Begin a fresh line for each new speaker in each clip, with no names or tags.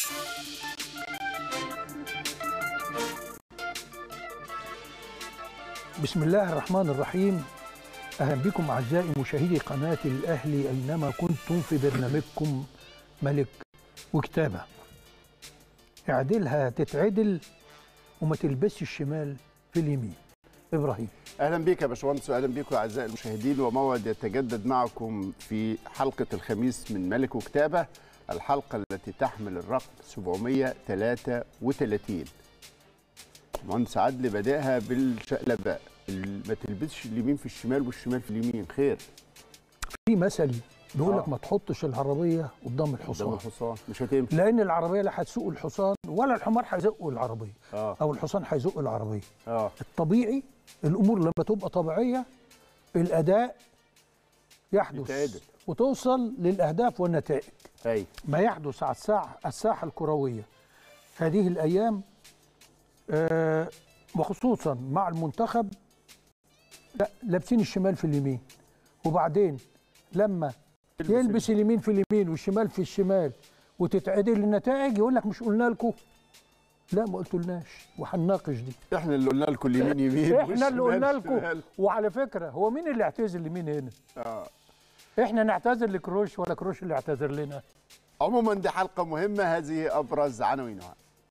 بسم الله الرحمن الرحيم اهلا بكم اعزائي مشاهدي قناه الاهلي اينما كنتم في برنامجكم ملك وكتابه اعدلها تتعدل وما تلبسش الشمال في اليمين ابراهيم
اهلا بك يا باشمهندس واهلا بكم اعزائي المشاهدين وموعد يتجدد معكم في حلقه الخميس من ملك وكتابه الحلقه التي تحمل الرقم 733 مهندس عدلي بادئها بالشقلبه ال- ما تلبسش اليمين في الشمال والشمال في اليمين خير
في مثل بيقول لك
آه.
ما تحطش العربيه قدام
قدام
الحصان
الحصان مش هتمشي
لان العربيه لا هتسوق الحصان ولا الحمار هيزق العربيه
اه
او الحصان هيزق العربيه
اه
الطبيعي الامور لما تبقى طبيعيه الاداء يحدث
يتعدل.
وتوصل للاهداف والنتائج
اي
ما يحدث على الساحه الساحه الكرويه هذه الايام آه وخصوصا مع المنتخب لا لابسين الشمال في اليمين وبعدين لما يلبس اليمين في اليمين والشمال في الشمال وتتعدل النتائج يقول لك مش قلنا لكم لا ما قلتولناش وهنناقش دي
احنا اللي قلنا لكم اليمين يمين
احنا اللي
والشمال
قلنا لكم
شمال.
وعلى فكره هو مين اللي اعتذر لمين هنا
اه
احنا نعتذر لكروش ولا كروش اللي اعتذر لنا
عموما دي حلقه مهمه هذه ابرز عناوينها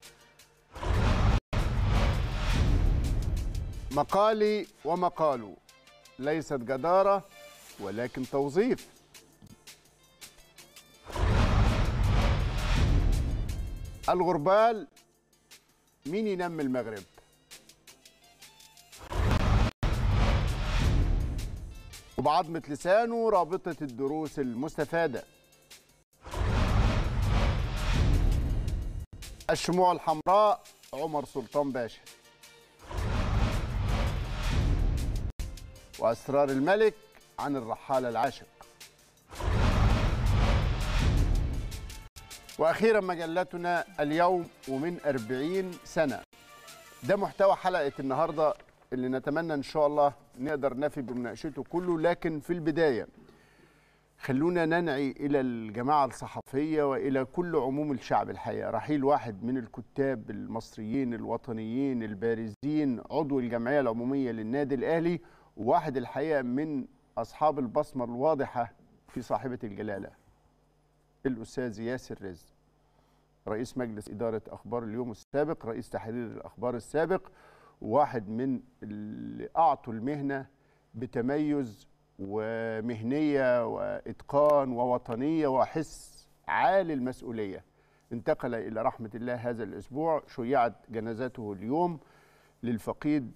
مقالي ومقاله ليست جداره ولكن توظيف الغربال مين ينمي المغرب وبعظمة لسانه رابطة الدروس المستفادة الشموع الحمراء عمر سلطان باشا وأسرار الملك عن الرحالة العاشق وأخيرا مجلتنا اليوم ومن أربعين سنة ده محتوى حلقة النهاردة اللي نتمنى إن شاء الله نقدر نفي بمناقشته كله لكن في البداية خلونا ننعي إلى الجماعة الصحفية وإلى كل عموم الشعب الحقيقة رحيل واحد من الكتاب المصريين الوطنيين البارزين عضو الجمعية العمومية للنادي الأهلي وواحد الحقيقة من أصحاب البصمة الواضحة في صاحبة الجلالة الأستاذ ياسر رزق رئيس مجلس إدارة أخبار اليوم السابق رئيس تحرير الأخبار السابق واحد من اللي أعطوا المهنة بتميز ومهنية وإتقان ووطنية وحس عالي المسؤولية انتقل إلى رحمة الله هذا الأسبوع شيعت جنازته اليوم للفقيد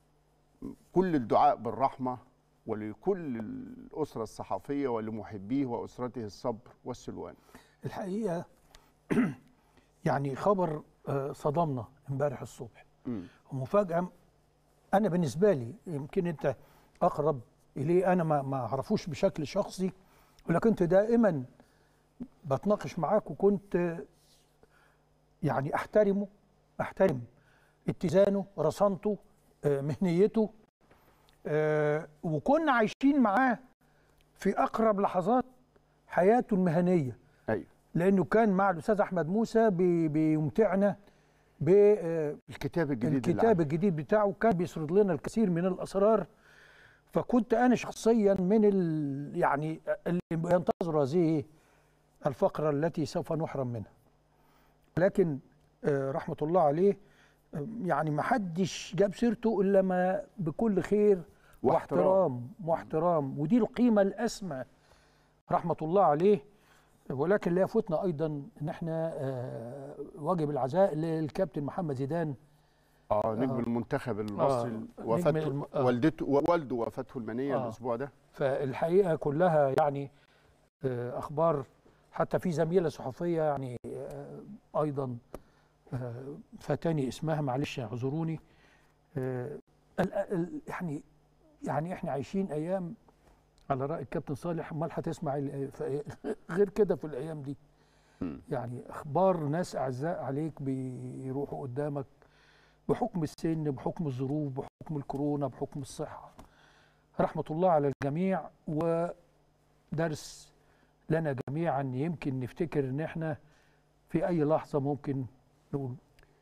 كل الدعاء بالرحمة ولكل الأسرة الصحفية ولمحبيه وأسرته الصبر والسلوان
الحقيقه يعني خبر آه، صدمنا امبارح الصبح
مم.
ومفاجاه انا بالنسبه لي يمكن انت اقرب اليه انا ما ما اعرفوش بشكل شخصي ولكن كنت دائما بتناقش معاك وكنت آه، يعني احترمه احترم اتزانه رصانته آه، مهنيته آه، وكنا عايشين معاه في اقرب لحظات حياته المهنيه
أيوه
لانه كان مع الاستاذ احمد موسى بي- بيمتعنا بالكتاب
الكتاب الجديد اللي عمله.
الجديد بتاعه كان بيسرد لنا الكثير من الاسرار فكنت انا شخصيا من ال يعني اللي ينتظر هذه الفقره التي سوف نحرم منها لكن آه، رحمه الله عليه آه، يعني ما حدش جاب سيرته الا ما بكل خير
واحترام.
واحترام واحترام ودي القيمه الاسمى رحمه الله عليه ولكن لا يفوتنا ايضا ان احنا آه، واجب العزاء للكابتن محمد زيدان
اه نجم المنتخب المصري
آه،
وفاته
نجم الم- آه.
والدته ووالده وفاته المنيه
آه.
الاسبوع ده
فالحقيقه كلها يعني آه، اخبار حتى في زميله صحفيه يعني آه، ايضا آه، فاتاني اسمها معلش اعذروني آه، ال- ال- يعني يعني احنا عايشين ايام على راي الكابتن صالح امال هتسمع ال- ف- غير كده في الايام دي
مم.
يعني اخبار ناس اعزاء عليك بيروحوا قدامك بحكم السن بحكم الظروف بحكم الكورونا بحكم الصحه رحمه الله على الجميع ودرس لنا جميعا يمكن نفتكر ان احنا في اي لحظه ممكن نقول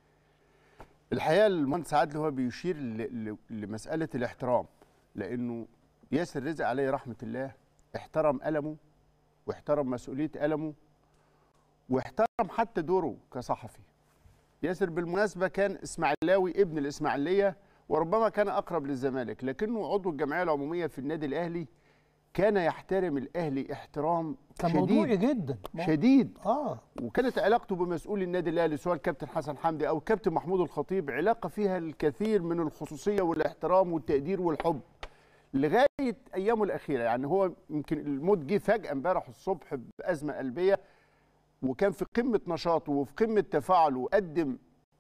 الحقيقه المهندس عادل هو بيشير ل- ل- لمساله الاحترام لانه ياسر رزق عليه رحمه الله احترم ألمه واحترم مسؤوليه ألمه واحترم حتى دوره كصحفي ياسر بالمناسبه كان اسماعيلاوي ابن الاسماعيليه وربما كان اقرب للزمالك لكنه عضو الجمعيه العموميه في النادي الاهلي كان يحترم الاهلي احترام
كان موضوعي
شديد
جدا
شديد
اه
وكانت علاقته بمسؤول النادي الاهلي سواء الكابتن حسن حمدي او الكابتن محمود الخطيب علاقه فيها الكثير من الخصوصيه والاحترام والتقدير والحب لغايه ايامه الاخيره يعني هو يمكن الموت جه فجاه امبارح الصبح بازمه قلبيه وكان في قمه نشاطه وفي قمه تفاعله وقدم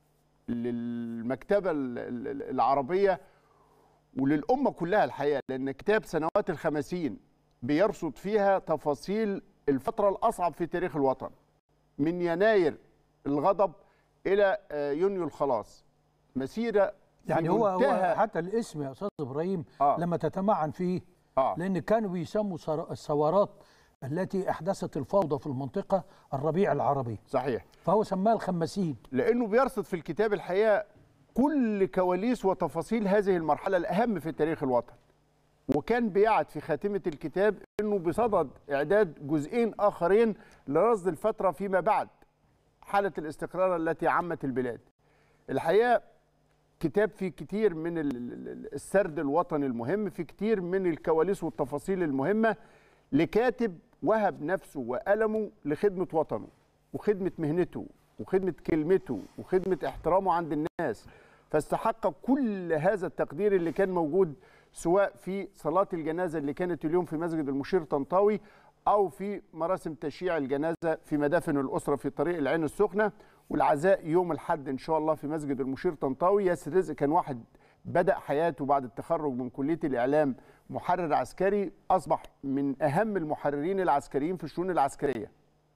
للمكتبه ال- ال- العربيه وللامه كلها الحقيقه لان كتاب سنوات الخمسين بيرصد فيها تفاصيل الفتره الاصعب في تاريخ الوطن من يناير الغضب الى آه، يونيو الخلاص مسيره في
يعني هو هو
منتهى-
حتى الاسم يا استاذ ابراهيم
آه.
لما تتمعن فيه
اه
لان كانوا بيسموا ثر- الثورات التي احدثت الفوضى في المنطقه الربيع العربي
صحيح
فهو سماها الخماسين
لانه بيرصد في الكتاب الحقيقه كل كواليس وتفاصيل هذه المرحله الاهم في تاريخ الوطن وكان بيعد في خاتمه الكتاب انه بصدد اعداد جزئين اخرين لرصد الفتره فيما بعد حاله الاستقرار التي عمت البلاد الحقيقه كتاب فيه كتير من ال- ال- ال- السرد الوطني المهم في كتير من الكواليس والتفاصيل المهمه لكاتب وهب نفسه وألمه لخدمة وطنه وخدمة مهنته وخدمة كلمته وخدمة احترامه عند الناس فاستحق كل هذا التقدير اللي كان موجود سواء في صلاة الجنازة اللي كانت اليوم في مسجد المشير طنطاوي أو في مراسم تشييع الجنازة في مدافن الأسرة في طريق العين السخنة والعزاء يوم الحد إن شاء الله في مسجد المشير طنطاوي ياسر رزق كان واحد بدأ حياته بعد التخرج من كلية الإعلام محرر عسكري أصبح من أهم المحررين العسكريين في الشؤون العسكرية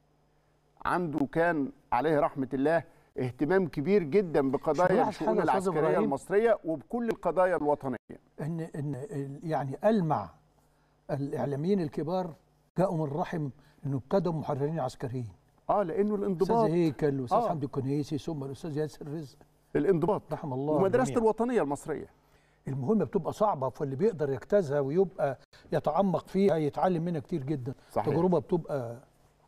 عنده كان عليه رحمة الله اهتمام كبير جدا
مش
بقضايا
ملاحظ
الشؤون
حاجة يا أستاذ
العسكرية
إبراهيم؟
المصرية وبكل القضايا الوطنية
ان ان ال- يعني المع الاعلاميين الكبار جاءوا من رحم انه ابتدوا محررين عسكريين
اه لانه
استاذ
الانضباط
هيكل واستاذ
آه.
حمدي الكنيسي ثم الاستاذ ياسر رزق
الانضباط
رحم الله
ومدرسة
الجميع.
الوطنية المصرية
المهمه بتبقى صعبه فاللي بيقدر يجتازها ويبقى يتعمق فيها يتعلم منها كتير جدا
صحيح.
تجربه بتبقى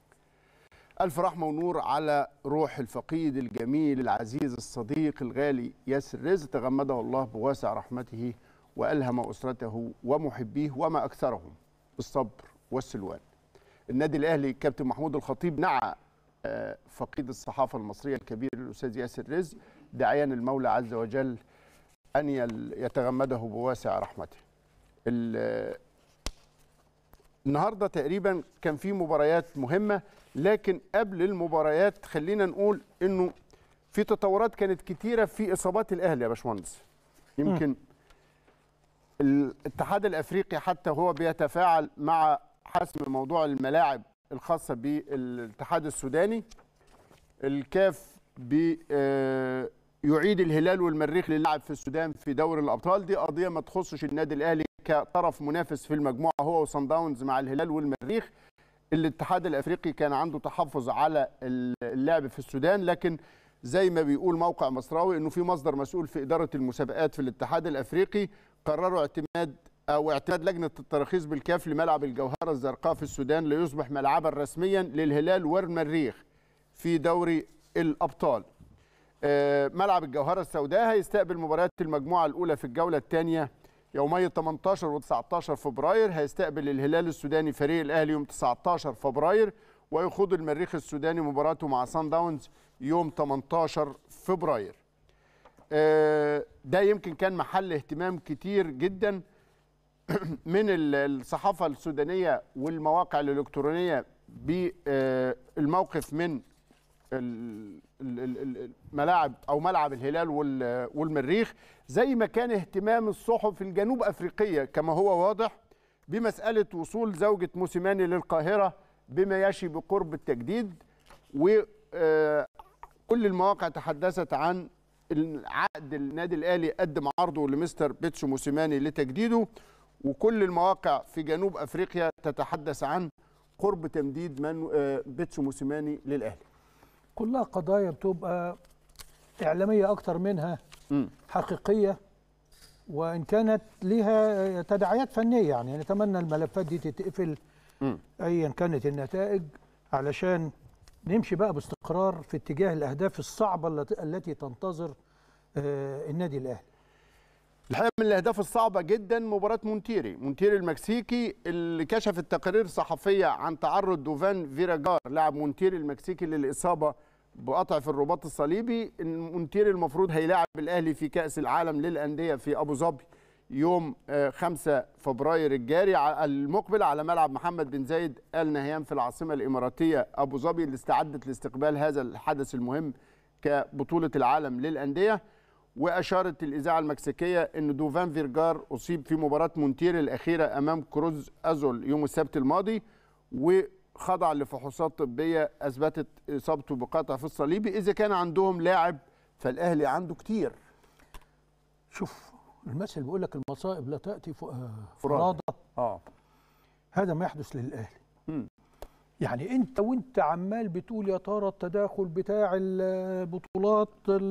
ألف رحمة ونور على روح الفقيد الجميل العزيز الصديق الغالي ياسر رزق تغمده الله بواسع رحمته وألهم أسرته ومحبيه وما أكثرهم بالصبر والسلوان النادي الأهلي كابتن محمود الخطيب نعى آه، فقيد الصحافة المصرية الكبير الأستاذ ياسر رزق داعيا المولى عز وجل أن يل- يتغمده بواسع رحمته ال- النهارده تقريبا كان في مباريات مهمه لكن قبل المباريات خلينا نقول انه في تطورات كانت كتيره في اصابات الاهلي يا باشمهندس يمكن الاتحاد الافريقي حتى هو بيتفاعل مع حسم موضوع الملاعب الخاصه بالاتحاد السوداني الكاف بي آه، يعيد الهلال والمريخ للعب في السودان في دوري الابطال دي قضيه ما تخصش النادي الاهلي كطرف منافس في المجموعه هو وصن داونز مع الهلال والمريخ الاتحاد الافريقي كان عنده تحفظ على اللعب في السودان لكن زي ما بيقول موقع مصراوي انه في مصدر مسؤول في اداره المسابقات في الاتحاد الافريقي قرروا اعتماد او اعتماد لجنه التراخيص بالكاف لملعب الجوهره الزرقاء في السودان ليصبح ملعبا رسميا للهلال والمريخ في دوري الابطال. آه، ملعب الجوهره السوداء هيستقبل مباريات المجموعه الاولى في الجوله الثانيه يومي 18 و 19 فبراير هيستقبل الهلال السوداني فريق الاهلي يوم 19 فبراير ويخوض المريخ السوداني مباراته مع سان داونز يوم 18 فبراير. آه، ده يمكن كان محل اهتمام كتير جدا من ال- الصحافه السودانيه والمواقع الالكترونيه بالموقف من ال- ال- ال- الملاعب او ملعب الهلال وال- والمريخ زي ما كان اهتمام الصحف الجنوب افريقيه كما هو واضح بمساله وصول زوجة موسيماني للقاهره بما يشي بقرب التجديد وكل المواقع تحدثت عن عقد النادي الاهلي قدم عرضه لمستر بيتسو موسيماني لتجديده وكل المواقع في جنوب افريقيا تتحدث عن قرب تمديد من آه، بيتسو موسيماني للاهلي
كلها قضايا بتبقى اعلاميه اكتر منها
مم.
حقيقيه وان كانت لها تداعيات فنيه يعني نتمنى الملفات دي تتقفل
مم.
ايا كانت النتائج علشان نمشي بقى باستقرار في اتجاه الاهداف الصعبه التي التي تنتظر آه، النادي الاهلي
الحقيقه من الاهداف الصعبه جدا مباراه مونتيري مونتيري المكسيكي اللي كشفت تقارير صحفيه عن تعرض دوفان فيراجار لاعب مونتيري المكسيكي للاصابه بقطع في الرباط الصليبي إن مونتيري المفروض هيلاعب الاهلي في كاس العالم للانديه في ابو ظبي يوم آه، 5 فبراير الجاري ع- المقبل على ملعب محمد بن زايد ال نهيان في العاصمه الاماراتيه ابو ظبي اللي استعدت لاستقبال هذا الحدث المهم كبطوله العالم للانديه واشارت الاذاعه المكسيكيه ان دوفان فيرجار اصيب في مباراه مونتير الاخيره امام كروز ازول يوم السبت الماضي وخضع لفحوصات طبيه اثبتت اصابته بقطع في الصليبي اذا كان عندهم لاعب فالاهلي عنده كتير
شوف المثل بيقول لك المصائب لا تاتي ف- آه،
فرادى.
فرادى
اه
هذا ما يحدث للاهلي
مم.
يعني انت وانت عمال بتقول يا ترى التداخل بتاع البطولات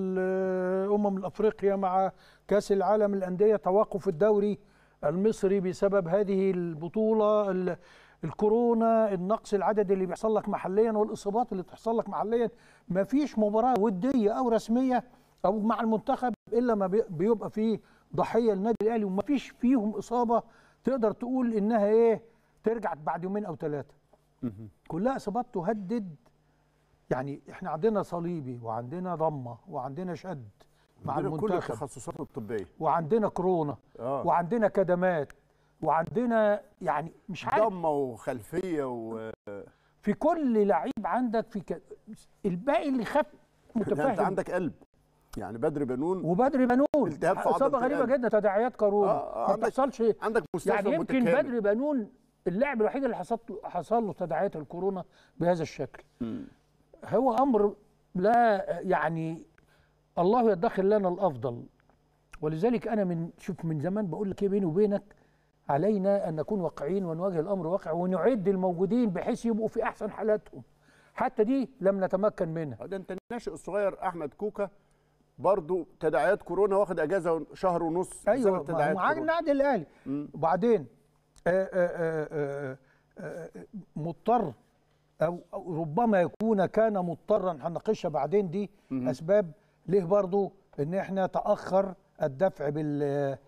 الامم الافريقيا مع كاس العالم الانديه توقف الدوري المصري بسبب هذه البطوله ال- الكورونا النقص العددي اللي بيحصل لك محليا والاصابات اللي بتحصل لك محليا ما فيش مباراه وديه او رسميه او مع المنتخب الا ما بي- بيبقى فيه ضحيه للنادي الاهلي وما فيش فيهم اصابه تقدر تقول انها ايه ترجع بعد يومين او ثلاثه كلها اصابات تهدد يعني احنا عندنا صليبي وعندنا ضمه وعندنا شد مع
عندنا كل
المنتخب
التخصصات الطبيه
وعندنا كورونا
اه
وعندنا كدمات وعندنا يعني مش عارف
ضمه وخلفيه و...
في كل لعيب عندك في ك... الباقي اللي خاف
انت
متفاهم
عندك قلب يعني بدر بنون
وبدري بنون
التهاب في
اصابه
عضلة
غريبه
القلب.
جدا تداعيات كورونا
آه، آه،
ما
عندك-
بتحصلش
عندك مستشفى
يعني يمكن
متكامل.
بدري بنون اللاعب الوحيد اللي حصل حصل له تداعيات الكورونا بهذا الشكل
مم.
هو امر لا يعني الله يدخر لنا الافضل ولذلك انا من شوف من زمان بقول لك ايه بيني وبينك علينا ان نكون واقعيين ونواجه الامر واقع ونعد الموجودين بحيث يبقوا في احسن حالاتهم حتى دي لم نتمكن منها
ده انت الناشئ الصغير احمد كوكا برضو تداعيات كورونا واخد اجازه شهر ونص
ايوه
بسبب تداعيات
معاك
كورونا.
النادي الاهلي
مم.
وبعدين آآ آآ آآ آآ مضطر أو, او ربما يكون كان مضطرا هنناقشها بعدين دي
مهم.
اسباب ليه برضو ان احنا تاخر الدفع بال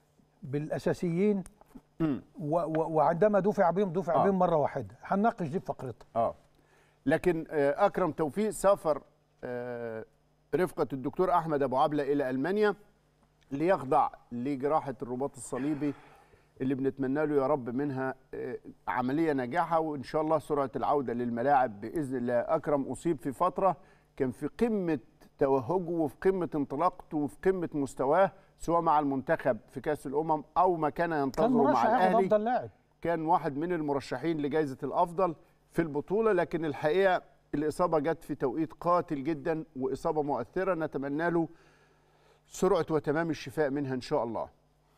بالاساسيين
مم.
و و وعندما دفع بهم دفع
آه.
بهم مره واحده هنناقش دي في فقرتها
اه لكن آه، اكرم توفيق سافر آه، رفقه الدكتور احمد ابو عبله الى المانيا ليخضع لجراحه الرباط الصليبي اللي بنتمنى له يا رب منها آه، عمليه ناجحه وان شاء الله سرعه العوده للملاعب باذن الله اكرم اصيب في فتره كان في قمه توهجه وفي قمه انطلاقته وفي قمه مستواه سواء مع المنتخب في كاس الامم او ما كان
كان
ينتظره
مرشح
مع
ياخد
الاهلي
افضل لاعب
كان واحد من المرشحين لجائزة الأفضل في البطولة لكن الحقيقة الإصابة جت في توقيت قاتل جدا وإصابة مؤثرة نتمنى له سرعة وتمام الشفاء منها إن شاء الله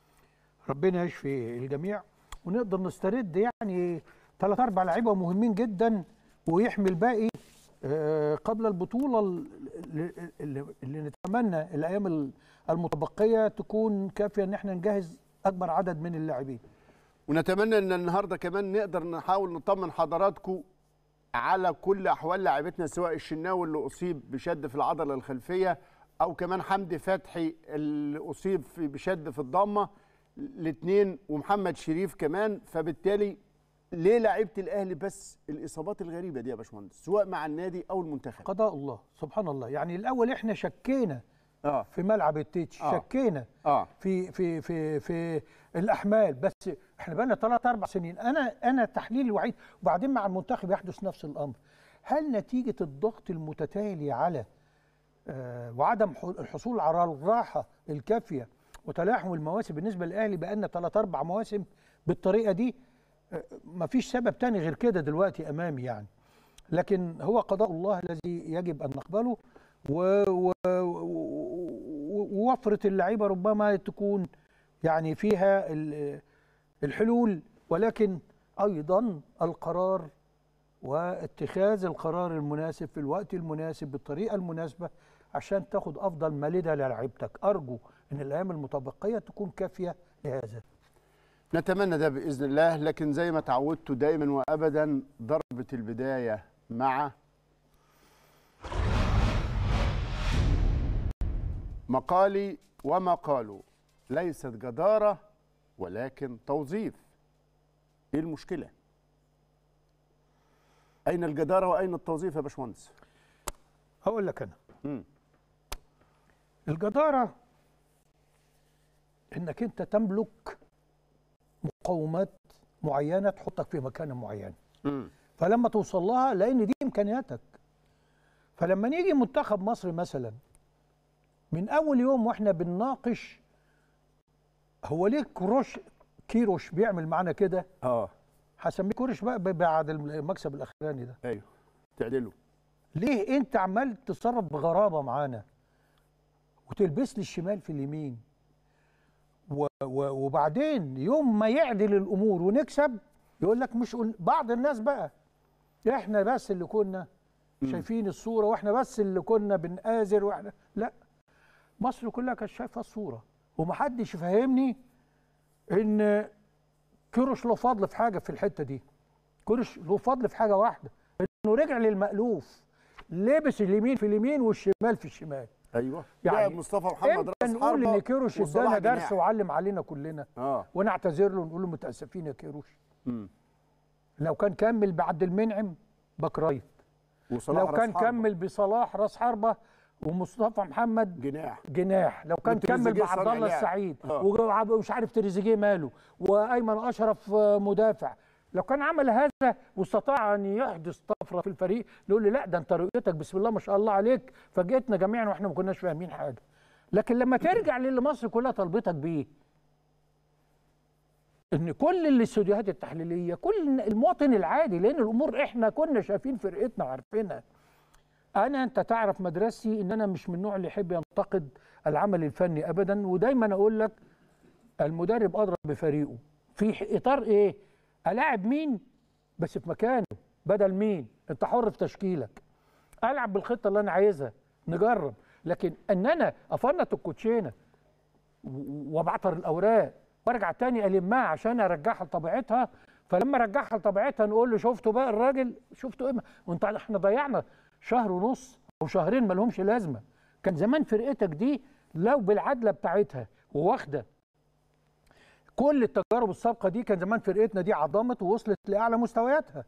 ربنا يشفي الجميع ونقدر نسترد يعني ثلاث اربع لعيبه مهمين جدا ويحمي الباقي آه، قبل البطوله اللي, اللي, اللي نتمنى الايام المتبقيه تكون كافيه ان احنا نجهز اكبر عدد من اللاعبين
ونتمنى ان النهارده كمان نقدر نحاول نطمن حضراتكم على كل احوال لاعبتنا سواء الشناوي اللي اصيب بشد في العضله الخلفيه او كمان حمدي فتحي اللي اصيب في بشد في الضمه الاثنين ومحمد شريف كمان فبالتالي ليه لعيبه الاهلي بس الاصابات الغريبه دي يا باشمهندس سواء مع النادي او المنتخب
قضاء الله سبحان الله يعني الاول احنا شكينا
اه
في ملعب التتش
آه.
شكينا
اه
في في في في الاحمال بس احنا بقى لنا ثلاث اربع سنين انا انا التحليل الوحيد وبعدين مع المنتخب يحدث نفس الامر هل نتيجه الضغط المتتالي على آه وعدم ح- الحصول على الراحه الكافيه وتلاحم المواسم بالنسبه للاهلي بقى لنا ثلاث اربع مواسم بالطريقه دي آه مفيش سبب تاني غير كده دلوقتي امامي يعني لكن هو قضاء الله الذي يجب ان نقبله و- و- و- ووفره اللعيبه ربما تكون يعني فيها ال- الحلول ولكن ايضا القرار واتخاذ القرار المناسب في الوقت المناسب بالطريقه المناسبه عشان تاخد افضل ما لدى لعيبتك ارجو ان الايام المتبقيه تكون كافيه لهذا
نتمنى ده باذن الله لكن زي ما تعودت دائما وابدا ضربه البدايه مع مقالي وما قالوا ليست جداره ولكن توظيف ايه المشكله اين الجداره واين التوظيف يا باشمهندس
هقول لك انا
مم.
الجداره انك انت تملك مقومات معينه تحطك في مكان معين
مم.
فلما توصل لها لان دي امكانياتك فلما نيجي منتخب مصر مثلا من اول يوم واحنا بنناقش هو ليه كروش كيروش بيعمل معانا كده
اه
هسميه كروش بقى بعد المكسب الاخراني ده
ايوه تعدلوا
ليه انت عمال تتصرف بغرابه معانا وتلبس لي الشمال في اليمين و و وبعدين يوم ما يعدل الامور ونكسب يقول لك مش قل- بعض الناس بقى احنا بس اللي كنا شايفين الصوره واحنا بس اللي كنا بنآزر واحنا لا مصر كلها كانت شايفه الصوره ومحدش يفهمني ان كيروش له فضل في حاجه في الحته دي كيروش له فضل في حاجه واحده انه رجع للمألوف لبس اليمين في اليمين والشمال في الشمال
ايوه
يعني
يعني مصطفى محمد
امتى
راس
نقول
حربة
ان كيروش
وصلاح
ادانا درس
جناح.
وعلم علينا كلنا
اه
ونعتذر له ونقول له متاسفين يا كيروش
مم.
لو كان كمل بعبد المنعم باك رايت
وصلاح
لو
راس
كان
حربة.
كمل بصلاح راس حربه ومصطفى محمد
جناح
جناح لو كان كمل
وتريزيجيه
بعبد
صانع
الله
لعب.
السعيد
آه.
وج- ومش عارف تريزيجيه ماله وايمن اشرف آه، مدافع لو كان عمل هذا واستطاع ان يحدث طفره في الفريق نقول له لا ده انت رؤيتك بسم الله ما شاء الله عليك فاجئتنا جميعا واحنا ما كناش فاهمين حاجه لكن لما ترجع للي مصر كلها طلبتك بيه ان كل الاستوديوهات التحليليه كل المواطن العادي لان الامور احنا كنا شايفين فرقتنا وعارفينها انا انت تعرف مدرستي ان انا مش من النوع اللي يحب ينتقد العمل الفني ابدا ودايما اقول لك المدرب ادرى بفريقه في ح- اطار ايه الاعب مين بس في مكانه بدل مين انت حر في تشكيلك العب بالخطه اللي انا عايزها نجرب لكن ان انا افنط الكوتشينه و- وابعتر الاوراق وارجع تاني المها عشان ارجعها لطبيعتها فلما ارجعها لطبيعتها نقول له شفتوا بقى الراجل شفتوا ايه وانت احنا ضيعنا شهر ونص او شهرين ما لهمش لازمه كان زمان فرقتك دي لو بالعدله بتاعتها وواخده كل التجارب السابقه دي كان زمان فرقتنا دي عظمت ووصلت لاعلى مستوياتها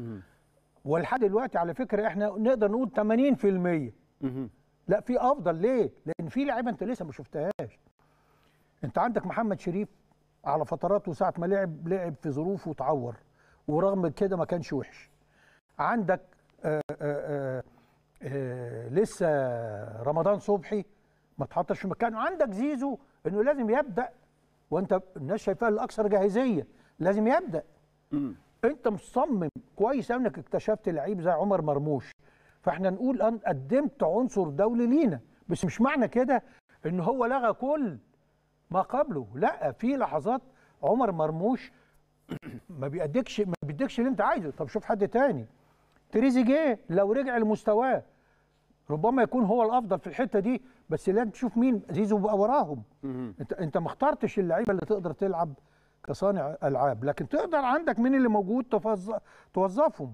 ولحد دلوقتي على فكره احنا نقدر نقول 80%
مهم.
لا في افضل ليه؟ لان في لعيبه انت لسه ما شفتهاش. انت عندك محمد شريف على فترات وساعه ما لعب لعب في ظروف وتعور ورغم كده ما كانش وحش. عندك آآ آآ آآ لسه رمضان صبحي ما اتحطش في مكانه، عندك زيزو انه لازم يبدا وانت الناس شايفاه الاكثر جاهزيه لازم يبدا.
مم.
انت مصمم كويس أوي انك اكتشفت لعيب زي عمر مرموش فاحنا نقول ان قدمت عنصر دولي لينا بس مش معنى كده ان هو لغى كل ما قبله لا في لحظات عمر مرموش ما بيأديكش ما بيديكش اللي انت عايزه طب شوف حد تاني تريزيجيه لو رجع لمستواه ربما يكون هو الافضل في الحته دي بس لازم تشوف مين زيزو بقى وراهم
مهم.
انت انت ما اخترتش اللعيبه اللي تقدر تلعب كصانع العاب لكن تقدر عندك مين اللي موجود تفظ- توظفهم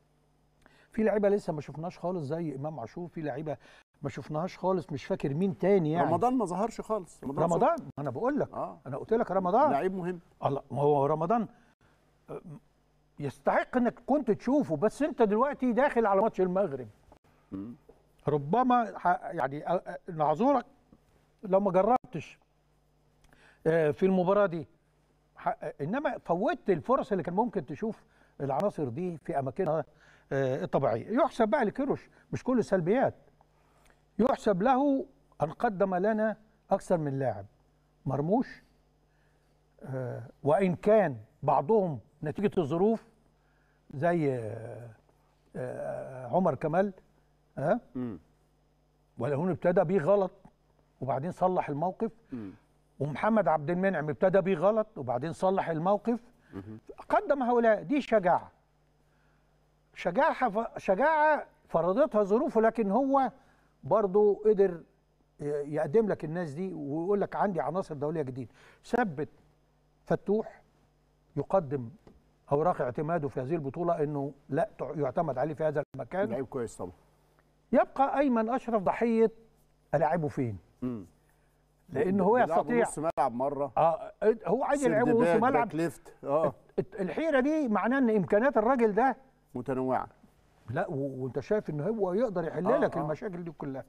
في لعيبه لسه ما شفناش خالص زي امام عاشور في لعيبه ما شفناهاش خالص مش فاكر مين تاني يعني
رمضان ما ظهرش خالص رمضان
رمضان ما انا بقول لك
اه
انا قلت لك
صبحي.
رمضان
لعيب مهم
الله ما هو رمضان أه، يستحق انك كنت تشوفه بس انت دلوقتي داخل على ماتش المغرب
مم.
ربما ح- يعني أ- أ- نعذرك لو ما جربتش آه، في المباراه دي ح- انما فوتت الفرص اللي كان ممكن تشوف العناصر دي في اماكنها آه، الطبيعيه يحسب بقى لكيروش مش كل السلبيات يحسب له ان قدم لنا اكثر من لاعب مرموش آه، وان كان بعضهم نتيجه الظروف زي آه، آه، عمر كمال ها
مم.
ولهون ابتدى بيه غلط وبعدين صلح الموقف
مم.
ومحمد عبد المنعم ابتدى بيه غلط وبعدين صلح الموقف
مهم.
قدم هؤلاء دي شجاعه شجاعه ف- شجاعه فرضتها ظروفه لكن هو برضه قدر ي- يقدم لك الناس دي ويقول لك عندي عناصر دوليه جديده ثبت فتوح يقدم اوراق اعتماده في هذه البطوله انه لا تع- يعتمد عليه في هذا المكان
لعيب كويس طبعا
يبقى ايمن اشرف ضحيه الاعبه فين
مم.
لان هو
بيلعبوا
يستطيع
نص ملعب مره
اه هو عايز
سيرد
يلعبه نص
باك،
ملعب
باك ليفت اه
الت- الحيره دي معناه ان امكانيات الراجل ده
متنوعه
لا و- وانت شايف ان هو يقدر يحل
آه،
لك
آه.
المشاكل دي كلها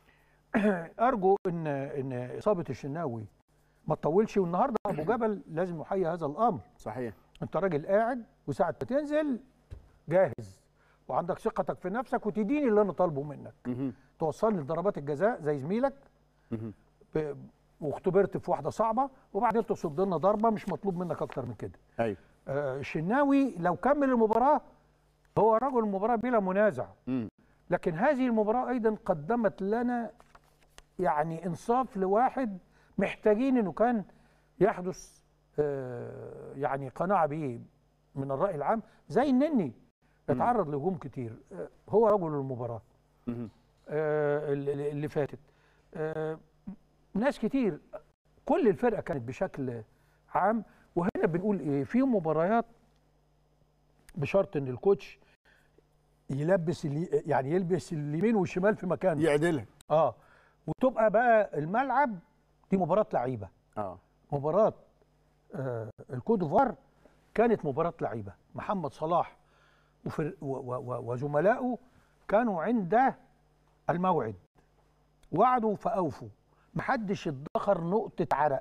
ارجو ان ان اصابه الشناوي ما تطولش والنهارده ابو جبل لازم يحيي هذا الامر
صحيح
انت راجل قاعد وساعه ما تنزل جاهز وعندك ثقتك في نفسك وتديني اللي انا طالبه منك
مهم.
توصلني لضربات الجزاء زي زميلك
مهم.
ب- واختبرت في واحده صعبه وبعدين تصد لنا ضربه مش مطلوب منك اكتر من كده
ايوه
آه، الشناوي لو كمل المباراه هو رجل المباراه بلا منازع
مم.
لكن هذه المباراه ايضا قدمت لنا يعني انصاف لواحد محتاجين انه كان يحدث آه، يعني قناعه به من الراي العام زي النني اتعرض لهجوم كتير آه، هو رجل المباراه
مهم.
آه، اللي اللي فاتت آه، ناس كتير كل الفرقه كانت بشكل عام وهنا بنقول ايه في مباريات بشرط ان الكوتش يلبس اللي يعني يلبس اليمين والشمال في مكانه
يعدلها
اه وتبقى بقى الملعب دي مباراه لعيبه
اه
مباراه آه الكوت ديفوار كانت مباراه لعيبه محمد صلاح وفر و و و وزملائه كانوا عند الموعد وعدوا فاوفوا محدش ادخر نقطه عرق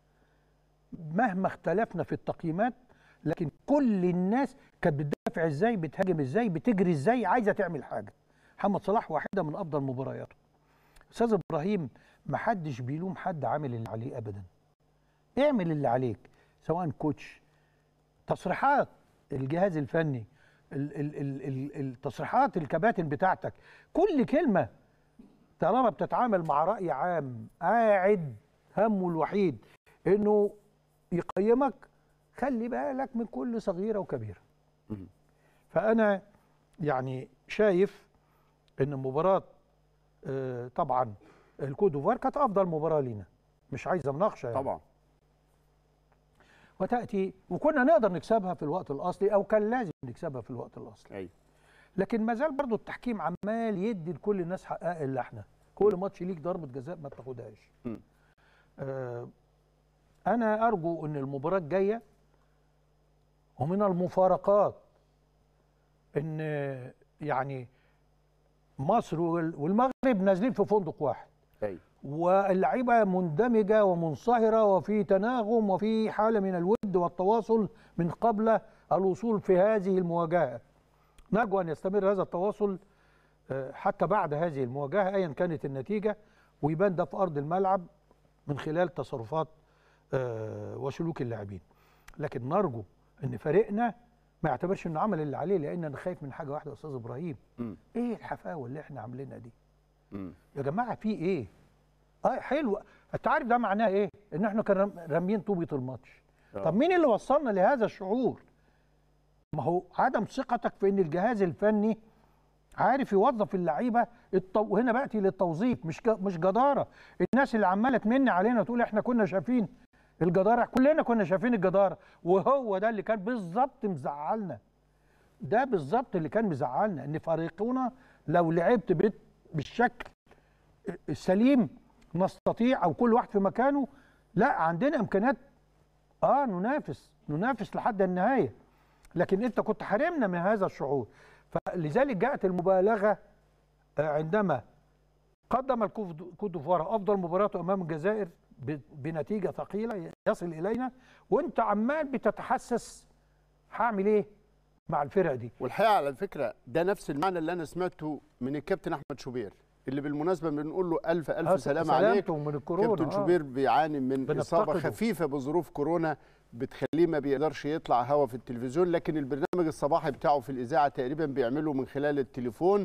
مهما اختلفنا في التقييمات لكن كل الناس كانت بتدافع ازاي بتهاجم ازاي بتجري ازاي عايزه تعمل حاجه محمد صلاح واحده من افضل مبارياته استاذ ابراهيم محدش بيلوم حد عامل اللي عليه ابدا اعمل اللي عليك سواء كوتش تصريحات الجهاز الفني ال- ال- ال- ال- التصريحات الكباتن بتاعتك كل كلمه طالما بتتعامل مع راي عام قاعد همه الوحيد انه يقيمك خلي بالك من كل صغيره وكبيره
مهم.
فانا يعني شايف ان مباراه آه، طبعا الكوت ديفوار كانت افضل مباراه لينا مش عايزه مناقشه يعني.
طبعا
وتاتي وكنا نقدر نكسبها في الوقت الاصلي او كان لازم نكسبها في الوقت الاصلي
ايوه
لكن ما زال برضو التحكيم عمال يدي لكل الناس حقها الا احنا كل ماتش ليك ضربه جزاء ما بتاخدهاش
مم.
آه انا ارجو ان المباراه الجايه ومن المفارقات ان يعني مصر وال- والمغرب نازلين في فندق واحد
ايوه
واللعيبه مندمجه ومنصهره وفي تناغم وفي حاله من الود والتواصل من قبل الوصول في هذه المواجهه. نرجو ان يستمر هذا التواصل آه، حتى بعد هذه المواجهه ايا كانت النتيجه ويبان ده في ارض الملعب من خلال تصرفات آه، وسلوك اللاعبين. لكن نرجو ان فريقنا ما يعتبرش انه عمل اللي عليه لان انا خايف من حاجه واحده يا استاذ ابراهيم.
مم.
ايه الحفاوه اللي احنا عاملينها دي؟
مم.
يا جماعه في ايه؟ اه حلو انت عارف ده معناه ايه؟ ان احنا كنا راميين طوبه الماتش.
آه.
طب مين اللي وصلنا لهذا الشعور؟ ما هو عدم ثقتك في ان الجهاز الفني عارف يوظف اللعيبه التو... وهنا باتي للتوظيف مش ج... مش جداره الناس اللي عماله تمن علينا تقول احنا كنا شايفين الجداره كلنا كنا شايفين الجداره وهو ده اللي كان بالظبط مزعلنا ده بالظبط اللي كان مزعلنا ان فريقنا لو لعبت بت- بالشكل السليم نستطيع او كل واحد في مكانه لا عندنا امكانيات اه ننافس ننافس لحد النهايه لكن انت كنت حارمنا من هذا الشعور فلذلك جاءت المبالغه آه، عندما قدم الكوت ديفوار افضل مباراته امام الجزائر ب- بنتيجه ثقيله يصل الينا وانت عمال بتتحسس هعمل ايه مع الفرق دي
والحقيقه على فكره ده نفس المعنى اللي انا سمعته من الكابتن احمد شوبير اللي بالمناسبه بنقول له الف الف
آه،
سلامه عليك
سلامته من الكورونا
كابتن
آه.
شوبير بيعاني من اصابه
بنفتقده.
خفيفه بظروف كورونا بتخليه ما بيقدرش يطلع هوا في التلفزيون لكن البرنامج الصباحي بتاعه في الاذاعه تقريبا بيعمله من خلال التليفون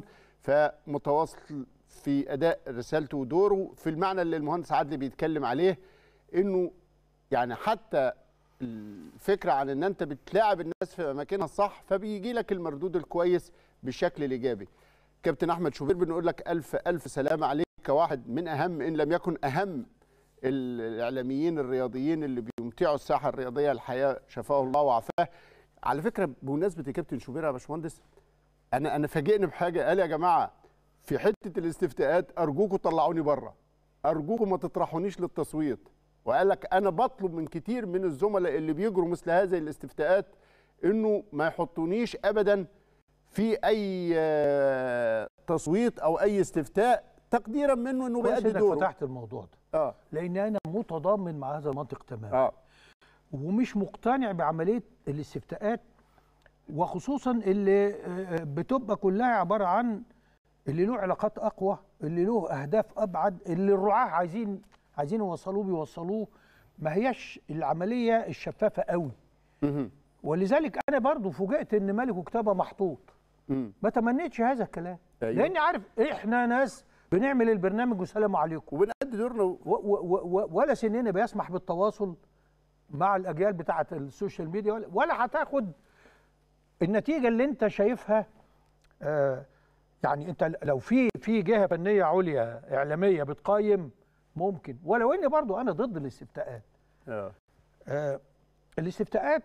فمتواصل في اداء رسالته ودوره في المعنى اللي المهندس عدلي بيتكلم عليه انه يعني حتى الفكره عن ان انت بتلاعب الناس في اماكنها الصح فبيجي لك المردود الكويس بالشكل الايجابي كابتن احمد شوبير بنقول لك الف الف سلامه عليك كواحد من اهم ان لم يكن اهم الاعلاميين الرياضيين اللي بيمتعوا الساحه الرياضيه الحياه شفاه الله وعافاه على فكره بمناسبه الكابتن شوبير يا باشمهندس انا انا فاجئني بحاجه قال يا جماعه في حته الاستفتاءات ارجوكم طلعوني بره ارجوكم ما تطرحونيش للتصويت وقال لك انا بطلب من كتير من الزملاء اللي بيجروا مثل هذه الاستفتاءات انه ما يحطونيش ابدا في اي آه، تصويت او اي استفتاء تقديرا منه انه
كويس
بيأدي
انك
دوره
فتحت الموضوع ده
اه
لان انا متضامن مع هذا المنطق تماما
اه
ومش مقتنع بعمليه الاستفتاءات وخصوصا اللي آه، بتبقى كلها عباره عن اللي له علاقات اقوى اللي له اهداف ابعد اللي الرعاه عايزين عايزين يوصلوه بيوصلوه ما هياش العمليه الشفافه قوي
مهم.
ولذلك انا برضو فوجئت ان ملك وكتابه محطوط
مم.
ما تمنيتش هذا الكلام
أيوة.
لاني عارف احنا ناس بنعمل البرنامج والسلام عليكم
وبنأدي دورنا و-
و و و ولا سننا بيسمح بالتواصل مع الاجيال بتاعه السوشيال ميديا ولا, ولا هتاخد النتيجه اللي انت شايفها آه يعني انت لو في في جهه فنيه عليا اعلاميه بتقيم ممكن ولو اني برضو انا ضد الاستفتاءات
اه
آه الاستفتاءات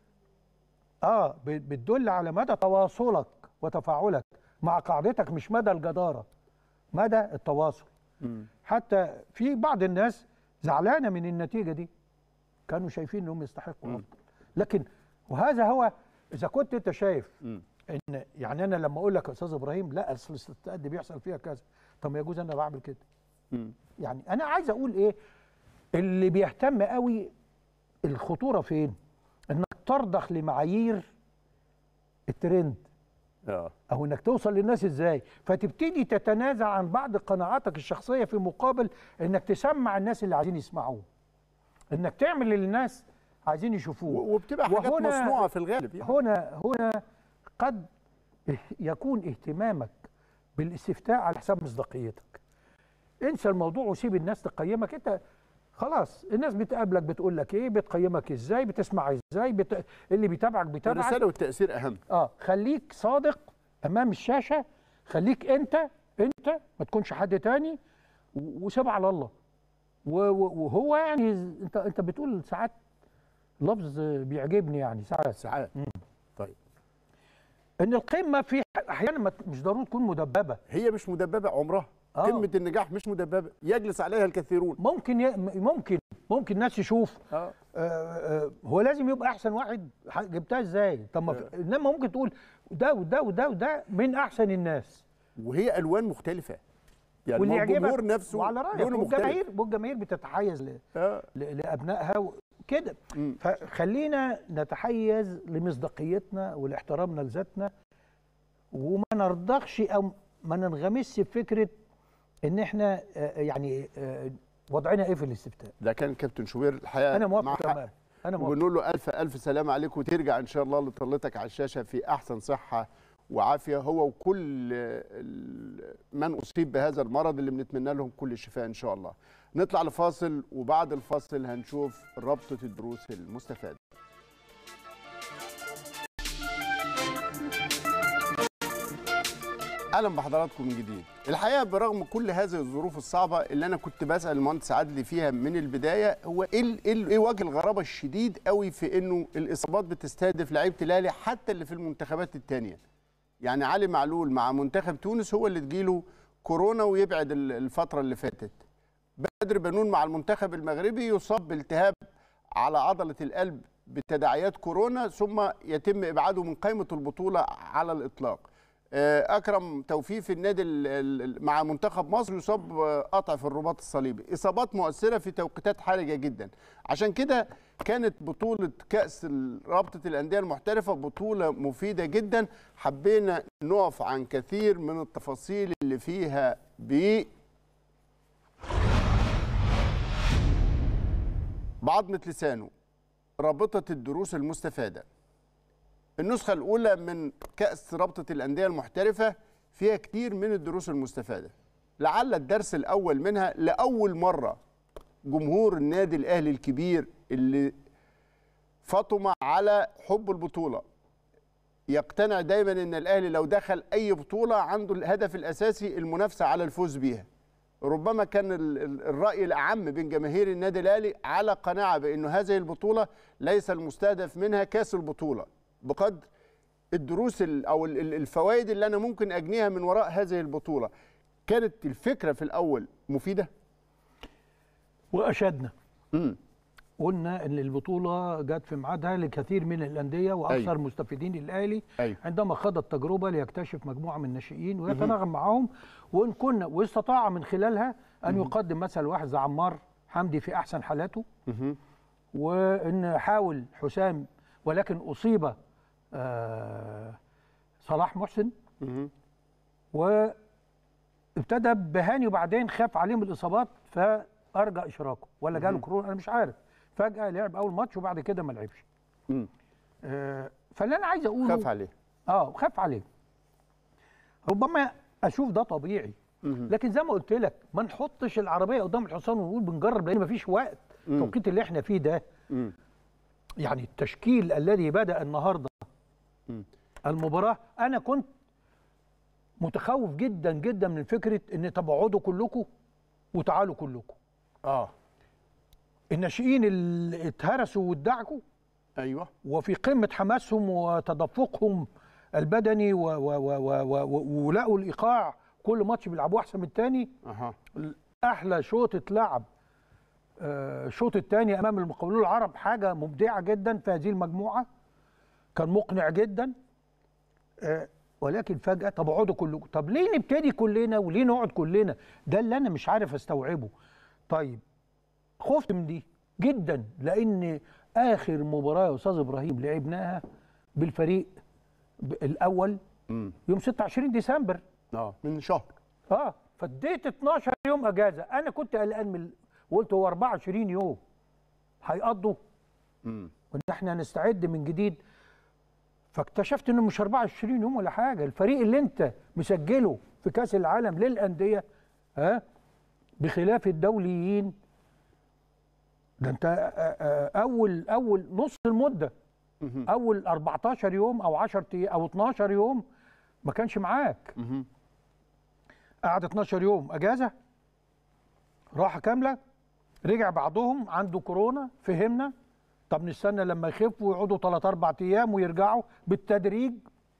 اه ب- بتدل على مدى تواصلك وتفاعلك مع قاعدتك مش مدى الجداره مدى التواصل
مم.
حتى في بعض الناس زعلانه من النتيجه دي كانوا شايفين انهم يستحقوا افضل لكن وهذا هو اذا كنت انت شايف
مم.
ان يعني انا لما اقول لك يا استاذ ابراهيم لا اصل الاستفتاءات دي بيحصل فيها كذا طب ما يجوز انا بعمل كده
مم.
يعني انا عايز اقول ايه اللي بيهتم قوي الخطوره فين انك ترضخ لمعايير الترند
اه
او انك توصل للناس ازاي فتبتدي تتنازع عن بعض قناعاتك الشخصيه في مقابل انك تسمع الناس اللي عايزين يسمعوه انك تعمل اللي الناس عايزين يشوفوه
و- وبتبقى حاجات
وهنا-
مصنوعه في الغالب يعني.
هنا هنا قد يكون اهتمامك بالاستفتاء على حساب مصداقيتك انسى الموضوع وسيب الناس تقيمك انت خلاص الناس بتقابلك بتقول لك ايه بتقيمك ازاي بتسمع ازاي بت... اللي بيتابعك بيتابعك
الرساله والتاثير اهم
اه خليك صادق امام الشاشه خليك انت انت ما تكونش حد تاني و- وسيب على الله و- و- وهو يعني انت انت بتقول ساعات لفظ بيعجبني يعني ساعات
ساعات طيب
ان القمه في احيانا ما ت- مش ضروري تكون مدببه
هي مش مدببه عمرها
آه.
قمه النجاح مش مدببه يجلس عليها الكثيرون
ممكن ي... ممكن ممكن ناس يشوف
اه
آه، آه، هو لازم يبقى احسن واحد ح- جبتها ازاي طب ما في- انما ممكن تقول ده وده وده وده من احسن الناس
وهي الوان مختلفه يعني
واللي
ما هو
يعجبك
الجمهور نفسه
وعلى رايك
لونه مختلف
والجماهير والجماهير بتتحيز ل...
آه.
ل... لابنائها و... كده
مم.
فخلينا نتحيز لمصداقيتنا ولاحترامنا لذاتنا وما نرضخش او ما ننغمسش في فكره ان احنا آه، يعني آه، وضعنا ايه في الاستفتاء
ده كان كابتن شوبير الحقيقه
انا
مع
موافق
حق.
تماما انا موافق
وبنقول له الف الف سلام عليك وترجع ان شاء الله لطلتك على الشاشه في احسن صحه وعافيه هو وكل ال- من اصيب بهذا المرض اللي بنتمنى لهم كل الشفاء ان شاء الله. نطلع لفاصل وبعد الفاصل هنشوف رابطه الدروس المستفاده. اهلا بحضراتكم من جديد الحقيقه برغم كل هذه الظروف الصعبه اللي انا كنت بسال المهندس عدلي فيها من البدايه هو ايه ال- ايه ال- ايه وجه الغرابه الشديد قوي في انه الاصابات بتستهدف لعيبه الاهلي حتى اللي في المنتخبات الثانيه يعني علي معلول مع منتخب تونس هو اللي تجيله كورونا ويبعد ال- الفتره اللي فاتت بدر بنون مع المنتخب المغربي يصاب بالتهاب على عضله القلب بتداعيات كورونا ثم يتم ابعاده من قائمه البطوله على الاطلاق آه، اكرم توفيق في النادي ال- ال- مع منتخب مصر يصاب آه، قطع في الرباط الصليبي اصابات مؤثره في توقيتات حرجه جدا عشان كده كانت بطوله كاس ال- رابطه الانديه المحترفه بطوله مفيده جدا حبينا نقف عن كثير من التفاصيل اللي فيها ب بعضمة لسانه رابطة الدروس المستفادة النسخة الأولى من كأس رابطة الأندية المحترفة فيها كتير من الدروس المستفادة لعل الدرس الأول منها لأول مرة جمهور النادي الأهلي الكبير اللي فطم على حب البطولة يقتنع دايما ان الاهلي لو دخل اي بطوله عنده الهدف الاساسي المنافسه على الفوز بيها ربما كان ال- ال- الراي الاعم بين جماهير النادي الاهلي على قناعه بانه هذه البطوله ليس المستهدف منها كاس البطوله بقدر الدروس ال- او ال- ال- الفوائد اللي انا ممكن اجنيها من وراء هذه البطوله كانت الفكره في الاول مفيده
واشدنا
امم
قلنا ان البطوله جت في ميعادها لكثير من الانديه واكثر
أيوة.
أيوة. مستفيدين الاهلي
أيوة.
عندما خاض التجربه ليكتشف مجموعه من الناشئين ويتناغم معاهم وان كنا واستطاع من خلالها ان يقدم مثلا واحد زي عمار حمدي في احسن حالاته وان حاول حسام ولكن اصيب آه صلاح محسن وابتدى بهاني وبعدين خاف عليهم الاصابات فارجى اشراكه ولا جاله كورونا انا مش عارف فجاه لعب اول ماتش وبعد كده ما لعبش
مم.
آه فاللي انا عايز اقوله
خاف عليه
اه خاف عليه ربما اشوف ده طبيعي لكن زي ما قلت لك ما نحطش العربيه قدام الحصان ونقول بنجرب لان مفيش وقت التوقيت اللي احنا فيه ده
مم.
يعني التشكيل الذي بدا النهارده المباراه انا كنت متخوف جدا جدا من فكره ان طب اقعدوا كلكم وتعالوا كلكم
اه
الناشئين اللي اتهرسوا وادعكوا
ايوه
وفي قمه حماسهم وتدفقهم البدني و- و- و- و- و- و- ولقوا الايقاع كل ماتش بيلعبوه احسن من الثاني
اها
احلى شوط اتلعب آه، الشوط الثاني امام المقاولون العرب حاجه مبدعه جدا في هذه المجموعه كان مقنع جدا آه، ولكن فجاه طب اقعدوا كلكم طب ليه نبتدي كلنا وليه نقعد كلنا ده اللي انا مش عارف استوعبه طيب خفت من دي جدا لان اخر مباراه يا استاذ ابراهيم لعبناها بالفريق ب- الاول
امم
يوم 26 ديسمبر
اه من شهر
اه فاديت 12 يوم اجازه انا كنت قلقان من وقلت هو 24 يوم هيقضوا
امم
وان احنا نستعد من جديد فاكتشفت انه مش 24 يوم ولا حاجه الفريق اللي انت مسجله في كاس العالم للانديه ها بخلاف الدوليين ده انت آه، آه، اول اول نص المده اول 14 يوم او 10 أي- او 12 يوم ما كانش معاك قعد 12 يوم اجازه راحه كامله رجع بعضهم عنده كورونا فهمنا طب نستنى لما يخفوا ويقعدوا 3 4 ايام ويرجعوا بالتدريج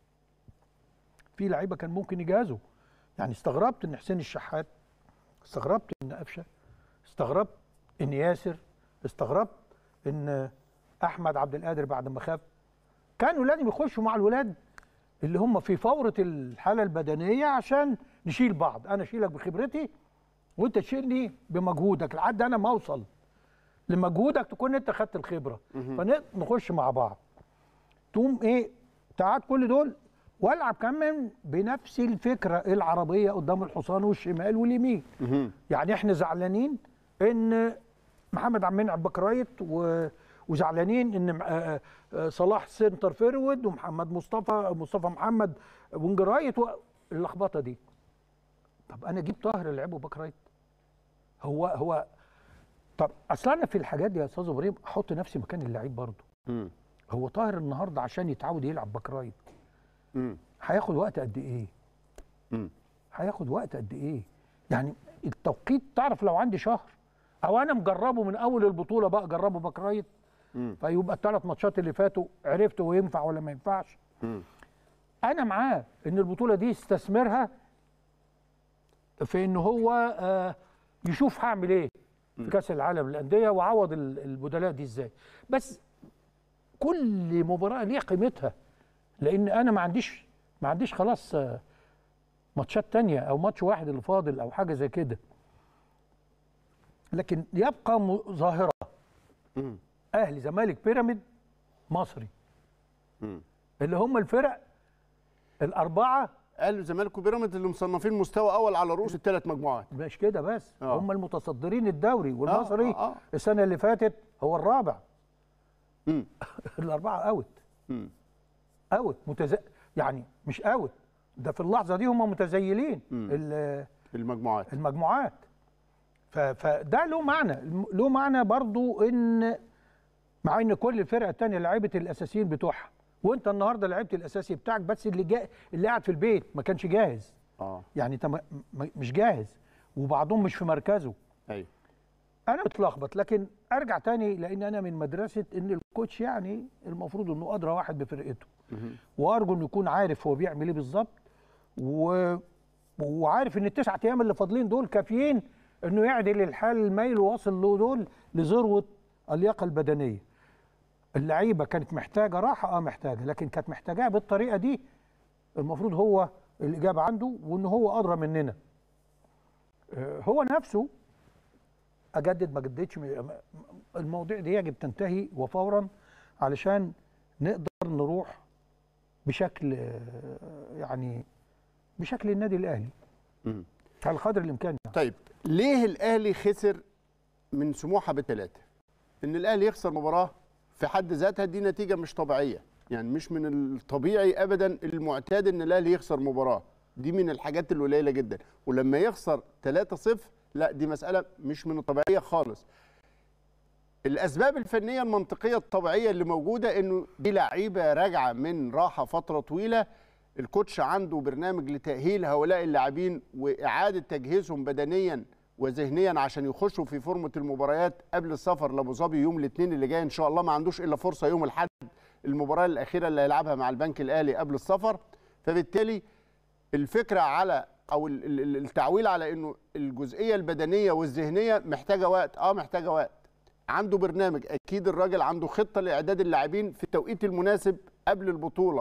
في لعيبه كان ممكن يجازوا يعني استغربت ان حسين الشحات استغربت ان قفشه استغربت ان ياسر استغربت ان احمد عبد القادر بعد ما خاف كانوا لازم يخشوا مع الولاد اللي هم في فورة الحالة البدنية عشان نشيل بعض أنا أشيلك بخبرتي وأنت تشيلني بمجهودك لحد أنا ما أوصل لمجهودك تكون أنت خدت الخبرة فنخش مع بعض تقوم إيه تعاد كل دول والعب كمان بنفس الفكرة العربية قدام الحصان والشمال واليمين يعني احنا زعلانين ان محمد عبد المنعم بكرايت و... وزعلانين ان آه، آه، صلاح سنتر فيرود ومحمد مصطفى مصطفى محمد وينج رايت و- اللخبطه دي طب انا اجيب طاهر اللي لعبه باك رايت هو هو طب اصل انا في الحاجات دي يا استاذ ابراهيم احط نفسي مكان اللعيب برضه
امم
هو طاهر النهارده عشان يتعود يلعب باك رايت
امم
هياخد وقت قد ايه؟
امم
هياخد وقت قد ايه؟ يعني التوقيت تعرف لو عندي شهر او انا مجربه من اول البطوله بقى جربه باك رايت
مم.
فيبقى الثلاث ماتشات اللي فاتوا عرفت هو ينفع ولا ما ينفعش
مم.
انا معاه ان البطوله دي استثمرها في ان هو آه، يشوف هعمل ايه في كاس العالم للانديه واعوض ال- البدلاء دي ازاي بس كل مباراه ليها قيمتها لان انا ما عنديش ما عنديش خلاص آه، ماتشات تانية او ماتش واحد اللي فاضل او حاجه زي كده لكن يبقى م- ظاهره
مم.
اهلي زمالك بيراميد مصري
مم.
اللي هم الفرق الاربعه
اهلي والزمالك وبيراميدز اللي مصنفين مستوى اول على رؤوس الثلاث مجموعات
مش كده بس
آه.
هم المتصدرين الدوري والمصري
آه، آه.
السنه اللي فاتت هو الرابع
مم.
الاربعه اوت
مم.
اوت متز... يعني مش اوت ده في اللحظه دي هم متزيلين ال-
المجموعات
المجموعات ف... فده له معنى الم- له معنى برضو ان مع ان كل الفرق التانية لعيبه الاساسيين بتوعها وانت النهارده لعبت الاساسي بتاعك بس اللي جا... اللي قاعد في البيت ما كانش جاهز
اه
يعني انت م... م... مش جاهز وبعضهم مش في مركزه
ايوه
انا متلخبط لكن ارجع تاني لان انا من مدرسه ان الكوتش يعني المفروض انه ادرى واحد بفرقته وارجو انه يكون عارف هو بيعمل ايه بالظبط و... وعارف ان التسعة ايام اللي فاضلين دول كافيين انه يعدل الحال الميل وواصل له دول لذروه اللياقه البدنيه اللعيبه كانت محتاجه راحه اه محتاجه لكن كانت محتاجاها بالطريقه دي المفروض هو الاجابه عنده وان هو ادرى مننا آه، هو نفسه اجدد ما جددش م- المواضيع دي يجب تنتهي وفورا علشان نقدر نروح بشكل آه، يعني بشكل النادي الاهلي
مم.
على قدر الامكان يعني.
طيب ليه الاهلي خسر من سموحه بثلاثه؟ ان الاهلي يخسر مباراه في حد ذاتها دي نتيجه مش طبيعيه، يعني مش من الطبيعي ابدا المعتاد ان الاهلي يخسر مباراه، دي من الحاجات القليله جدا، ولما يخسر 3-0 لا دي مساله مش من الطبيعيه خالص. الاسباب الفنيه المنطقيه الطبيعيه اللي موجوده انه دي لعيبه راجعه من راحه فتره طويله الكوتش عنده برنامج لتاهيل هؤلاء اللاعبين واعاده تجهيزهم بدنيا وذهنيا عشان يخشوا في فورمه المباريات قبل السفر لابو ظبي يوم الاثنين اللي جاي ان شاء الله ما عندوش الا فرصه يوم الاحد المباراه الاخيره اللي هيلعبها مع البنك الاهلي قبل السفر فبالتالي الفكره على او ال- ال- ال- التعويل على انه الجزئيه البدنيه والذهنيه محتاجه وقت اه محتاجه وقت عنده برنامج اكيد الراجل عنده خطه لاعداد اللاعبين في التوقيت المناسب قبل البطوله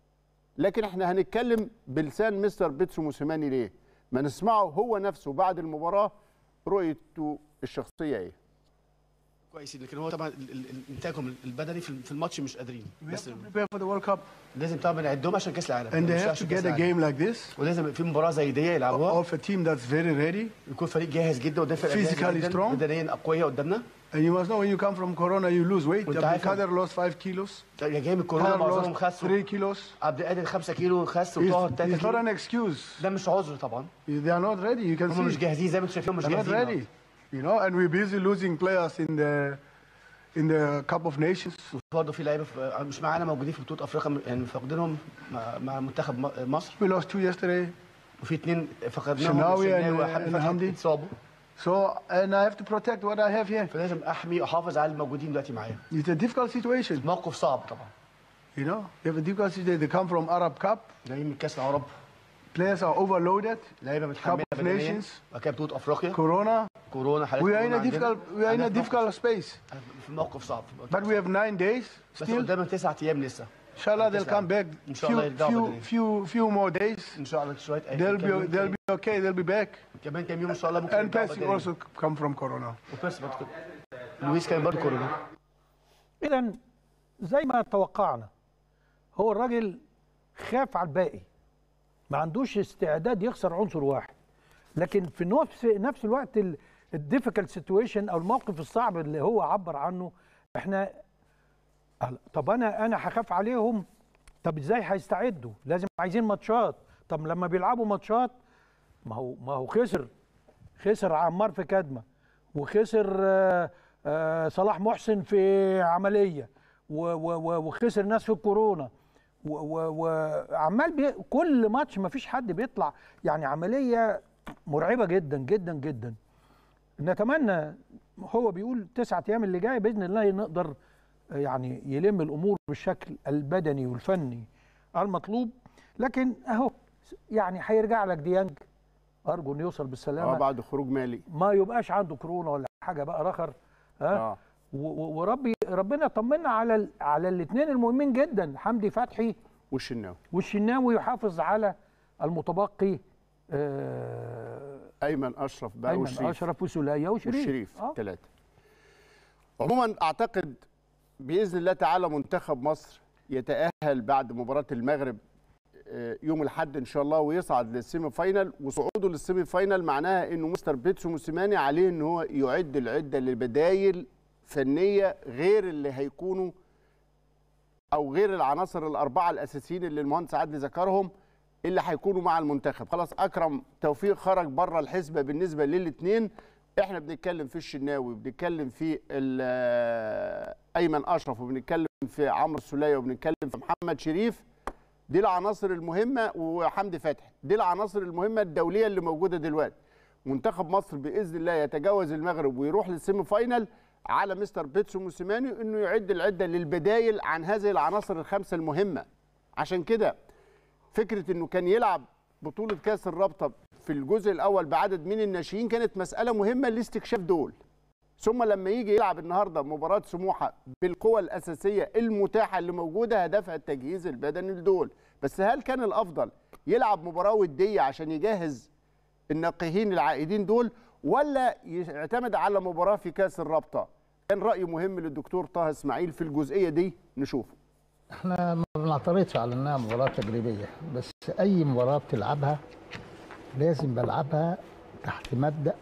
لكن احنا هنتكلم بلسان مستر بيتسو موسيماني ليه ما نسمعه هو نفسه بعد المباراه رؤيته الشخصيه ايه
كويسين لكن هو طبعا ال- ال- ال- انتاجهم البدني في في الماتش مش قادرين
We have
بس
to prepare for the World Cup,
لازم طبعا نعدهم عشان كاس العالم
and they
مش
have to
عشان
get
كأس
a
العالم.
game like this
ولازم في مباراه زي دي يلعبوها
of a team that's very ready.
يكون فريق جاهز جدا قدام فرقه جاهزة
Physically
جداً،
strong.
بدنيا اقوياء قدامنا
And you must know when you come from Corona, you lose weight.
وانت
Abdul
عارف-
Kader lost five kilos.
يا جاي من الكورونا
Kader
معظمهم
lost
خسوا
three kilos.
عبد القادر 5 كيلو خس
It's,
وطاهر
it's
3
not
كيلو
an excuse.
ده مش عذر طبعا
They are not ready. You can
هم مش
see.
جاهزين زي ما انتم شايفين مش
They're not
جاهزين
ready. You know, and we're busy losing players in the in the Cup of Nations.
برضه في لعيبه في- مش معانا موجودين في بطوله افريقيا يعني فاقدينهم مع, مع منتخب م- مصر
We lost two yesterday.
وفي اثنين فقدناهم
شناوي
الشناوي
and-
وحمدي
and
فتحي
حمدي.
اتصابوا
So, and I have to protect what I have here.
فلازم احمي واحافظ على الموجودين دلوقتي معايا
It's a difficult situation.
موقف صعب طبعا
You know, you have a difficult situation. They come from Arab Cup.
جايين من كاس العرب
Players are overloaded.
لعيبه متحمله
Cup of
بدنيا
Nations.
وبعد كده بطوله افريقيا
Corona.
كورونا حالات
We are in
كورونا
a
عندنا.
difficult we are in a
عندنا في
difficult
موقف-
space.
في موقف صعب
But we have nine days
بس
still.
قدامنا تسعة ايام لسه
Inshallah, they'll come back.
إن شاء الله
Few,
يرجعوا
few,
بدري.
few, few more days.
ان شاء الله شويه أيام.
They'll
كام يوم
be, they'll
تاني.
be okay. They'll be back.
كمان كام يوم ان شاء الله ممكن
And
يرجعوا
Percy
بدري.
also come from Corona.
وبيرسي برضه كده. لويس كان برضه كورونا
اذا زي ما توقعنا هو الراجل خاف على الباقي ما عندوش استعداد يخسر عنصر واحد لكن في نفس نفس الوقت الديفيكالت سيتويشن او الموقف الصعب اللي هو عبر عنه احنا قال، طب انا انا هخاف عليهم طب ازاي هيستعدوا لازم عايزين ماتشات طب لما بيلعبوا ماتشات ما هو ما هو خسر خسر عمار في كدمه وخسر آه، آه، صلاح محسن في عمليه و- و- و- وخسر ناس في الكورونا و- و- وعمال بي كل ماتش ما فيش حد بيطلع يعني عمليه مرعبه جدا جدا جدا نتمنى هو بيقول تسعة ايام اللي جايه باذن الله نقدر يعني يلم الامور بالشكل البدني والفني المطلوب لكن اهو يعني هيرجع لك ديانج ارجو انه يوصل
اه
بالسلامه
بعد خروج مالي
ما يبقاش عنده كورونا ولا حاجه بقى رخر ها
اه
و- و- وربي ربنا يطمنا على ال- على الاثنين المهمين جدا حمدي فتحي
والشناوي
والشناوي يحافظ على المتبقي آه
ايمن اشرف بقى
ايمن
وشريف
اشرف وسوليه وشريف
والشريف
آه.
ثلاثه عموما اعتقد باذن الله تعالى منتخب مصر يتاهل بعد مباراه المغرب آه، يوم الاحد ان شاء الله ويصعد للسيمي فاينال وصعوده للسيمي فاينال معناها انه مستر بيتسو موسيماني عليه ان هو يعد العده لبدايل فنيه غير اللي هيكونوا او غير العناصر الاربعه الاساسيين اللي المهندس عدلي ذكرهم اللي هيكونوا مع المنتخب خلاص اكرم توفيق خرج بره الحسبه بالنسبه للاثنين احنا بنتكلم في الشناوي وبنتكلم في ال- ايمن اشرف وبنتكلم في عمرو السوليه وبنتكلم في محمد شريف دي العناصر المهمه وحمدي فتحي دي العناصر المهمه الدوليه اللي موجوده دلوقتي منتخب مصر باذن الله يتجاوز المغرب ويروح للسيمي فاينل على مستر بيتسو موسيماني انه يعد العده للبدايل عن هذه العناصر الخمسه المهمه عشان كده فكره انه كان يلعب بطوله كاس الرابطه في الجزء الاول بعدد من الناشئين كانت مساله مهمه لاستكشاف دول ثم لما يجي يلعب النهارده مباراه سموحه بالقوى الاساسيه المتاحه اللي موجوده هدفها التجهيز البدني لدول بس هل كان الافضل يلعب مباراه وديه عشان يجهز الناقهين العائدين دول ولا يعتمد على مباراه في كاس الرابطه كان راي مهم للدكتور طه اسماعيل في الجزئيه دي نشوفه
احنا ما بنعترضش على انها مباراه تجريبيه بس اي مباراه بتلعبها لازم بلعبها تحت مبدا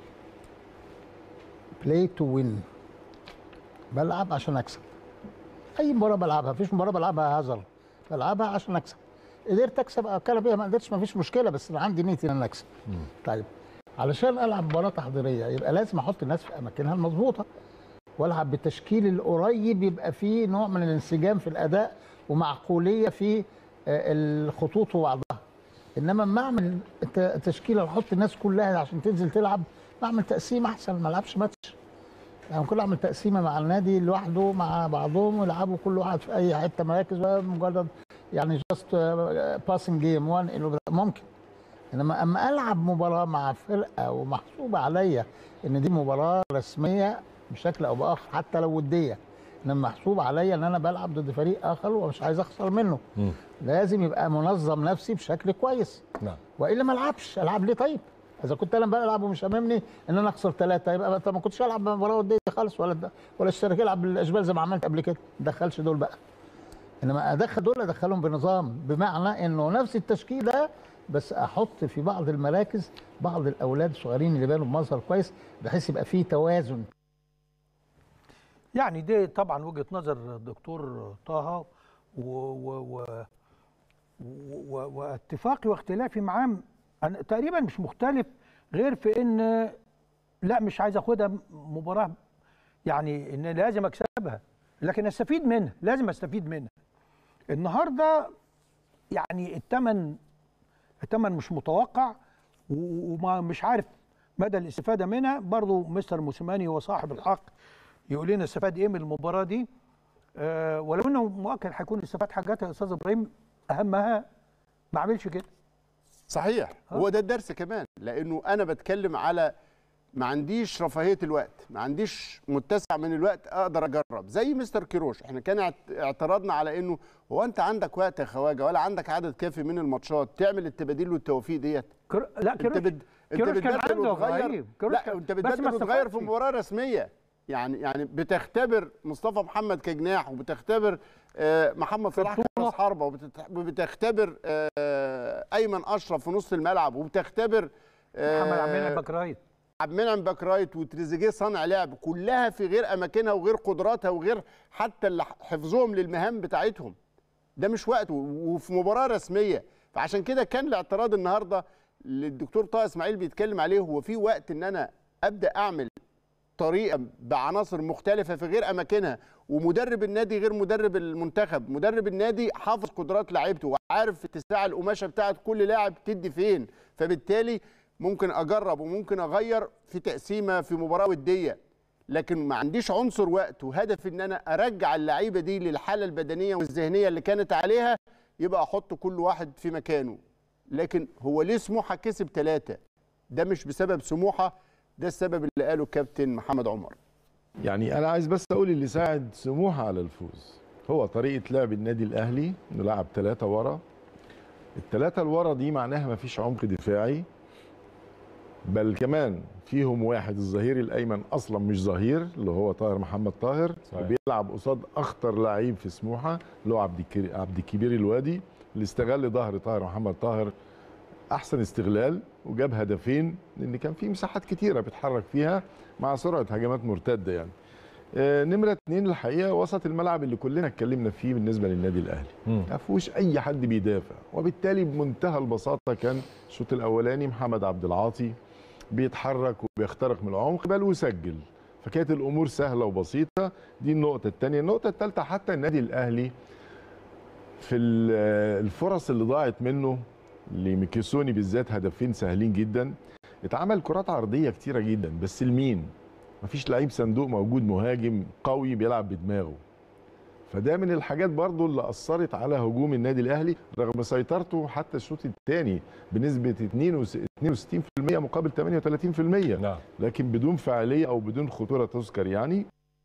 بلاي تو وين بلعب عشان اكسب اي مباراه بلعبها مفيش مباراه بلعبها هزر بلعبها عشان اكسب قدرت اكسب اتكلم بيها ما قدرتش مفيش مشكله بس انا عندي نيتي ان انا اكسب طيب علشان العب مباراه تحضيريه يبقى لازم احط الناس في اماكنها المظبوطه والعب بالتشكيل القريب يبقى فيه نوع من الانسجام في الاداء ومعقوليه في آه، الخطوط وبعضها انما اما اعمل ت- تشكيله واحط الناس كلها عشان تنزل تلعب بعمل تقسيم احسن ما العبش ماتش يعني كل اعمل تقسيمه مع النادي لوحده مع بعضهم ويلعبوا كل واحد في اي حته مراكز بقى مجرد يعني جاست باسنج جيم وان ممكن انما اما العب مباراه مع فرقه ومحسوبه عليا ان دي مباراه رسميه بشكل او باخر حتى لو وديه انما محسوب عليا ان انا بلعب ضد فريق اخر ومش عايز اخسر منه لازم يبقى منظم نفسي بشكل كويس
نعم
والا ما العبش العب ليه طيب اذا كنت انا بلعب ومش هممني ان انا اخسر ثلاثه يبقى انت ما كنتش العب مباراه وديه خالص ولا ولا اشترك العب بالاشبال زي ما عملت قبل كده ما دخلش دول بقى انما ادخل دول ادخلهم بنظام بمعنى انه نفس التشكيل ده بس احط في بعض المراكز بعض الاولاد الصغيرين اللي بانوا بمظهر كويس بحيث يبقى فيه توازن
يعني دي طبعا وجهه نظر الدكتور طه و و و و واتفاقي واختلافي معاه أنا تقريبا مش مختلف غير في ان لا مش عايز اخدها مباراه يعني ان لازم اكسبها لكن استفيد منها لازم استفيد منها النهارده يعني الثمن الثمن مش متوقع و- وما مش عارف مدى الاستفاده منها برضو مستر موسيماني هو صاحب الحق يقول لنا استفاد ايه من المباراه دي آه ولو انه مؤكد هيكون استفاد حاجات يا استاذ ابراهيم اهمها ما عملش كده
صحيح هو ده الدرس كمان لانه انا بتكلم على ما عنديش رفاهيه الوقت ما عنديش متسع من الوقت اقدر اجرب زي مستر كيروش احنا كان اعت- اعتراضنا على انه هو انت عندك وقت يا خواجه ولا عندك عدد كافي من الماتشات تعمل التباديل والتوفيق ديت
كر... لا
انت
كيروش
بد... انت
كيروش كان
بتبدل
عنده
وتغير
ابراهيم كيروش
لا
كان-
انت
بس ما
بتبدل وتغير في
استفادش.
مباراه رسميه يعني يعني بتختبر مصطفى محمد كجناح وبتختبر آه، محمد صلاح كراس حربه وبتت- وبتختبر آه، ايمن اشرف في نص الملعب وبتختبر آه،
محمد عبد المنعم باك رايت
عبد المنعم باك رايت وتريزيجيه صانع لعب كلها في غير اماكنها وغير قدراتها وغير حتى اللي حفظهم للمهام بتاعتهم ده مش وقته وفي مباراه رسميه فعشان كده كان الاعتراض النهارده اللي الدكتور طه اسماعيل بيتكلم عليه هو في وقت ان انا ابدا اعمل طريقه بعناصر مختلفه في غير اماكنها ومدرب النادي غير مدرب المنتخب مدرب النادي حافظ قدرات لعيبته وعارف اتساع القماشه بتاعت كل لاعب تدي فين فبالتالي ممكن اجرب وممكن اغير في تقسيمه في مباراه وديه لكن ما عنديش عنصر وقت وهدف ان انا ارجع اللعيبه دي للحاله البدنيه والذهنيه اللي كانت عليها يبقى احط كل واحد في مكانه لكن هو ليه سموحه كسب ثلاثه ده مش بسبب سموحه ده السبب اللي قاله الكابتن محمد عمر
يعني انا عايز بس اقول اللي ساعد سموحه على الفوز هو طريقه لعب النادي الاهلي انه لعب ثلاثه ورا الثلاثه اللي ورا دي معناها ما فيش عمق دفاعي بل كمان فيهم واحد الظهير الايمن اصلا مش ظهير اللي هو طاهر محمد طاهر
صحيح.
وبيلعب قصاد اخطر لعيب في سموحه اللي هو عبد الكري- عبد الكبير الوادي اللي استغل ظهر طاهر محمد طاهر احسن استغلال وجاب هدفين لان كان في مساحات كتيره بيتحرك فيها مع سرعه هجمات مرتده يعني آه، نمره اتنين الحقيقه وسط الملعب اللي كلنا اتكلمنا فيه بالنسبه للنادي الاهلي
مم.
ما فيهوش اي حد بيدافع وبالتالي بمنتهى البساطه كان الشوط الاولاني محمد عبد العاطي بيتحرك وبيخترق من العمق بل وسجل فكانت الامور سهله وبسيطه دي النقطه الثانيه النقطه الثالثه حتى النادي الاهلي في ال- الفرص اللي ضاعت منه لميكيسوني بالذات هدفين سهلين جدا اتعمل كرات عرضيه كتيره جدا بس لمين مفيش لعيب صندوق موجود مهاجم قوي بيلعب بدماغه فده من الحاجات برضو اللي اثرت على هجوم النادي الاهلي رغم سيطرته حتى الشوط الثاني بنسبه 62% مقابل 38%
نعم
لكن بدون فعاليه او بدون خطوره تذكر يعني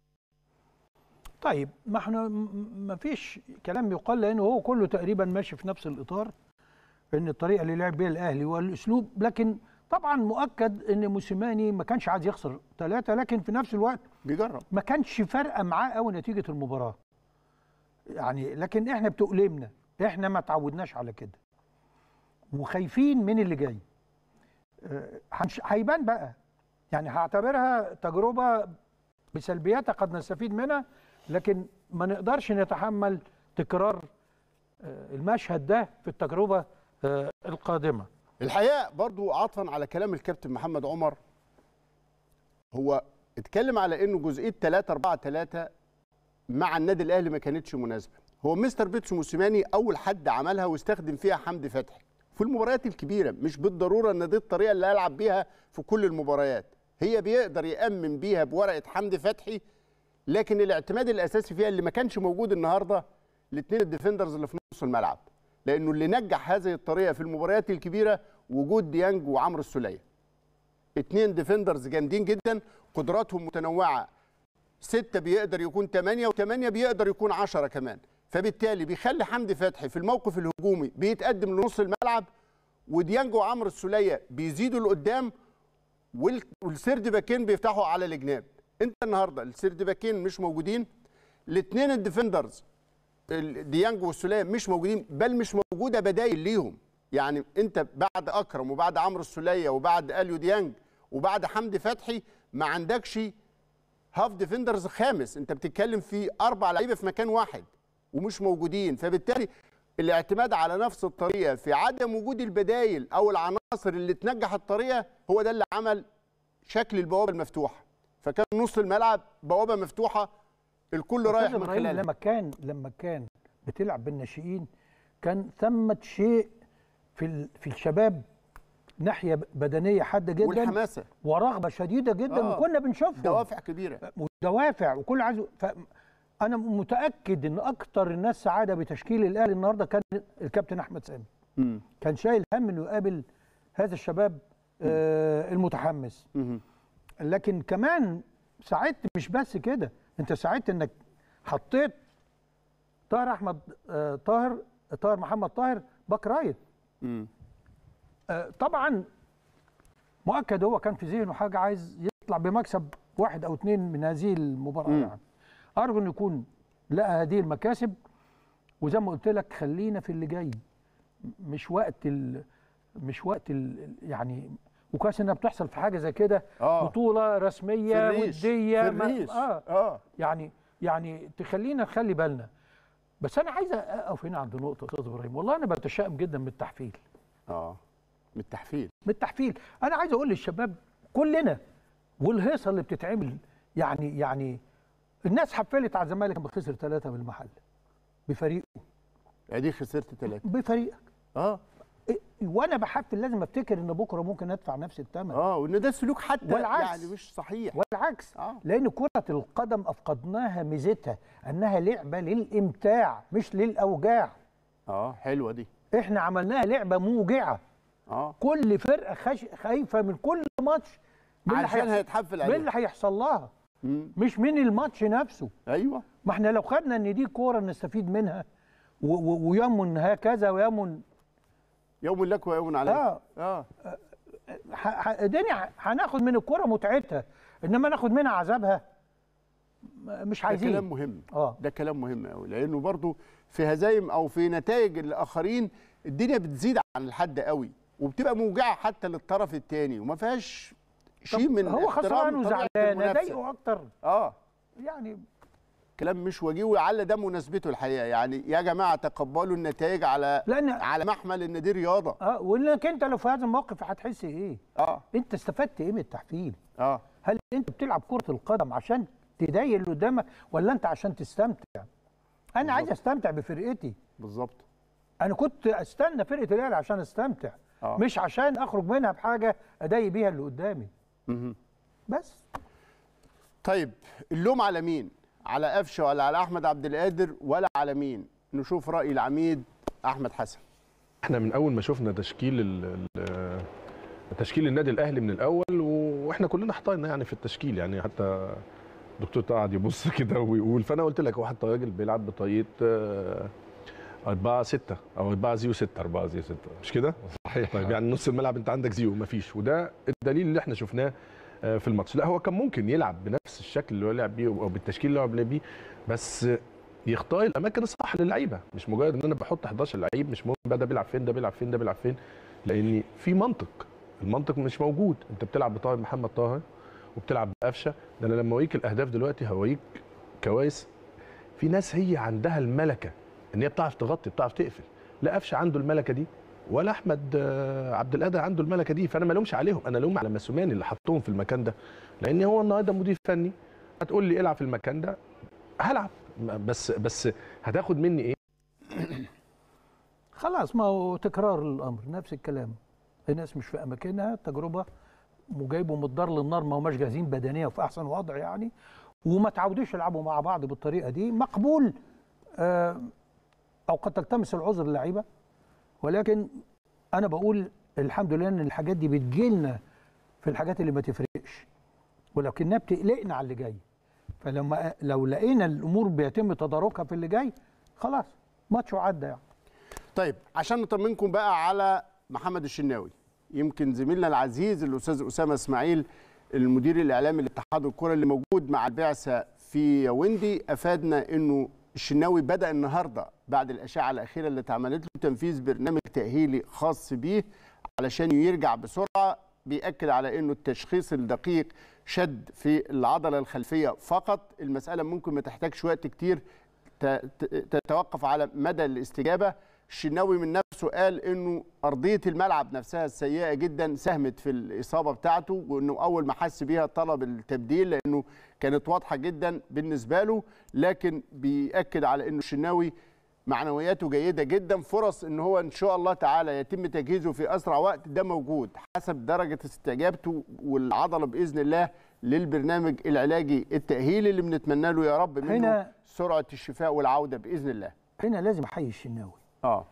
طيب ما احنا م- ما فيش كلام يقال لانه هو كله تقريبا ماشي في نفس الاطار ان الطريقه اللي لعب بيها الاهلي والاسلوب لكن طبعا مؤكد ان موسيماني ما كانش عايز يخسر ثلاثه لكن في نفس الوقت
بيجرب
ما كانش فارقه معاه قوي نتيجه المباراه يعني لكن احنا بتؤلمنا احنا ما تعودناش على كده وخايفين من اللي جاي آه، هنش- هيبان بقى يعني هعتبرها تجربه بسلبياتها قد نستفيد منها لكن ما نقدرش نتحمل تكرار آه، المشهد ده في التجربه آه، القادمه
الحقيقه برضو عطفا على كلام الكابتن محمد عمر هو اتكلم على انه جزئيه 3 4 3 مع النادي الاهلي ما كانتش مناسبه هو مستر بيتسو موسيماني اول حد عملها واستخدم فيها حمدي فتحي في المباريات الكبيره مش بالضروره ان دي الطريقه اللي هيلعب بيها في كل المباريات هي بيقدر يامن بيها بورقه حمدي فتحي لكن الاعتماد الاساسي فيها اللي ما كانش موجود النهارده الاثنين الديفندرز اللي في نص الملعب لانه اللي نجح هذه الطريقه في المباريات الكبيره وجود ديانج وعمرو السوليه اتنين ديفندرز جامدين جدا قدراتهم متنوعه ستة بيقدر يكون ثمانية وثمانية بيقدر يكون عشرة كمان فبالتالي بيخلي حمدي فتحي في الموقف الهجومي بيتقدم لنص الملعب وديانج وعمرو السولية بيزيدوا لقدام وال- والسيرد باكين بيفتحوا على الجناب انت النهارده السيرد باكين مش موجودين الاثنين الديفندرز ال- ديانج والسوليه مش موجودين بل مش موجوده بدايل ليهم يعني انت بعد اكرم وبعد عمرو السوليه وبعد اليو ديانج وبعد حمدي فتحي ما عندكش هاف ديفندرز خامس انت بتتكلم في اربع لعيبه في مكان واحد ومش موجودين فبالتالي الاعتماد على نفس الطريقه في عدم وجود البدايل او العناصر اللي تنجح الطريقه هو ده اللي عمل شكل البوابه المفتوحه فكان نص الملعب بوابه مفتوحه الكل رايح
أستاذ
من
إبراهيم
خلالها
لما كان لما كان بتلعب بالناشئين كان ثمة شيء في ال- في الشباب ناحيه بدنيه حاده جدا
والحماسه
ورغبه شديده جدا
آه.
وكنا بنشوفهم
دوافع كبيره
ودوافع وكل عايز ف... انا متاكد ان اكتر الناس سعاده بتشكيل الاهلي النهارده كان الكابتن احمد سامي
مم.
كان شايل هم انه يقابل هذا الشباب آه المتحمس
مم.
لكن كمان ساعدت مش بس كده انت ساعدت انك حطيت طاهر احمد آه طاهر طاهر محمد طاهر باك رايت
مم.
آه طبعا مؤكد هو كان في ذهنه حاجه عايز يطلع بمكسب واحد او اثنين من هذه المباراه
مم.
يعني ارجو انه يكون لقى هذه المكاسب وزي ما قلت لك خلينا في اللي جاي مش وقت ال مش وقت ال يعني وكويس انها بتحصل في حاجه زي كده
آه.
بطوله
في
رسميه
الريش
وديه
في
ما-
الريش
اه
اه
يعني يعني تخلينا نخلي بالنا بس انا عايز اقف هنا عند نقطه استاذ ابراهيم والله انا بتشائم جدا من التحفيل
اه من التحفيل
من التحفيل انا عايز اقول للشباب كلنا والهيصه اللي بتتعمل يعني يعني الناس حفلت على الزمالك لما خسر ثلاثه بالمحل بفريقه
ادي خسرت ثلاثه
بفريقك
اه
إيه، وانا بحفل لازم افتكر ان بكره ممكن ادفع نفس الثمن
اه وان ده سلوك حتى
والعكس.
يعني مش صحيح
والعكس
آه.
لان كره القدم افقدناها ميزتها انها لعبه للامتاع مش للاوجاع
اه حلوه دي
احنا عملناها لعبه موجعه
اه
كل فرقه خش... خايفه من كل ماتش من اللي
عشان
هيحصل-
هيتحفل
من
عليه
اللي هيحصل لها
مم.
مش من الماتش نفسه
ايوه
ما احنا لو خدنا ان دي كوره نستفيد منها و- و- ويمن هكذا ويمن
يوم لك ويوم عليك
اه
اه
ح- ح- الدنيا هناخد من الكوره متعتها انما ناخد منها عذابها م- مش
ده كلام
عايزين
مهم
اه
ده كلام مهم قوي لانه برضو في هزايم او في نتائج الاخرين الدنيا بتزيد عن الحد قوي وبتبقى موجعه حتى للطرف الثاني وما فيهاش شيء
طب
من
هو
احترام
خسران
طبيعة
وزعلان
المنافسة.
اضايقه اكتر
اه
يعني
كلام مش وجيه ولعل ده مناسبته الحقيقه يعني يا جماعه تقبلوا النتائج على
لان
على محمل ان دي رياضه
اه وانك انت لو في هذا الموقف هتحس ايه؟
اه
انت استفدت ايه من التحفيل؟
اه
هل انت بتلعب كره القدم عشان تضايق اللي قدامك ولا انت عشان تستمتع؟ انا عايز استمتع بفرقتي
بالظبط
انا كنت استنى فرقه الاهلي عشان استمتع
آه.
مش عشان اخرج منها بحاجه اضايق بيها اللي قدامي
مهم.
بس
طيب اللوم على مين؟ على قفشه ولا على احمد عبد القادر ولا على مين؟ نشوف راي العميد احمد حسن
احنا من اول ما شفنا تشكيل ال- ال- تشكيل النادي الاهلي من الاول واحنا كلنا احترنا يعني في التشكيل يعني حتى الدكتور قعد يبص كده ويقول فانا قلت لك هو حتى راجل بيلعب بطريقه آه، 4 6 او 4 0 6 4 0 6 مش كده؟
صحيح
طيب يعني نص الملعب انت عندك زيرو مفيش وده الدليل اللي احنا شفناه آه، في الماتش لا هو كان ممكن يلعب بنفس الشكل اللي هو لعب بيه او بالتشكيل اللي هو لعب بيه بس يختار الاماكن الصح للعيبه مش مجرد ان انا بحط 11 لعيب مش مهم بقى ده بيلعب فين ده بيلعب فين ده بيلعب فين لان في منطق المنطق مش موجود انت بتلعب بطاهر محمد طاهر وبتلعب بقفشه ده انا لما اوريك الاهداف دلوقتي هوريك كويس في ناس هي عندها الملكه ان هي بتعرف تغطي بتعرف تقفل لا قفشه عنده الملكه دي ولا احمد آه، عبد القادر عنده الملكه دي فانا ما لومش عليهم انا لوم على مسوماني اللي حطهم في المكان ده لان هو النهارده مدير فني هتقول لي العب في المكان ده هلعب بس بس هتاخد مني ايه
خلاص ما هو تكرار الامر نفس الكلام الناس مش في اماكنها تجربه وجايبه من الدار للنار ما هماش جاهزين بدنيا وفي احسن وضع يعني وما تعودوش يلعبوا مع بعض بالطريقه دي مقبول آه او قد تلتمس العذر اللعيبه ولكن انا بقول الحمد لله ان الحاجات دي بتجيلنا في الحاجات اللي ما تفرقش ولكنها بتقلقنا على اللي جاي فلما لو لقينا الامور بيتم تداركها في اللي جاي خلاص ماتش وعدى يعني
طيب عشان نطمنكم بقى على محمد الشناوي يمكن زميلنا العزيز الاستاذ اسامه اسماعيل المدير الاعلامي لاتحاد الكره اللي موجود مع البعثه في ياوندي افادنا انه الشناوي بدا النهارده بعد الاشعه الاخيره اللي اتعملت له تنفيذ برنامج تاهيلي خاص بيه علشان يرجع بسرعه بيأكد على انه التشخيص الدقيق شد في العضله الخلفيه فقط المساله ممكن ما تحتاجش وقت كتير ت- ت- تتوقف على مدى الاستجابه الشناوي من نفسه قال انه ارضيه الملعب نفسها السيئه جدا ساهمت في الاصابه بتاعته وانه اول ما حس بيها طلب التبديل لانه كانت واضحه جدا بالنسبه له لكن بيأكد على انه الشناوي معنوياته جيده جدا فرص ان هو ان شاء الله تعالى يتم تجهيزه في اسرع وقت ده موجود حسب درجه استجابته والعضله باذن الله للبرنامج العلاجي التاهيلي اللي بنتمنى له يا رب منه
هنا-
سرعه الشفاء والعوده باذن الله
هنا لازم احيي الشناوي
اه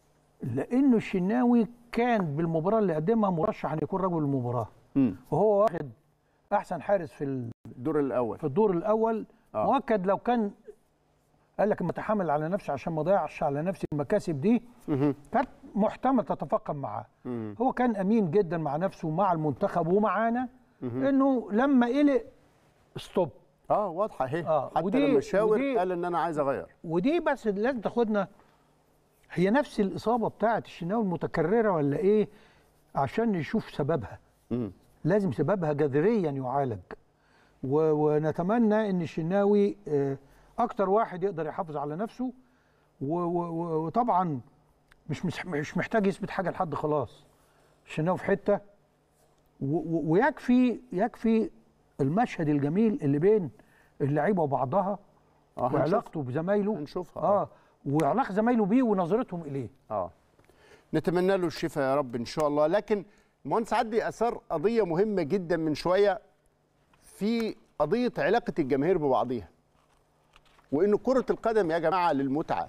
لانه الشناوي كان بالمباراه اللي قدمها مرشح ان يكون رجل المباراه
امم
وهو واخد احسن حارس في ال-
الدور الاول
في الدور الاول
آه.
مؤكد لو كان قال لك متحمل على نفسي عشان ما اضيعش على نفسي المكاسب دي
مهم.
كانت محتمل تتفاقم معاه
مم.
هو كان امين جدا مع نفسه ومع المنتخب ومعانا انه لما قلق ستوب
اه واضحه اهي
آه،
حتى
ودي-
لما شاور
ودي-
قال ان انا عايز اغير
ودي بس لازم تاخدنا هي نفس الاصابه بتاعه الشناوي المتكرره ولا ايه عشان نشوف سببها
مم.
لازم سببها جذريا يعالج و- ونتمنى ان الشناوي آه، اكتر واحد يقدر يحافظ على نفسه و- و- و- وطبعا مش مش مش محتاج يثبت حاجه لحد خلاص الشناوي في حته و- و- ويكفي يكفي المشهد الجميل اللي بين اللعيبه وبعضها
اه هنشوف
وعلاقته بزمايله
هنشوفها
اه وعلاقه زمايله بيه ونظرتهم اليه
اه نتمنى له الشفاء يا رب ان شاء الله لكن المهندس عدلي اثار قضيه مهمه جدا من شويه في قضيه علاقه الجماهير ببعضيها وان كره القدم يا جماعه للمتعه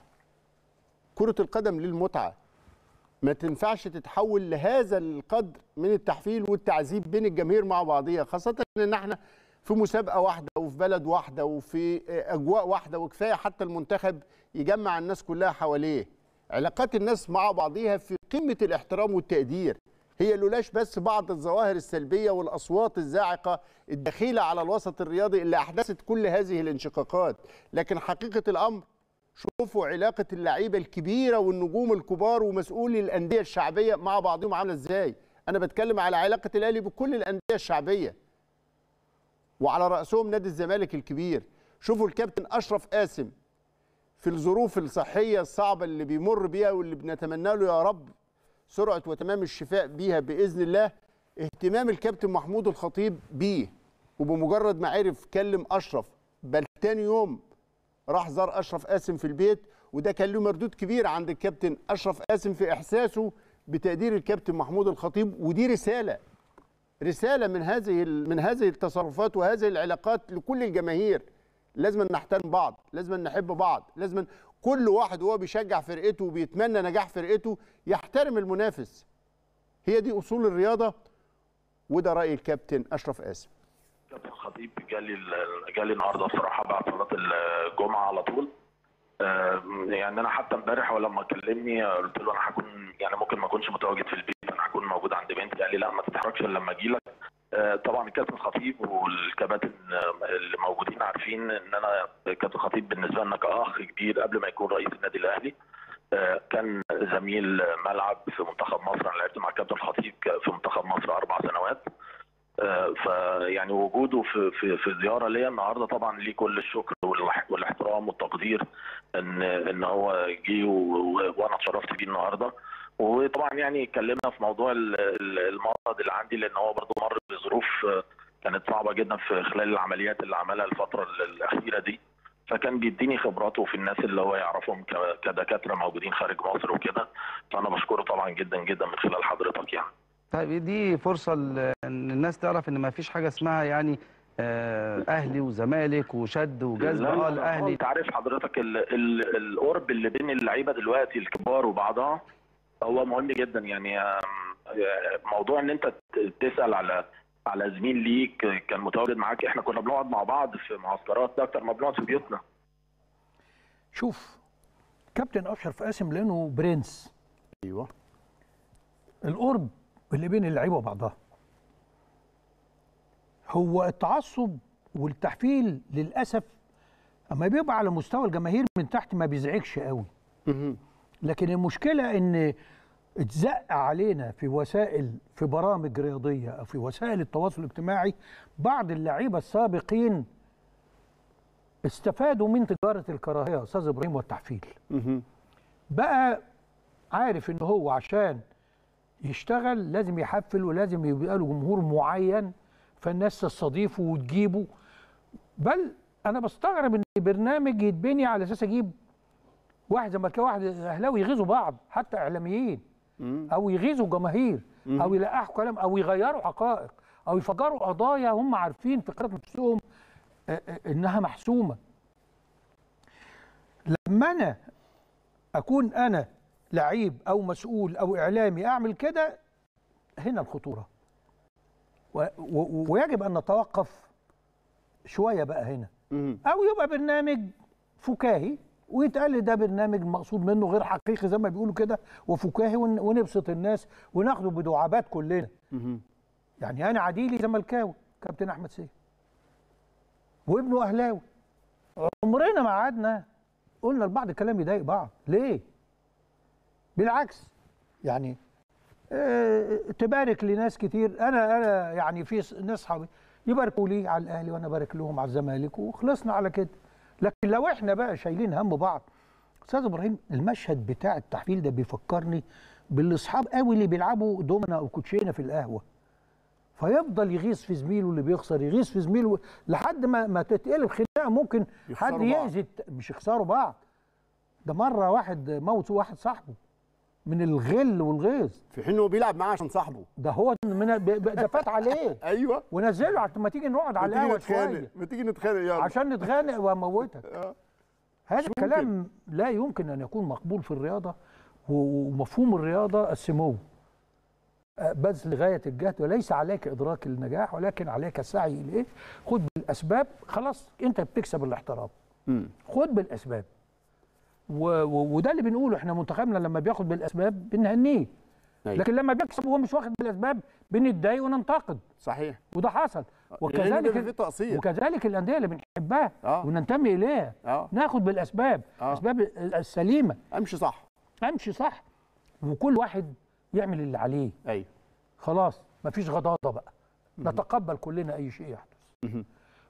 كره القدم للمتعه ما تنفعش تتحول لهذا القدر من التحفيل والتعذيب بين الجماهير مع بعضيها خاصه ان احنا في مسابقه واحده وفي بلد واحده وفي اجواء واحده وكفايه حتى المنتخب يجمع الناس كلها حواليه علاقات الناس مع بعضيها في قمه الاحترام والتقدير هي لولاش بس بعض الظواهر السلبيه والاصوات الزاعقه الدخيله على الوسط الرياضي اللي احدثت كل هذه الانشقاقات لكن حقيقه الامر شوفوا علاقه اللعيبه الكبيره والنجوم الكبار ومسؤولي الانديه الشعبيه مع بعضهم عامله ازاي انا بتكلم على علاقه الاهلي بكل الانديه الشعبيه وعلى راسهم نادي الزمالك الكبير شوفوا الكابتن اشرف قاسم في الظروف الصحيه الصعبه اللي بيمر بيها واللي بنتمنى له يا رب سرعه وتمام الشفاء بيها باذن الله اهتمام الكابتن محمود الخطيب بيه وبمجرد ما عرف كلم اشرف بل تاني يوم راح زار اشرف قاسم في البيت وده كان له مردود كبير عند الكابتن اشرف قاسم في احساسه بتقدير الكابتن محمود الخطيب ودي رساله رساله من هذه ال- من هذه التصرفات وهذه العلاقات لكل الجماهير لازم نحترم بعض لازم نحب بعض لازم كل واحد وهو بيشجع فرقته وبيتمنى نجاح فرقته يحترم المنافس هي دي اصول الرياضه وده راي الكابتن اشرف قاسم
كابتن خطيب جالي ال- جالي النهارده بصراحه بعد صلاه الجمعه على طول آم، يعني انا حتى امبارح ولما كلمني قلت له انا هكون يعني ممكن ما اكونش متواجد في البيت انا هكون موجود عند بنتي قال لي لا ما تتحركش الا لما اجي لك طبعا الكابتن خطيب والكباتن آه، اللي موجودين عارفين ان انا الكابتن خطيب بالنسبه لنا كاخ كبير قبل ما يكون رئيس النادي الاهلي آه، كان زميل ملعب في منتخب مصر انا لعبت مع الكابتن خطيب في منتخب مصر اربع سنوات آه، فيعني وجوده في في في زياره ليا النهارده طبعا ليه كل الشكر والاح- والاحترام والتقدير ان ان هو جه و- و- وانا اتشرفت بيه النهارده وطبعا يعني اتكلمنا في موضوع ال- ال- المرض اللي عندي لان هو برضه مر بظروف آه، كانت صعبه جدا في خلال العمليات اللي عملها الفتره ال- الاخيره دي فكان بيديني خبراته في الناس اللي هو يعرفهم ك- كدكاتره موجودين خارج مصر وكده فانا بشكره طبعا جدا جدا من خلال حضرتك يعني
طيب دي فرصة ل- ان الناس تعرف ان ما فيش حاجة اسمها يعني آه، اهلي وزمالك وشد وجذب
لا، لا،
اه
لا،
الاهلي
انت عارف حضرتك ال ال القرب اللي بين اللعيبه دلوقتي الكبار وبعضها هو مهم جدا يعني آم، آه، موضوع ان انت ت- تسال على على زميل ليك كان متواجد معاك احنا كنا بنقعد مع بعض في معسكرات ده اكتر ما بنقعد في بيوتنا
شوف كابتن اشرف قاسم لانه برنس
ايوه
القرب اللي بين اللعيبه وبعضها هو التعصب والتحفيل للاسف اما بيبقى على مستوى الجماهير من تحت ما بيزعجش قوي لكن المشكله ان اتزق علينا في وسائل في برامج رياضيه او في وسائل التواصل الاجتماعي بعض اللعيبه السابقين استفادوا من تجاره الكراهيه يا استاذ ابراهيم والتحفيل بقى عارف ان هو عشان يشتغل لازم يحفل ولازم يبقى له جمهور معين فالناس تستضيفه وتجيبه بل انا بستغرب ان برنامج يتبني على اساس اجيب واحد زملكاوي واحد اهلاوي يغيظوا بعض حتى اعلاميين او يغيظوا جماهير او يلقحوا كلام او يغيروا حقائق او يفجروا قضايا هم عارفين في قرارة نفسهم آه، آه، انها محسومه لما انا اكون انا لعيب او مسؤول او اعلامي اعمل كده هنا الخطوره و و ويجب ان نتوقف شويه بقى هنا او يبقى برنامج فكاهي ويتقال لي ده برنامج مقصود منه غير حقيقي زي ما بيقولوا كده وفكاهي ون- ونبسط الناس وناخده بدعابات كلنا يعني انا عديلي زملكاوي كابتن احمد سيف وابنه اهلاوي عمرنا ما قعدنا قلنا لبعض كلام يضايق بعض ليه بالعكس يعني آه، تبارك لناس كتير انا انا يعني في س- ناس صحابي يباركوا لي على الاهلي وانا بارك لهم على الزمالك وخلصنا على كده لكن لو احنا بقى شايلين هم بعض استاذ ابراهيم المشهد بتاع التحفيل ده بيفكرني بالاصحاب قوي اللي بيلعبوا دومنا او كوتشينه في القهوه فيفضل يغيظ في زميله اللي بيخسر يغيظ في زميله لحد ما ما تتقلب خناقه ممكن
يخسروا
حد
بعض.
يأذي الت- مش يخسروا بعض ده مره واحد موت واحد صاحبه من الغل والغيظ
في حين انه بيلعب معاه عشان صاحبه
ده هو من ب- ب- ده فات عليه
ايوه
ونزله عشان ما تيجي نقعد على
ما تيجي
القهوه
نتخانق
شويه
ما تيجي نتخانق يلا
عشان نتخانق واموتك
آه.
هذا
مش
الكلام لا يمكن ان يكون مقبول في الرياضه و- ومفهوم الرياضه السمو آه، بذل غايه الجهد وليس عليك ادراك النجاح ولكن عليك السعي اليه خد بالاسباب خلاص انت بتكسب الاحترام
مم.
خد بالاسباب و و وده اللي بنقوله احنا منتخبنا لما بياخد بالاسباب بنهنيه
أيوة.
لكن لما بيكسب وهو مش واخد بالاسباب بنتضايق وننتقد
صحيح
وده حصل
لأن بيبقى في
وكذلك
تقصير
وكذلك الانديه اللي بنحبها
آه.
وننتمي اليها
اه
ناخد بالاسباب
آه.
الاسباب السليمه
امشي صح
امشي صح وكل واحد يعمل اللي عليه
ايوه
خلاص مفيش غضاضه بقى نتقبل كلنا اي شيء يحدث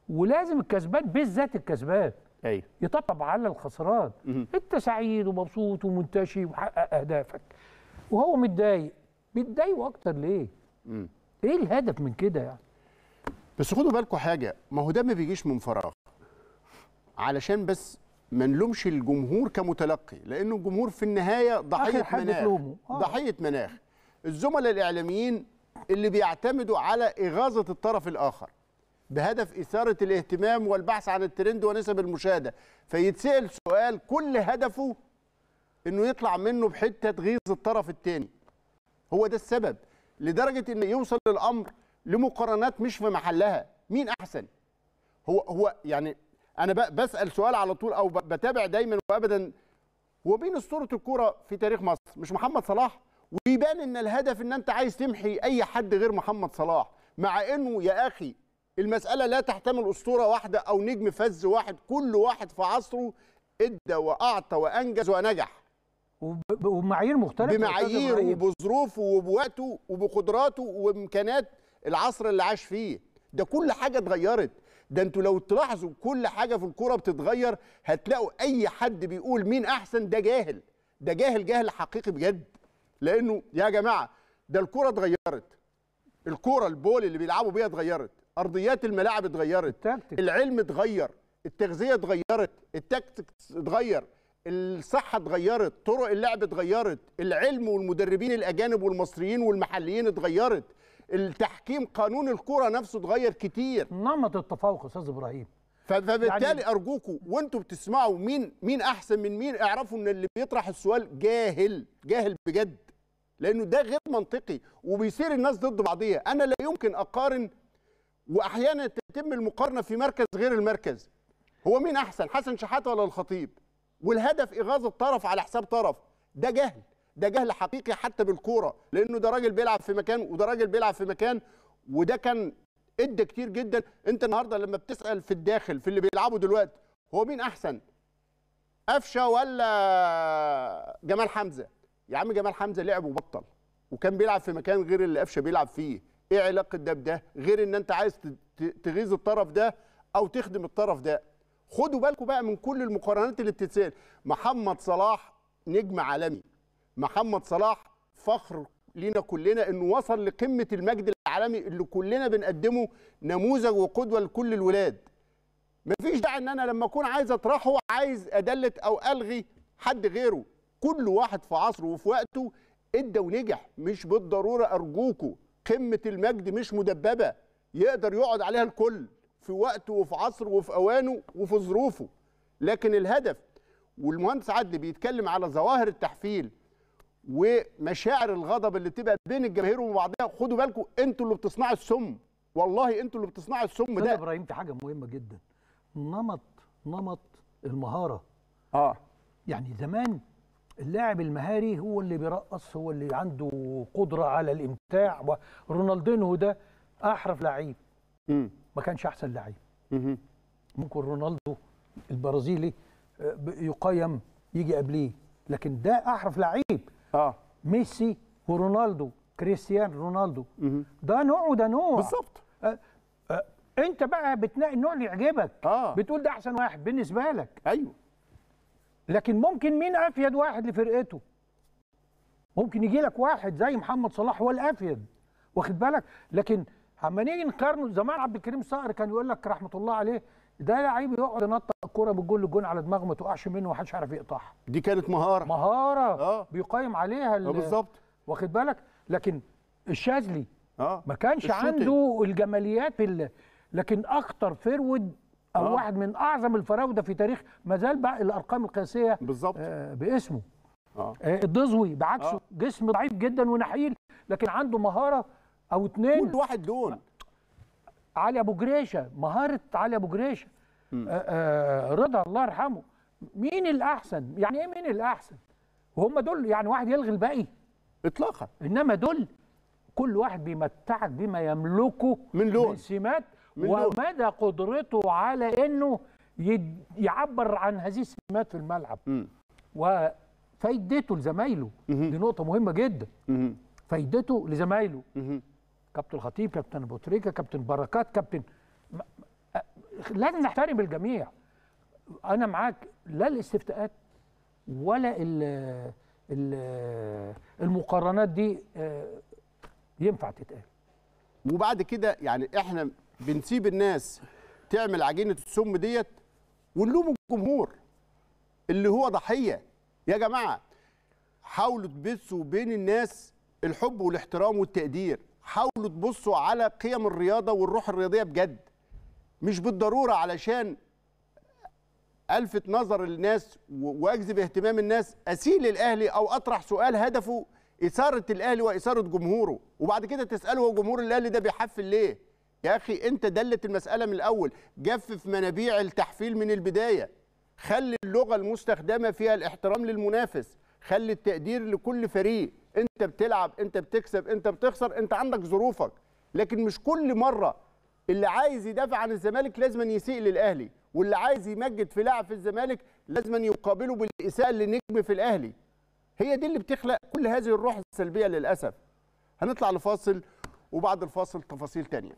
ولازم الكسبان بالذات الكسبان
ايوه
يطبطب على الخسران
مهم.
انت سعيد ومبسوط ومنتشي ومحقق اهدافك وهو متضايق بيتضايقوا اكتر ليه؟
مم.
ايه الهدف من كده يعني؟
بس خدوا بالكم حاجه ما هو ده ما بيجيش من فراغ علشان بس ما نلومش الجمهور كمتلقي لانه الجمهور في النهايه ضحيه
آخر حد
مناخ
تلومه. آه.
ضحيه مناخ الزملاء الاعلاميين اللي بيعتمدوا على اغاظه الطرف الاخر بهدف اثاره الاهتمام والبحث عن الترند ونسب المشاهده فيتسال سؤال كل هدفه انه يطلع منه بحته تغيظ الطرف الثاني هو ده السبب لدرجه ان يوصل الامر لمقارنات مش في محلها مين احسن هو هو يعني انا ب- بسال سؤال على طول او ب- بتابع دايما وابدا هو مين اسطوره الكوره في تاريخ مصر مش محمد صلاح ويبان ان الهدف ان انت عايز تمحي اي حد غير محمد صلاح مع انه يا اخي المساله لا تحتمل اسطوره واحده او نجم فز واحد كل واحد في عصره ادى واعطى وانجز ونجح
وب- وبمعايير مختلفه يا أستاذ
بمعاييره
إبراهيم.
وبظروفه وبوقته وبقدراته وامكانات العصر اللي عاش فيه ده كل حاجه اتغيرت ده انتوا لو تلاحظوا كل حاجه في الكوره بتتغير هتلاقوا اي حد بيقول مين احسن ده جاهل ده جاهل جاهل حقيقي بجد لانه يا جماعه ده الكوره اتغيرت الكوره البول اللي بيلعبوا بيها اتغيرت ارضيات الملاعب اتغيرت
التكتيك.
العلم اتغير التغذيه اتغيرت التكتكس اتغير الصحه اتغيرت طرق اللعب اتغيرت العلم والمدربين الاجانب والمصريين والمحليين اتغيرت التحكيم قانون الكره نفسه اتغير كتير
نمط التفوق يا استاذ ابراهيم
ف- فبالتالي
يعني-
ارجوكم وانتم بتسمعوا مين مين احسن من مين اعرفوا ان اللي بيطرح السؤال جاهل جاهل بجد لانه ده غير منطقي وبيصير الناس ضد بعضيها انا لا يمكن اقارن واحيانا تتم المقارنه في مركز غير المركز هو مين احسن حسن شحاته ولا الخطيب والهدف اغاظه طرف على حساب طرف ده جهل ده جهل حقيقي حتى بالكوره لانه ده راجل بيلعب في مكان وده راجل بيلعب في مكان وده كان ادى كتير جدا انت النهارده لما بتسال في الداخل في اللي بيلعبوا دلوقتي هو مين احسن قفشه ولا جمال حمزه يا عم جمال حمزه لعب وبطل وكان بيلعب في مكان غير اللي قفشه بيلعب فيه ايه علاقه ده بده غير ان انت عايز ت- ت- تغيظ الطرف ده او تخدم الطرف ده خدوا بالكم بقى من كل المقارنات اللي بتتسال محمد صلاح نجم عالمي محمد صلاح فخر لينا كلنا انه وصل لقمه المجد العالمي اللي كلنا بنقدمه نموذج وقدوه لكل الولاد مفيش داعي ان انا لما اكون عايز اطرحه عايز ادلت او الغي حد غيره كل واحد في عصره وفي وقته ادى ونجح مش بالضروره ارجوكوا قمه المجد مش مدببه يقدر يقعد عليها الكل في وقته وفي عصره وفي اوانه وفي ظروفه لكن الهدف والمهندس عدلي بيتكلم على ظواهر التحفيل ومشاعر الغضب اللي تبقى بين الجماهير وبعضها خدوا بالكم انتوا اللي بتصنعوا السم والله انتوا اللي بتصنعوا السم
استاذ
ده
ابراهيم في حاجه مهمه جدا نمط نمط المهاره
اه
يعني زمان اللاعب المهاري هو اللي بيرقص هو اللي عنده قدره على الامتاع ورونالدينو ده احرف لعيب
امم
ما كانش احسن لعيب
مهم.
ممكن رونالدو البرازيلي آه، ب- يقيم يجي قبليه لكن ده احرف لعيب
اه
ميسي ورونالدو كريستيانو رونالدو
مهم.
ده نوع وده نوع
بالظبط
آه، آه، انت بقى بتنقي النوع اللي يعجبك
اه
بتقول ده احسن واحد بالنسبه لك
ايوه
لكن ممكن مين افيد واحد لفرقته ممكن يجي لك واحد زي محمد صلاح هو الافيد واخد بالك لكن اما نيجي نقارنه زمان عبد الكريم صقر كان يقول لك رحمه الله عليه ده لعيب يقعد ينطق الكوره بالجول للجون على دماغه ما تقعش منه ومحدش يعرف يقطعها
دي كانت مهاره
مهاره
آه.
بيقيم عليها ال-
آه، بالظبط
واخد بالك لكن الشاذلي
اه
ما كانش
الشوتنج.
عنده الجماليات في ال... لكن اخطر فرود او
آه.
واحد من اعظم الفراوده في تاريخ ما زال بقى الارقام القياسيه
بالظبط
آه، باسمه
اه
آه، الدزوي بعكسه
آه.
جسم ضعيف جدا ونحيل لكن عنده مهاره او اتنين
كل واحد لون
علي ابو جريشه مهاره علي ابو جريشه آه، آه، رضا الله يرحمه مين الاحسن يعني ايه مين الاحسن وهم دول يعني واحد يلغي الباقي
اطلاقا
انما دول كل واحد بيمتعك بما يملكه
من لون.
من سمات
من لون.
ومدى قدرته على انه يد- يعبر عن هذه السمات في الملعب
مم.
وفايدته لزمايله دي نقطه مهمه جدا
مهم.
فايدته لزمايله
مهم.
كابتن الخطيب كابتن ابو تريكه كابتن بركات كابتن م- م- لازم نحترم الجميع انا معاك لا الاستفتاءات ولا ال ال المقارنات دي آه، ينفع تتقال
وبعد كده يعني احنا بنسيب الناس تعمل عجينه السم ديت ونلوم الجمهور اللي هو ضحيه يا جماعه حاولوا تبثوا بين الناس الحب والاحترام والتقدير حاولوا تبصوا على قيم الرياضه والروح الرياضيه بجد مش بالضروره علشان الفت نظر الناس و- واجذب اهتمام الناس اسيل الاهلي او اطرح سؤال هدفه اثاره الاهلي واثاره جمهوره وبعد كده تساله هو جمهور الاهلي ده بيحفل ليه يا اخي انت دلت المساله من الاول جفف منابيع التحفيل من البدايه خلي اللغه المستخدمه فيها الاحترام للمنافس خلي التقدير لكل فريق انت بتلعب انت بتكسب انت بتخسر انت عندك ظروفك لكن مش كل مره اللي عايز يدافع عن الزمالك لازم يسيء للاهلي واللي عايز يمجد في لاعب في الزمالك لازم يقابله بالاساءه لنجم في الاهلي هي دي اللي بتخلق كل هذه الروح السلبيه للاسف هنطلع لفاصل وبعد الفاصل تفاصيل تانية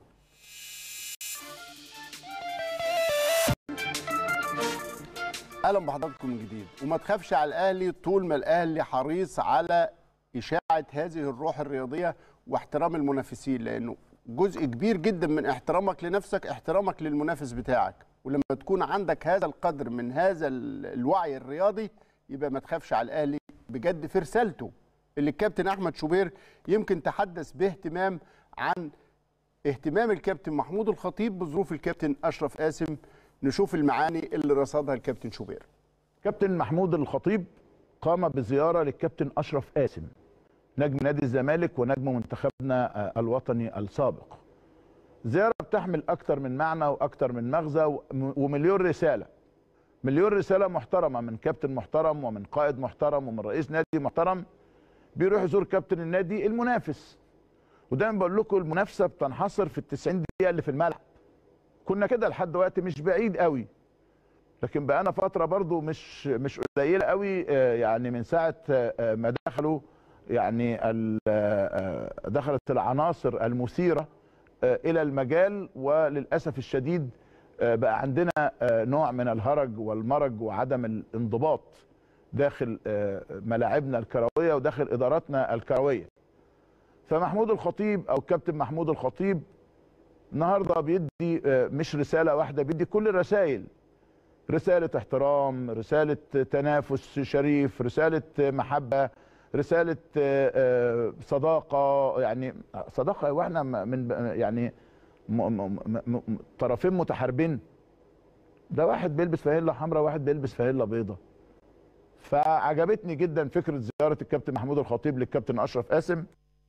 اهلا بحضراتكم من جديد وما تخافش على الاهلي طول ما الاهلي حريص على اشاعه هذه الروح الرياضيه واحترام المنافسين لانه جزء كبير جدا من احترامك لنفسك احترامك للمنافس بتاعك ولما تكون عندك هذا القدر من هذا ال- الوعي الرياضي يبقى ما تخافش على الاهلي بجد في رسالته اللي الكابتن احمد شوبير يمكن تحدث باهتمام عن اهتمام الكابتن محمود الخطيب بظروف الكابتن اشرف قاسم نشوف المعاني اللي رصدها الكابتن شوبير
كابتن محمود الخطيب قام بزياره للكابتن اشرف قاسم نجم نادي الزمالك ونجم منتخبنا آه، الوطني السابق زياره بتحمل اكتر من معنى واكتر من مغزى وم- ومليون رساله مليون رساله محترمه من كابتن محترم ومن قائد محترم ومن رئيس نادي محترم بيروح يزور كابتن النادي المنافس ودايما بقول لكم المنافسه بتنحصر في ال 90 دقيقه اللي في الملعب كنا كده لحد وقت مش بعيد قوي لكن بقى فتره برضو مش مش قليله قوي آه، يعني من ساعه آه، آه، ما دخلوا يعني ال- آه، آه، دخلت العناصر المثيره آه، الى المجال وللاسف الشديد آه، بقى عندنا آه، نوع من الهرج والمرج وعدم الانضباط داخل آه، ملاعبنا الكرويه وداخل اداراتنا الكرويه فمحمود الخطيب او كابتن محمود الخطيب النهارده بيدي آه، مش رساله واحده بيدي كل الرسائل رساله احترام رساله تنافس شريف رساله محبه رساله آه، آه، صداقه يعني صداقه واحنا م- من يعني م- م- م- م- طرفين متحاربين ده واحد بيلبس فانيلا حمراء واحد بيلبس فانيلا بيضاء فعجبتني جدا فكره زياره الكابتن محمود الخطيب للكابتن اشرف قاسم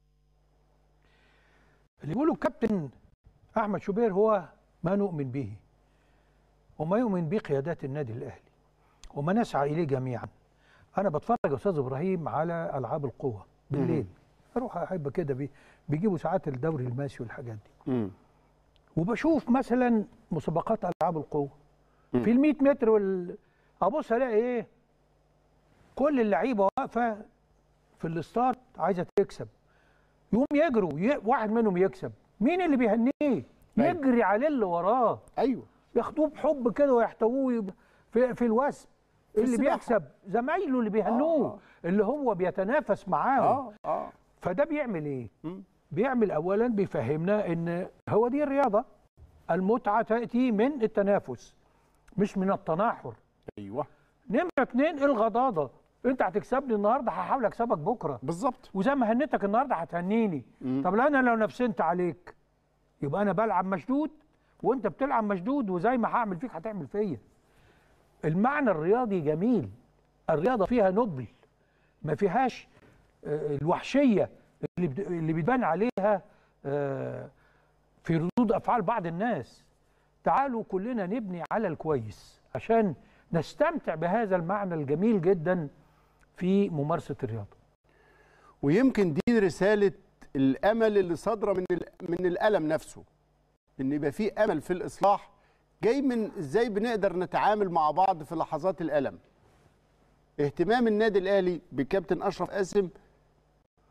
اللي يقوله الكابتن احمد شوبير هو ما نؤمن به وما يؤمن به قيادات النادي الاهلي وما نسعى اليه جميعا انا بتفرج يا استاذ ابراهيم على العاب القوه بالليل اروح احب كده بي بيجيبوا ساعات الدوري الماسي والحاجات دي وبشوف مثلا مسابقات العاب القوه في ال 100 متر وال ابص الاقي ايه كل اللعيبه واقفه في الستارت عايزه تكسب يقوم يجروا ي... واحد منهم يكسب مين اللي بيهنيه يجري عليه اللي وراه
ايوه
ياخدوه بحب كده ويحتووه يب- في في الوثب اللي
السباحة.
بيكسب زمايله اللي بيهنوه
آه.
اللي هو بيتنافس معاهم
اه اه
فده بيعمل ايه
مم.
بيعمل اولا بيفهمنا ان هو دي الرياضه المتعه تاتي من التنافس مش من التناحر
ايوه
نمره اتنين الغضاضه انت هتكسبني النهارده هحاول اكسبك بكره
بالظبط
وزي ما هنتك النهارده هتهنيني طب لا انا لو نفسنت عليك يبقى انا بلعب مشدود وانت بتلعب مشدود وزي ما هعمل فيك هتعمل فيا المعنى الرياضي جميل الرياضه فيها نبل ما فيهاش آه، الوحشيه اللي بت- اللي بيبان عليها آه، في ردود افعال بعض الناس تعالوا كلنا نبني على الكويس عشان نستمتع بهذا المعنى الجميل جدا في ممارسه الرياضه
ويمكن دي رساله الامل اللي صادره من ال- من الالم نفسه ان يبقى في امل في الاصلاح جاي من ازاي بنقدر نتعامل مع بعض في لحظات الالم اهتمام النادي الاهلي بكابتن اشرف قاسم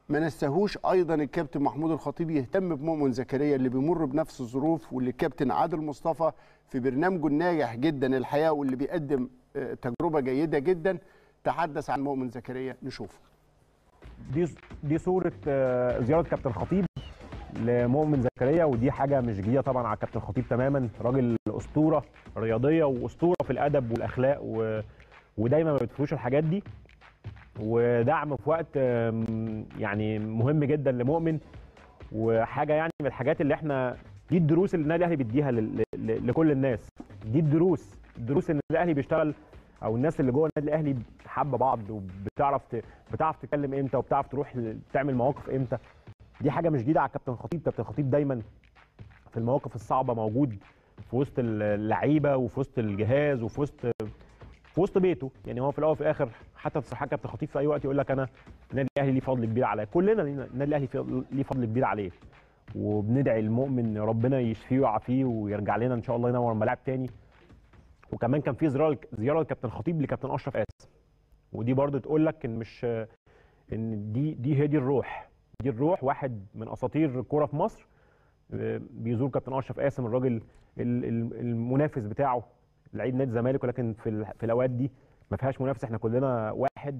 ما نستهوش ايضا الكابتن محمود الخطيب يهتم بمؤمن زكريا اللي بيمر بنفس الظروف واللي الكابتن عادل مصطفى في برنامجه الناجح جدا الحياه واللي بيقدم آه، تجربه جيده جدا تحدث عن مؤمن زكريا نشوفه
دي دي صوره آه، زياره كابتن خطيب لمؤمن زكريا ودي حاجه مش جديده طبعا على كابتن خطيب تماما راجل اسطوره رياضيه واسطوره في الادب والاخلاق و... ودايما ما بتفوش الحاجات دي ودعم في وقت آم، يعني مهم جدا لمؤمن وحاجه يعني من الحاجات اللي احنا دي الدروس اللي النادي الاهلي بيديها لل- ل- لكل الناس دي الدروس الدروس ان الاهلي بيشتغل او الناس اللي جوه النادي الاهلي حابه بعض وبتعرف ت... بتعرف تتكلم امتى وبتعرف تروح ل- تعمل مواقف امتى دي حاجه مش جديده على كابتن خطيب كابتن خطيب دايما في المواقف الصعبه موجود في وسط اللعيبه وفي وسط الجهاز وفي وسط في وسط بيته يعني هو في الاول وفي الاخر حتى تصريحات كابتن خطيب في اي وقت يقول لك انا النادي الاهلي ليه فضل كبير عليا كلنا لينا- النادي الاهلي في- ليه فضل كبير عليه وبندعي المؤمن ربنا يشفيه ويعافيه ويرجع لنا ان شاء الله ينور ملاعب تاني وكمان كان في زياره زياره لكابتن خطيب لكابتن اشرف قاسم ودي برضو تقول لك ان مش ان دي دي هي دي الروح دي الروح واحد من اساطير الكوره في مصر آه، بيزور كابتن اشرف قاسم الراجل ال- ال- المنافس بتاعه لعيب نادي الزمالك ولكن في ال- في الاوقات دي ما فيهاش منافس احنا كلنا واحد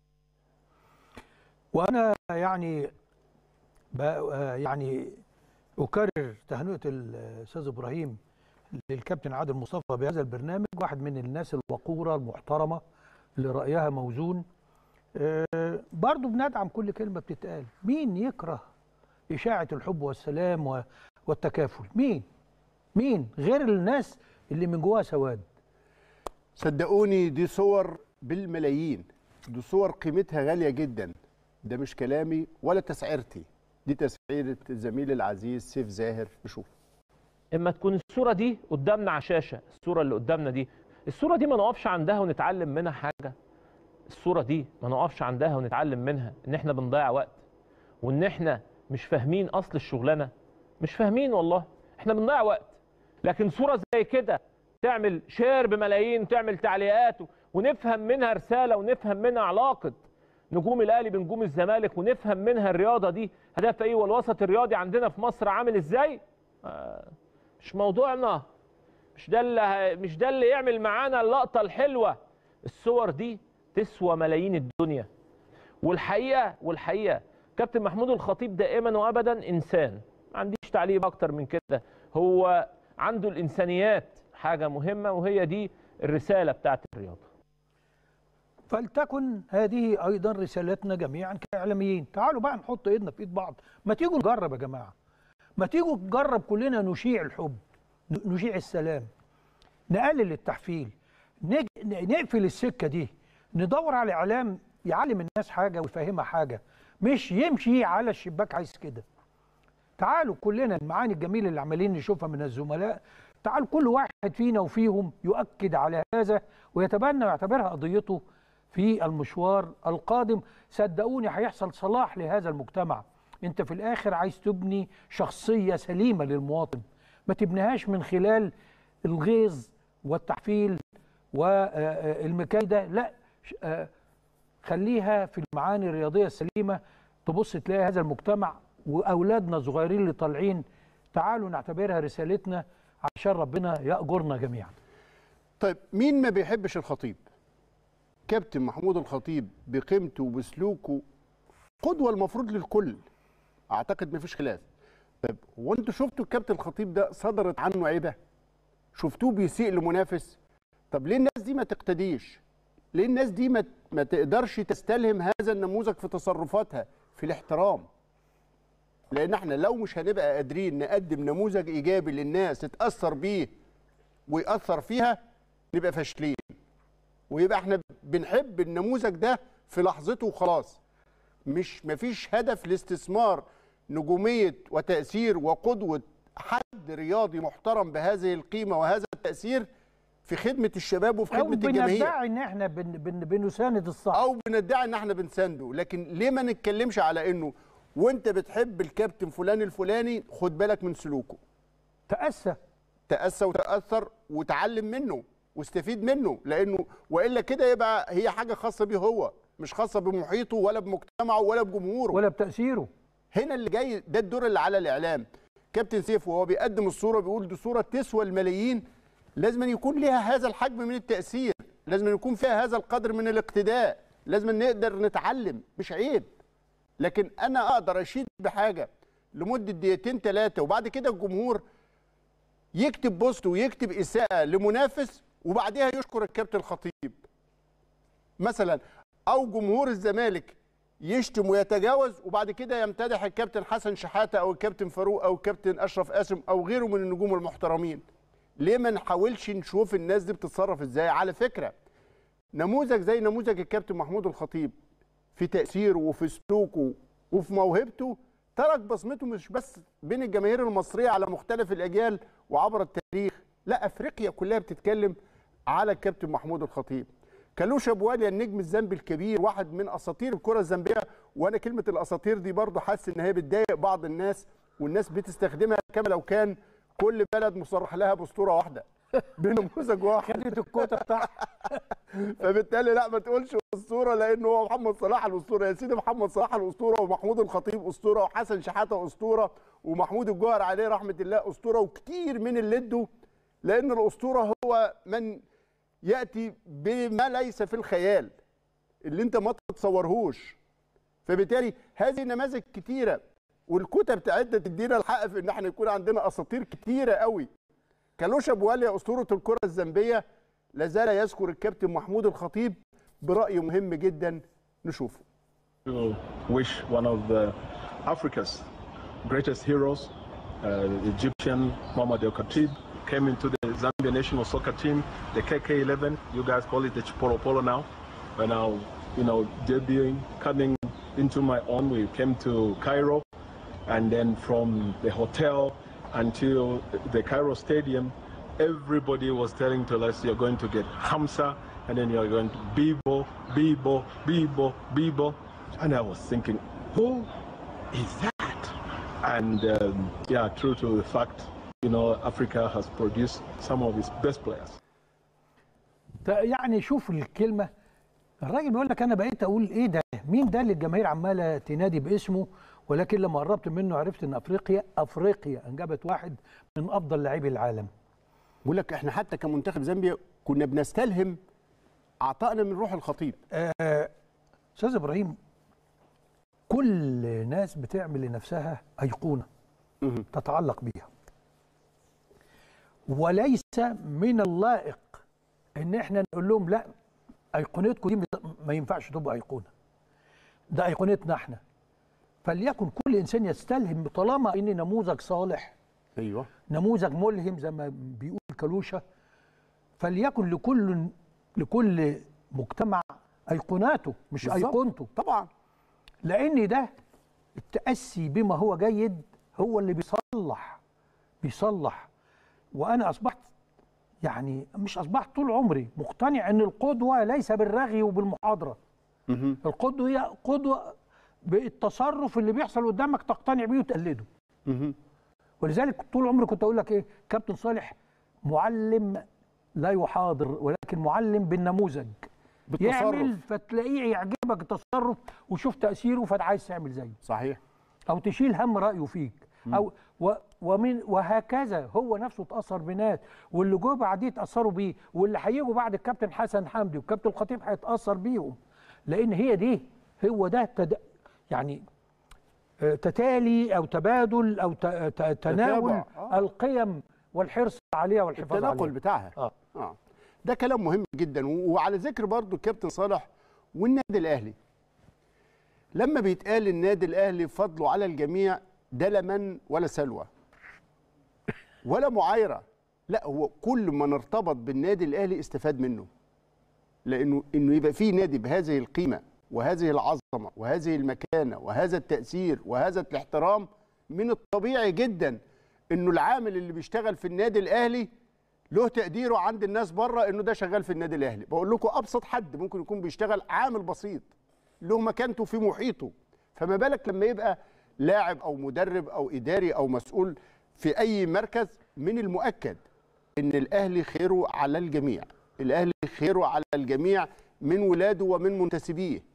وانا يعني ب- آه يعني اكرر تهنئه الاستاذ ابراهيم للكابتن عادل مصطفى بهذا البرنامج واحد من الناس الوقوره المحترمه اللي رايها موزون آه، برضو بندعم كل كلمه بتتقال مين يكره اشاعه الحب والسلام و- والتكافل مين مين غير الناس اللي من جواها سواد
صدقوني دي صور بالملايين دي صور قيمتها غاليه جدا ده مش كلامي ولا تسعيرتي دي تسعيره زميلي العزيز سيف زاهر نشوف
اما تكون الصوره دي قدامنا على الشاشه الصوره اللي قدامنا دي الصوره دي ما نقفش عندها ونتعلم منها حاجه الصوره دي ما نقفش عندها ونتعلم منها ان احنا بنضيع وقت وان احنا مش فاهمين اصل الشغلانه مش فاهمين والله احنا بنضيع وقت لكن صوره زي كده تعمل شير بملايين تعمل تعليقات ونفهم منها رساله ونفهم منها علاقه نجوم الاهلي بنجوم الزمالك ونفهم منها الرياضه دي هدفها ايه والوسط الرياضي عندنا في مصر عامل ازاي آه، مش موضوعنا مش ده اللي ه- مش ده اللي يعمل معانا اللقطه الحلوه الصور دي تسوى ملايين الدنيا والحقيقه والحقيقه كابتن محمود الخطيب دائما وابدا انسان ما عنديش تعليق اكتر من كده هو عنده الانسانيات حاجه مهمه وهي دي الرساله بتاعت الرياضه
فلتكن هذه ايضا رسالتنا جميعا كاعلاميين تعالوا بقى نحط ايدنا في ايد بعض ما تيجوا نجرب يا جماعه ما تيجوا نجرب كلنا نشيع الحب ن- نشيع السلام نقلل التحفيل نج... ن- نقفل السكه دي ندور على اعلام يعلم الناس حاجه ويفهمها حاجه مش يمشي على الشباك عايز كده تعالوا كلنا المعاني الجميله اللي عمالين نشوفها من الزملاء تعال كل واحد فينا وفيهم يؤكد على هذا ويتبنى ويعتبرها قضيته في المشوار القادم صدقوني هيحصل صلاح لهذا المجتمع انت في الاخر عايز تبني شخصيه سليمه للمواطن ما تبنيهاش من خلال الغيظ والتحفيل والمكايده لا ش- آه، خليها في المعاني الرياضيه السليمه تبص تلاقي هذا المجتمع واولادنا الصغيرين اللي طالعين تعالوا نعتبرها رسالتنا عشان ربنا ياجرنا جميعا
طيب مين ما بيحبش الخطيب كابتن محمود الخطيب بقيمته وبسلوكه قدوه المفروض للكل اعتقد مفيش خلاف طيب هو انتوا شفتوا الكابتن الخطيب ده صدرت عنه عيبه شفتوه بيسيء لمنافس طب ليه الناس دي ما تقتديش ليه الناس دي ما ما تقدرش تستلهم هذا النموذج في تصرفاتها في الاحترام لان احنا لو مش هنبقى قادرين نقدم نموذج ايجابي للناس تتاثر بيه ويأثر فيها نبقى فاشلين ويبقى احنا بنحب النموذج ده في لحظته وخلاص مش مفيش هدف لاستثمار نجومية وتأثير وقدوة حد رياضي محترم بهذه القيمة وهذا التأثير في خدمة الشباب وفي
او
خدمة الجماهير
بندعي ان احنا بن بن بنساند الصح
او بندعي ان احنا بنسانده لكن ليه ما نتكلمش على انه وانت بتحب الكابتن فلان الفلاني خد بالك من سلوكه
تأسى
تأسى وتأثر وتعلم منه واستفيد منه لانه والا كده يبقى هي حاجه خاصه بيه هو مش خاصه بمحيطه ولا بمجتمعه ولا بجمهوره
ولا بتاثيره
هنا اللي جاي ده الدور اللي على الاعلام كابتن سيف وهو بيقدم الصوره بيقول دي صوره تسوى الملايين لازم أن يكون لها هذا الحجم من التاثير لازم أن يكون فيها هذا القدر من الاقتداء لازم أن نقدر نتعلم مش عيب لكن انا اقدر اشيد بحاجه لمده دقيقتين ثلاثه وبعد كده الجمهور يكتب بوست ويكتب اساءه لمنافس وبعدها يشكر الكابتن الخطيب مثلا او جمهور الزمالك يشتم ويتجاوز وبعد كده يمتدح الكابتن حسن شحاته او الكابتن فاروق او الكابتن اشرف قاسم او غيره من النجوم المحترمين ليه ما نحاولش نشوف الناس دي بتتصرف ازاي على فكره نموذج زي نموذج الكابتن محمود الخطيب في تاثيره وفي سلوكه وفي موهبته ترك بصمته مش بس بين الجماهير المصريه على مختلف الاجيال وعبر التاريخ لا افريقيا كلها بتتكلم على الكابتن محمود الخطيب كالوش ابواليا النجم الزامبي الكبير واحد من اساطير الكره الزامبيه وانا كلمه الاساطير دي برضه حاسس ان هي بتضايق بعض الناس والناس بتستخدمها كما لو كان كل بلد مصرح لها باسطوره واحده بنموذج واحد
خدت الكوتا بتاعها
فبالتالي لا ما تقولش اسطوره لان هو محمد صلاح الاسطوره يا سيدي محمد صلاح الاسطوره ومحمود الخطيب اسطوره وحسن شحاته اسطوره ومحمود الجوهر عليه رحمه الله اسطوره وكتير من اللي ادوا لان الاسطوره هو من ياتي بما ليس في الخيال اللي انت ما تتصورهوش فبالتالي هذه نماذج كتيره والكتب بتاعتنا تدينا الحق في ان احنا يكون عندنا اساطير كتيره قوي كالوش ابواليا اسطوره الكره الزامبيه لا زال يذكر الكابتن محمود الخطيب براي مهم جدا نشوفه
to wish one of the Africa's greatest heroes, uh, the Egyptian Muhammad El Khatib, came into the Zambia national soccer team, the KK11. You guys call it the Chipolo Polo now. When I, you know, debuting, coming into my own, we came to Cairo, and then from the hotel until the Cairo Stadium, everybody was telling to us, you're going to get Hamza, and then you're going to Bibo, Bibo, Bibo, Bibo. And I was thinking, who is that? And um, yeah, true to the fact, you know, Africa has produced some of its best players.
يعني شوف الكلمه الراجل بيقول لك انا بقيت اقول ايه ده مين ده اللي الجماهير عماله تنادي باسمه ولكن لما قربت منه عرفت ان افريقيا افريقيا انجبت واحد من افضل لاعبي العالم
بقول لك احنا حتى كمنتخب زامبيا كنا بنستلهم عطائنا من روح الخطيب
آه، استاذ ابراهيم كل ناس بتعمل لنفسها ايقونه تتعلق بيها وليس من اللائق ان احنا نقول لهم لا ايقونتكم دي ما ينفعش تبقى ايقونه ده ايقونتنا احنا فليكن كل انسان يستلهم طالما ان نموذج صالح
ايوه
نموذج ملهم زي ما بيقول كلوشة فليكن لكل لكل مجتمع ايقوناته مش
بالظبط.
ايقونته
طبعا
لان ده التاسي بما هو جيد هو اللي بيصلح بيصلح وانا اصبحت يعني مش اصبحت طول عمري مقتنع ان القدوه ليس بالرغي وبالمحاضره القدوه هي قدوه بالتصرف اللي بيحصل قدامك تقتنع بيه وتقلده ولذلك طول عمري كنت اقول لك ايه كابتن صالح معلم لا يحاضر ولكن معلم بالنموذج
بالتصرف.
يعمل فتلاقيه يعجبك التصرف وشوف تاثيره فعايز تعمل زيه
صحيح
او تشيل هم رايه فيك او و ومن وهكذا هو نفسه اتاثر بناس واللي جوه بعديه اتاثروا بيه واللي هيجوا بعد الكابتن حسن حمدي والكابتن الخطيب هيتاثر بيهم لان هي دي هو ده تد... يعني آه، تتالي او تبادل او ت- ت- تناول
تتابع، آه.
القيم والحرص عليها والحفاظ عليها
التناقل بتاعها
اه
اه ده كلام مهم جدا و- وعلى ذكر برضو الكابتن صالح والنادي الاهلي لما بيتقال النادي الاهلي فضله على الجميع ده لا من ولا سلوى ولا معايره لا هو كل من ارتبط بالنادي الاهلي استفاد منه لانه انه يبقى فيه نادي بهذه القيمه وهذه العظمه وهذه المكانه وهذا التاثير وهذا الاحترام من الطبيعي جدا انه العامل اللي بيشتغل في النادي الاهلي له تقديره عند الناس بره انه ده شغال في النادي الاهلي بقول لكم ابسط حد ممكن يكون بيشتغل عامل بسيط له مكانته في محيطه فما بالك لما يبقى لاعب او مدرب او اداري او مسؤول في اي مركز من المؤكد ان الاهلي خيره على الجميع الاهلي خيره على الجميع من ولاده ومن منتسبيه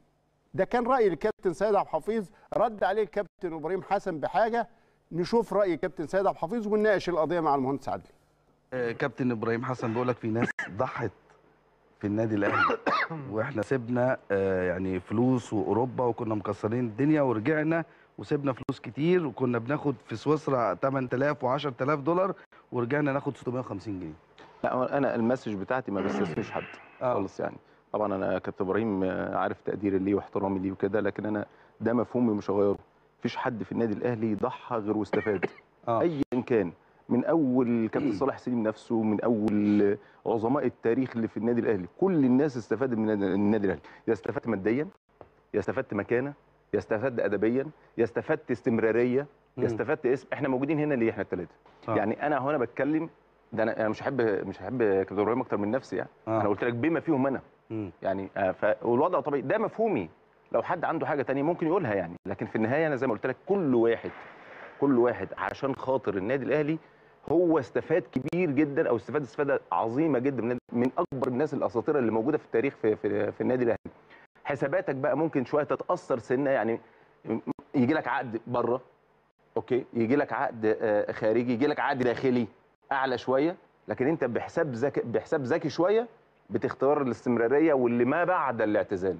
ده كان راي الكابتن سيد عبد الحفيظ رد عليه الكابتن ابراهيم حسن بحاجه نشوف راي الكابتن سيد عبد الحفيظ ونناقش القضيه مع المهندس عدلي
آه، كابتن ابراهيم حسن بيقول لك في ناس ضحت في النادي الاهلي واحنا سيبنا آه، يعني فلوس واوروبا وكنا مكسرين الدنيا ورجعنا وسيبنا فلوس كتير وكنا بناخد في سويسرا 8000 و10000 دولار ورجعنا ناخد 650 جنيه
لا هو انا المسج بتاعتي ما بستثنيش حد خالص يعني طبعا انا كابتن ابراهيم آه، عارف تقديري ليه واحترامي ليه وكده لكن انا ده مفهومي مش هغيره مفيش حد في النادي الاهلي ضحى غير واستفاد ايا كان من اول كابتن صالح سليم نفسه من اول عظماء التاريخ اللي في النادي الاهلي كل الناس استفادت من النادي- النادي الاهلي يا استفدت ماديا يا استفدت مكانه يا استفدت ادبيا يا استفدت استمراريه
مم.
يا استفدت اسم احنا موجودين هنا ليه احنا الثلاثه
آه.
يعني انا هنا بتكلم ده انا انا مش هحب مش هحب كابتن ابراهيم اكتر من نفسي يعني
آه.
انا قلت لك بما فيهم انا
مم.
يعني آه، ف... والوضع طبيعي ده مفهومي لو حد عنده حاجه تانية ممكن يقولها يعني لكن في النهايه انا زي ما قلت لك كل واحد كل واحد عشان خاطر النادي الاهلي هو استفاد كبير جدا او استفاد استفاده عظيمه جدا من, من اكبر الناس الاساطير اللي موجوده في التاريخ في في, في النادي الاهلي حساباتك بقى ممكن شويه تتاثر سنه يعني يجي لك عقد بره اوكي يجي لك عقد آه، خارجي يجي لك عقد داخلي اعلى شويه لكن انت بحساب ذكي بحساب ذكي شويه بتختار الاستمراريه واللي ما بعد الاعتزال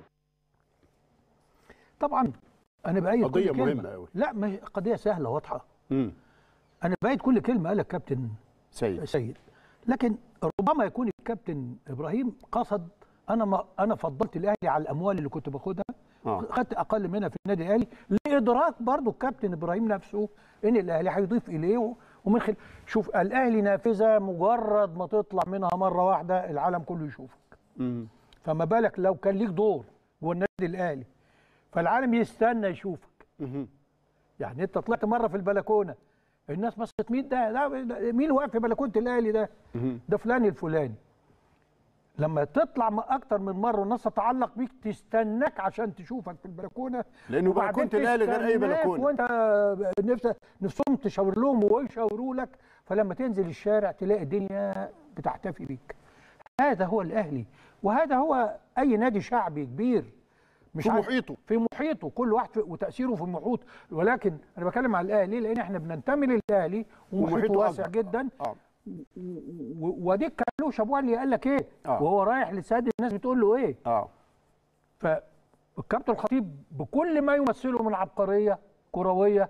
طبعا انا بايد
قضية
كل كلمة.
مهمة أوي.
لا ما هي قضيه سهله واضحه
مم.
انا بايد كل كلمه قالها الكابتن
سيد
سيد لكن ربما يكون الكابتن ابراهيم قصد انا ما انا فضلت الاهلي على الاموال اللي كنت باخدها
آه.
خدت اقل منها في النادي الاهلي لادراك برضو الكابتن ابراهيم نفسه ان الاهلي هيضيف اليه و- ومن خلال شوف الاهلي نافذه مجرد ما تطلع منها مره واحده العالم كله يشوفك
مم.
فما بالك لو كان ليك دور جوه النادي الاهلي فالعالم يستنى يشوفك
مهم.
يعني انت طلعت مره في البلكونه الناس بصت مين ده, ده ده- مين اللي واقف في بلكونه الاهلي ده
مهم.
ده فلان الفلاني لما تطلع م- اكتر من مره والناس تتعلق بيك تستناك عشان تشوفك في البلكونه
لأنه
وبعدين
بلكونة الأهلي غير أي
تستناك
بلكونة.
وانت نفس نفسهم تشاور لهم ويشاوروا لك فلما تنزل الشارع تلاقي الدنيا بتحتفي بيك هذا هو الاهلي وهذا هو اي نادي شعبي كبير مش
في
عارف-
محيطه.
في محيطه كل واحد في وتاثيره في المحيط ولكن انا بتكلم على الاهلي لان احنا بننتمي للاهلي ومحيطه
ومحيطه
واسع
أكبر.
جدا
اه
و- وديك كالوش ابو علي قال لك ايه
آه.
وهو رايح لساد الناس بتقول له ايه
اه
فالكابتن الخطيب بكل ما يمثله من عبقريه كرويه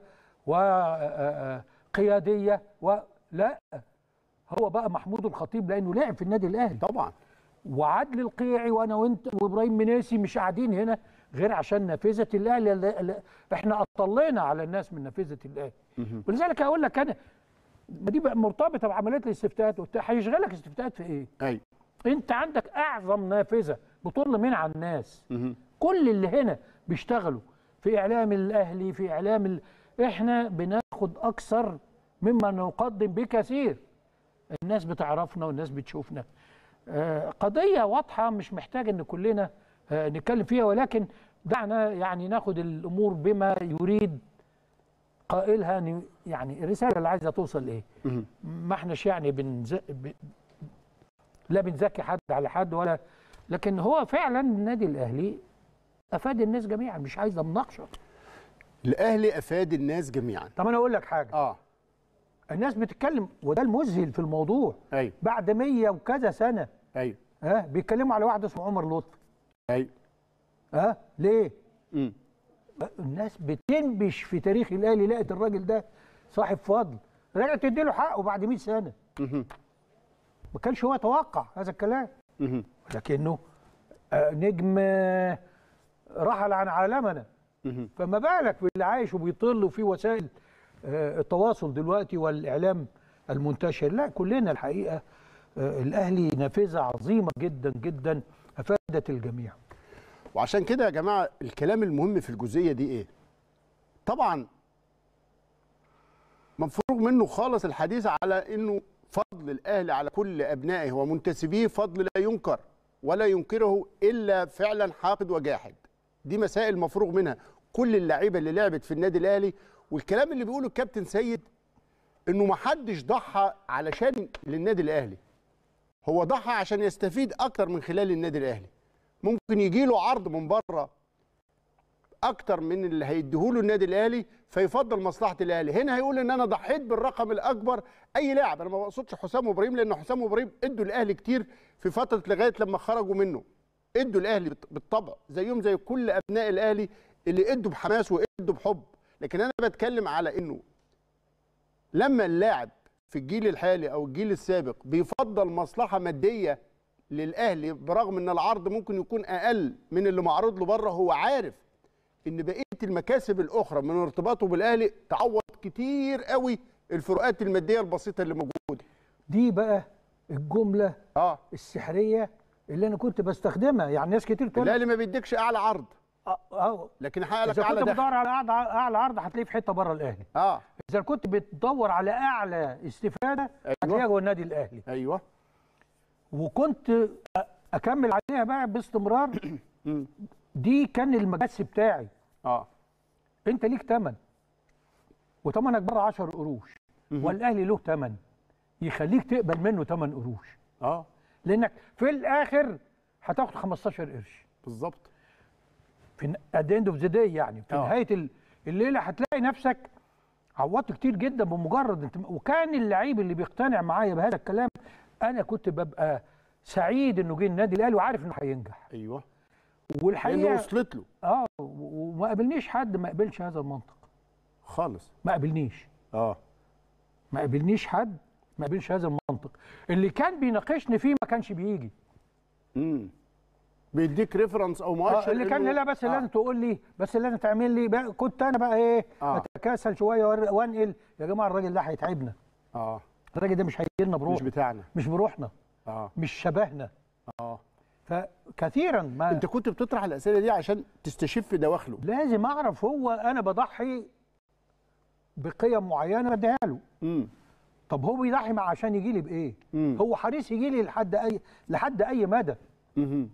وقياديه ولا هو بقى محمود الخطيب لانه لعب في النادي الاهلي
طبعا
وعدل القيعي وانا وانت وابراهيم مناسي مش قاعدين هنا غير عشان نافذه الاهلي اللي- اللي- احنا اطلينا على الناس من نافذه الاهلي ولذلك اقول لك انا ما دي بقى مرتبطه بعمليات الاستفتاءات وبتاع هيشغلك استفتاءات في ايه؟
اي
انت عندك اعظم نافذه بتطل من على الناس
مهم.
كل اللي هنا بيشتغلوا في اعلام الاهلي في اعلام ال... احنا بناخد اكثر مما نقدم بكثير الناس بتعرفنا والناس بتشوفنا آه، قضيه واضحه مش محتاج ان كلنا آه، نتكلم فيها ولكن دعنا يعني ناخد الامور بما يريد قائلها إن يعني الرساله اللي عايزه توصل ايه
مهم.
ما احناش يعني بنز... ب... لا بنزكي حد على حد ولا لكن هو فعلا النادي الاهلي افاد الناس جميعا مش عايزه مناقشه
الاهلي افاد الناس جميعا
طب انا اقول لك حاجه
اه
الناس بتتكلم وده المذهل في الموضوع
ايوه
بعد مية وكذا سنه
ايوه
ها بيتكلموا على واحد اسمه عمر لطفي
ايوه
ها ليه
مم.
الناس بتنبش في تاريخ الاهلي لقت الراجل ده صاحب فضل رجعت تدي له حقه بعد 100 سنه
مهم.
ما كانش هو يتوقع هذا الكلام
مهم.
لكنه آه، نجم آه، رحل عن عالمنا
مهم.
فما بالك باللي عايش وبيطل وفي وسائل آه، التواصل دلوقتي والاعلام المنتشر لا كلنا الحقيقه آه، الاهلي نافذه عظيمه جدا جدا افادت الجميع
وعشان كده يا جماعه الكلام المهم في الجزئيه دي ايه طبعا مفروغ منه خالص الحديث على انه فضل الاهلي على كل ابنائه ومنتسبيه فضل لا ينكر ولا ينكره الا فعلا حاقد وجاحد دي مسائل مفروغ منها كل اللعيبه اللي لعبت في النادي الاهلي والكلام اللي بيقوله الكابتن سيد انه ما حدش ضحى علشان للنادي الاهلي هو ضحى عشان يستفيد اكتر من خلال النادي الاهلي ممكن يجي له عرض من بره اكتر من اللي هيديهوله النادي الاهلي فيفضل مصلحه الاهلي هنا هيقول ان انا ضحيت بالرقم الاكبر اي لاعب انا ما بقصدش حسام وابراهيم لان حسام وابراهيم ادوا الاهلي كتير في فتره لغايه لما خرجوا منه ادوا الاهلي بالط- بالطبع زيهم زي كل ابناء الاهلي اللي ادوا بحماس وادوا بحب لكن انا بتكلم على انه لما اللاعب في الجيل الحالي او الجيل السابق بيفضل مصلحه ماديه للاهلي برغم ان العرض ممكن يكون اقل من اللي معروض له بره هو عارف ان بقيه المكاسب الاخرى من ارتباطه بالاهلي تعوض كتير قوي الفروقات الماديه البسيطه اللي موجوده
دي بقى الجمله
اه
السحريه اللي انا كنت بستخدمها يعني ناس كتير تقول
الاهلي ما بيديكش اعلى عرض
اه اه
لكن حقق لك
اذا
اعلى
كنت
دخل
بتدور على اعلى اعلى عرض هتلاقيه في حته بره الاهلي
اه
اذا كنت بتدور على اعلى استفاده هتلاقيها جوه النادي الاهلي
ايوه
وكنت أ- اكمل عليها بقى باستمرار دي كان المكاسب بتاعي
اه
انت ليك ثمن وثمنك بره 10 قروش والاهلي له ثمن يخليك تقبل منه 8 قروش
اه
لانك في الاخر هتاخد 15 قرش
بالظبط
في ات اند اوف ذا داي يعني في
آه.
نهايه ال- الليله هتلاقي نفسك عوضت كتير جدا بمجرد انت وكان اللعيب اللي بيقتنع معايا بهذا الكلام انا كنت ببقى سعيد انه جه النادي الاهلي وعارف انه هينجح
ايوه
والحقيقه
لانه وصلت له
اه و- وما قابلنيش حد ما قبلش هذا المنطق
خالص
ما قابلنيش
اه
ما قابلنيش حد ما قابلش هذا المنطق اللي كان بيناقشني فيه ما كانش بيجي
امم بيديك ريفرنس او مؤشر
آه اللي كان
إنه-
لا بس
آه.
لازم تقول لي بس لازم تعمل لي بقى كنت انا بقى ايه
آه.
اتكاسل شويه وأر- وانقل يا جماعه الراجل ده هيتعبنا
اه
الراجل ده مش هيجي بروح
مش بتاعنا
مش بروحنا
اه
مش شبهنا
اه
فكثيرا ما
انت كنت بتطرح الاسئله دي عشان تستشف دواخله
لازم اعرف هو انا بضحي بقيم معينه بديها له
امم
طب هو بيضحي مع عشان يجي لي بايه
مم.
هو حريص يجي لي لحد اي لحد اي مدى
امم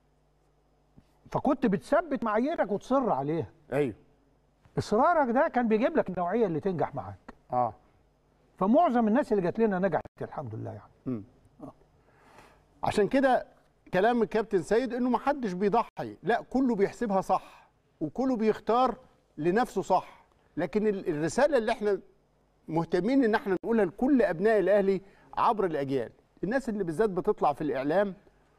فكنت بتثبت معاييرك وتصر عليها
ايوه
اصرارك ده كان بيجيب لك النوعيه اللي تنجح معاك
اه
فمعظم الناس اللي جات لنا نجحت الحمد لله يعني
مم. عشان كده كلام الكابتن سيد انه ما حدش بيضحي لا كله بيحسبها صح وكله بيختار لنفسه صح لكن ال- الرساله اللي احنا مهتمين ان احنا نقولها لكل ابناء الاهلي عبر الاجيال الناس اللي بالذات بتطلع في الاعلام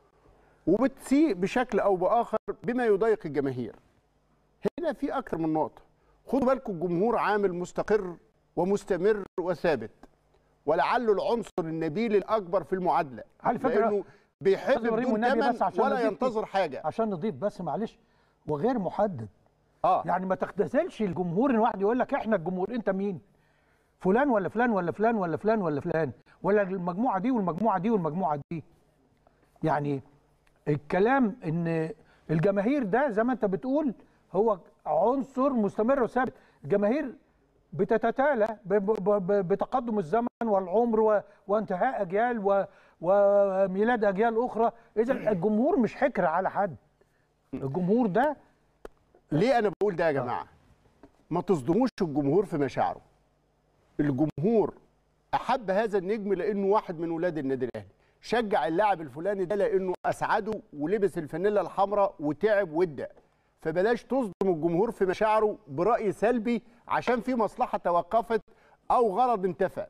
وبتسيء بشكل او باخر بما يضايق الجماهير هنا في اكتر من نقطه خدوا بالكم الجمهور عامل مستقر ومستمر وثابت ولعله العنصر النبيل الاكبر في المعادله
على فكرة،
لانه بيحب
أستاذ إبراهيم
بدون
والنبي
ثمن
بس عشان
ولا
نضيف-
ينتظر حاجه
عشان نضيف بس معلش وغير محدد
اه
يعني ما تختزلش الجمهور ان واحد يقول لك احنا الجمهور انت مين فلان ولا فلان ولا فلان ولا فلان ولا فلان ولا المجموعه دي والمجموعه دي والمجموعه دي يعني الكلام ان الجماهير ده زي ما انت بتقول هو عنصر مستمر وثابت الجماهير بتتتالى ب- ب- ب- بتقدم الزمن والعمر و- وانتهاء اجيال و- وميلاد اجيال اخرى اذا الجمهور مش حكر على حد الجمهور ده
ليه انا بقول ده يا جماعه ما تصدموش الجمهور في مشاعره الجمهور احب هذا النجم لانه واحد من ولاد النادي الاهلي شجع اللاعب الفلاني ده لانه اسعده ولبس الفانيلا الحمراء وتعب وادى فبلاش تصدم الجمهور في مشاعره براي سلبي عشان في مصلحه توقفت او غرض انتفى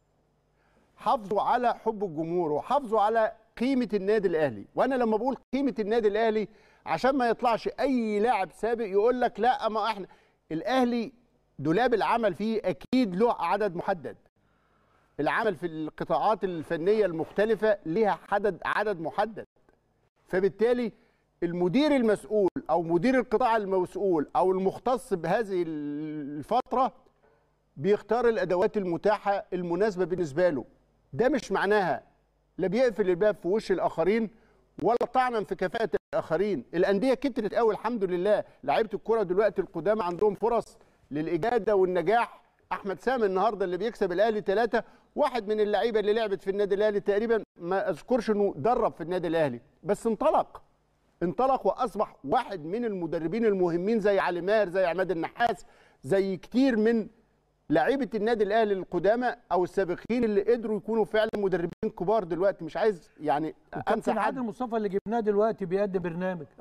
حافظوا على حب الجمهور وحافظوا على قيمه النادي الاهلي وانا لما بقول قيمه النادي الاهلي عشان ما يطلعش اي لاعب سابق يقول لك لا ما احنا الاهلي دولاب العمل فيه اكيد له عدد محدد العمل في القطاعات الفنيه المختلفه ليها عدد عدد محدد فبالتالي المدير المسؤول او مدير القطاع المسؤول او المختص بهذه الفتره بيختار الادوات المتاحه المناسبه بالنسبه له ده مش معناها لا بيقفل الباب في وش الاخرين ولا طعنا في كفاءه الاخرين الانديه كترت قوي الحمد لله لعيبه الكره دلوقتي القدامى عندهم فرص للاجاده والنجاح احمد سامي النهارده اللي بيكسب الاهلي ثلاثه واحد من اللعيبه اللي لعبت في النادي الاهلي تقريبا ما اذكرش انه درب في النادي الاهلي بس انطلق انطلق واصبح واحد من المدربين المهمين زي علي ماهر زي عماد النحاس زي كتير من لعيبه النادي الاهلي القدامى او السابقين اللي قدروا يكونوا فعلا مدربين كبار دلوقتي مش عايز يعني انسى
كابتن
حد
عادل مصطفى اللي جبناه دلوقتي بيقدم برنامج الله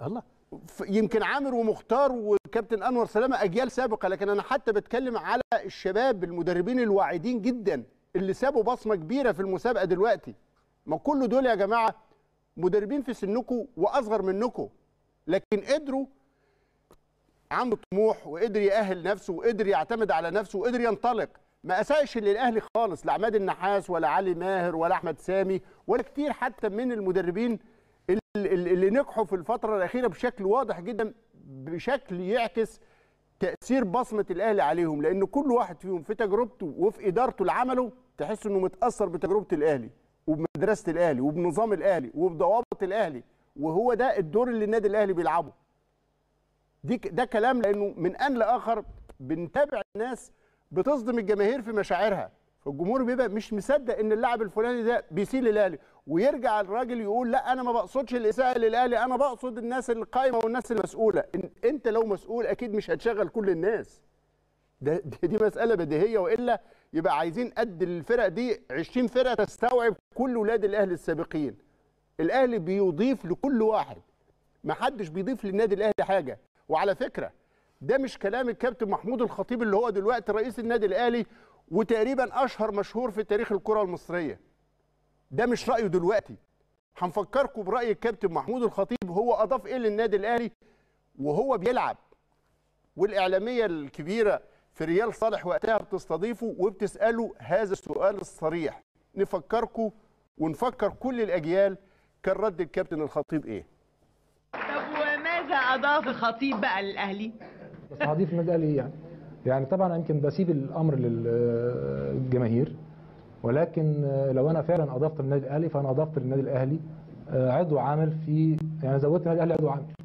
ف- يمكن عامر ومختار وكابتن انور سلامه اجيال سابقه لكن انا حتى بتكلم على الشباب المدربين الواعدين جدا اللي سابوا بصمه كبيره في المسابقه دلوقتي ما كل دول يا جماعه مدربين في سنكم واصغر منكم لكن قدروا عنده طموح وقدر يأهل نفسه وقدر يعتمد على نفسه وقدر ينطلق ما اساءش للاهلي خالص لا عماد النحاس ولا علي ماهر ولا احمد سامي ولا كتير حتى من المدربين اللي, اللي نجحوا في الفتره الاخيره بشكل واضح جدا بشكل يعكس تاثير بصمه الاهلي عليهم لان كل واحد فيهم في تجربته وفي ادارته لعمله تحس انه متاثر بتجربه الاهلي وبمدرسه الاهلي وبنظام الاهلي وبضوابط الاهلي وهو ده الدور اللي النادي الاهلي بيلعبه دي ك- ده كلام لانه من ان لاخر بنتابع الناس بتصدم الجماهير في مشاعرها فالجمهور بيبقى مش مصدق ان اللاعب الفلاني ده بيسيء للاهلي ويرجع الراجل يقول لا انا ما بقصدش الاساءه للاهلي انا بقصد الناس القايمه والناس المسؤوله إن انت لو مسؤول اكيد مش هتشغل كل الناس ده دي دي مساله بديهيه والا يبقى عايزين قد الفرق دي 20 فرقه تستوعب كل ولاد الاهلي السابقين الاهلي بيضيف لكل واحد ما حدش بيضيف للنادي الاهلي حاجه وعلى فكره ده مش كلام الكابتن محمود الخطيب اللي هو دلوقتي رئيس النادي الاهلي وتقريبا اشهر مشهور في تاريخ الكره المصريه ده مش رايه دلوقتي هنفكركم براي الكابتن محمود الخطيب هو اضاف ايه للنادي الاهلي وهو بيلعب والاعلاميه الكبيره في ريال صالح وقتها بتستضيفه وبتساله هذا السؤال الصريح نفكركم ونفكر كل الاجيال كان رد الكابتن الخطيب ايه
طب وماذا اضاف الخطيب بقى للاهلي؟
بس هضيف النادي الاهلي ايه يعني؟ يعني طبعا أنا يمكن بسيب الامر للجماهير ولكن لو انا فعلا اضفت للنادي الاهلي فانا اضفت للنادي الاهلي عضو عامل في يعني زودت النادي الاهلي عضو عامل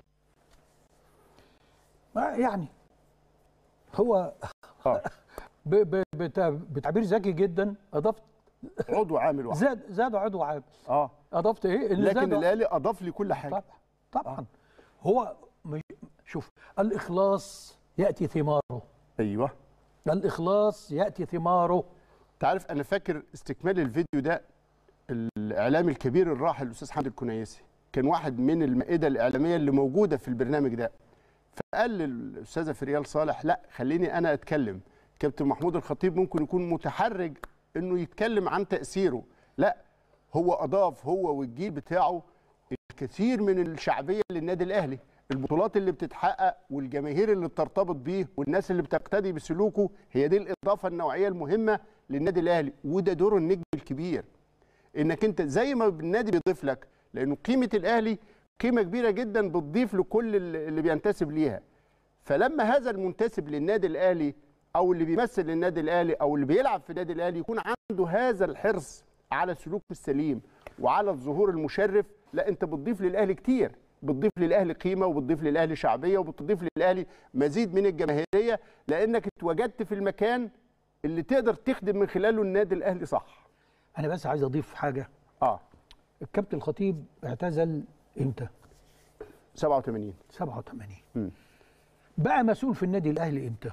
ما يعني هو ب- ب- بتا- بتعبير ذكي جدا اضفت
عضو عامل واحد
زاد زاد عضو عامل
اه
اضفت ايه اللي
لكن
زاد-
الاهلي اضاف لي كل حاجه
طبعا طبعا هو مش شوف الاخلاص ياتي ثماره
ايوه
الاخلاص ياتي ثماره
تعرف انا فاكر استكمال الفيديو ده الاعلامي الكبير الراحل الاستاذ حمد الكنيسي كان واحد من المائده الاعلاميه اللي موجوده في البرنامج ده فقال للاستاذه فريال صالح لا خليني انا اتكلم كابتن محمود الخطيب ممكن يكون متحرج انه يتكلم عن تاثيره لا هو اضاف هو والجيل بتاعه الكثير من الشعبيه للنادي الاهلي البطولات اللي بتتحقق والجماهير اللي بترتبط بيه والناس اللي بتقتدي بسلوكه هي دي الاضافه النوعيه المهمه للنادي الاهلي وده دور النجم الكبير انك انت زي ما النادي بيضيف لك لانه قيمه الاهلي قيمه كبيره جدا بتضيف لكل اللي اللي بينتسب ليها فلما هذا المنتسب للنادي الاهلي او اللي بيمثل النادي الاهلي او اللي بيلعب في النادي الاهلي يكون عنده هذا الحرص على السلوك السليم وعلى الظهور المشرف لا انت بتضيف للاهلي كتير بتضيف للاهلي قيمه وبتضيف للاهلي شعبيه وبتضيف للاهلي مزيد من الجماهيريه لانك اتوجدت في المكان اللي تقدر تخدم من خلاله النادي الاهلي صح
انا بس عايز اضيف حاجه
اه
الكابتن الخطيب اعتزل امتى
87
87
مم.
بقى مسؤول في النادي الاهلي امتى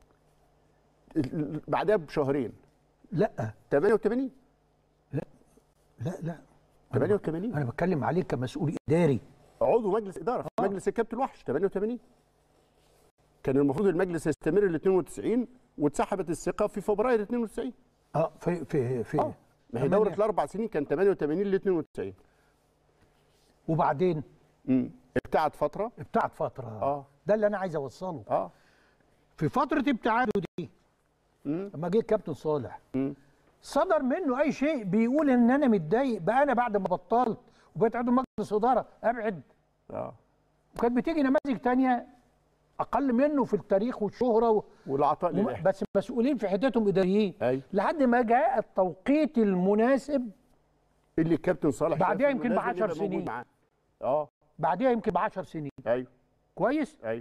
بعدها بشهرين
لا
88
لا لا لا
88
انا بتكلم عليك كمسؤول اداري
عضو مجلس اداره في مجلس الكابتن الوحش 88 كان المفروض المجلس يستمر ل 92 واتسحبت الثقه في فبراير 92
اه في في في
آه. ما هي دوره الاربع سنين كان 88 ل 92
وبعدين
امم ابتعد فتره
ابتعد فتره
اه
ده اللي انا عايز اوصله
اه
في فتره ابتعاده دي لما جه الكابتن صالح
مم.
صدر منه اي شيء بيقول ان انا متضايق بقى انا بعد ما بطلت وبقيت عضو مجلس اداره ابعد
اه
وكانت بتيجي نماذج تانية اقل منه في التاريخ والشهره و...
والعطاء
وم-
للاهلي
بس مسؤولين في حتتهم اداريين
ايوه
لحد ما جاء التوقيت المناسب
اللي الكابتن صالح
بعديها
شاف إنه
يمكن ب
لازم
10
يبقى موجود
سنين.
معاه. اه
بعديها يمكن ب 10 سنين
ايوه
كويس
ايوه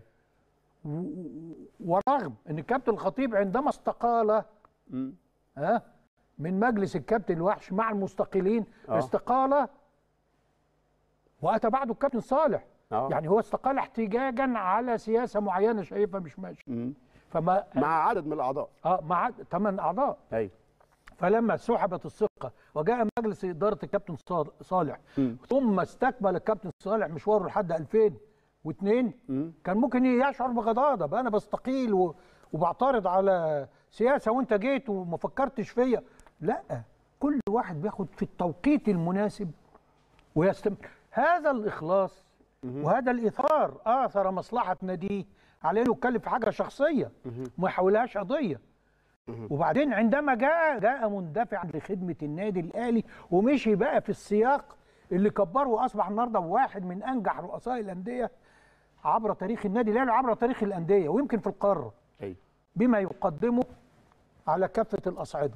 ورغم ان الكابتن الخطيب عندما استقال
مم.
ها من مجلس الكابتن الوحش مع المستقلين
آه.
استقال واتى بعده الكابتن صالح
آه.
يعني هو استقال احتجاجا على سياسه معينه شايفها مش ماشيه
مم.
فما
مع عدد من الاعضاء
اه مع ثمان اعضاء
ايوه
فلما سحبت الثقه وجاء مجلس اداره الكابتن صال- صالح
مم.
ثم استكمل الكابتن صالح مشواره لحد واثنين كان ممكن يشعر بغضاضه بقى انا بستقيل و... وبعترض على سياسه وانت جيت وما فكرتش فيا لا كل واحد بياخد في التوقيت المناسب ويستمر هذا الاخلاص وهذا الاثار اثر مصلحه ناديه على انه يتكلم في حاجه شخصيه ما يحولهاش قضيه وبعدين عندما جاء جاء مندفعا لخدمه النادي الاهلي ومشي بقى في السياق اللي كبره واصبح النهارده واحد من انجح رؤساء الانديه عبر تاريخ النادي الاهلي وعبر تاريخ الانديه ويمكن في القاره
أيوة.
بما يقدمه على كافه الاصعده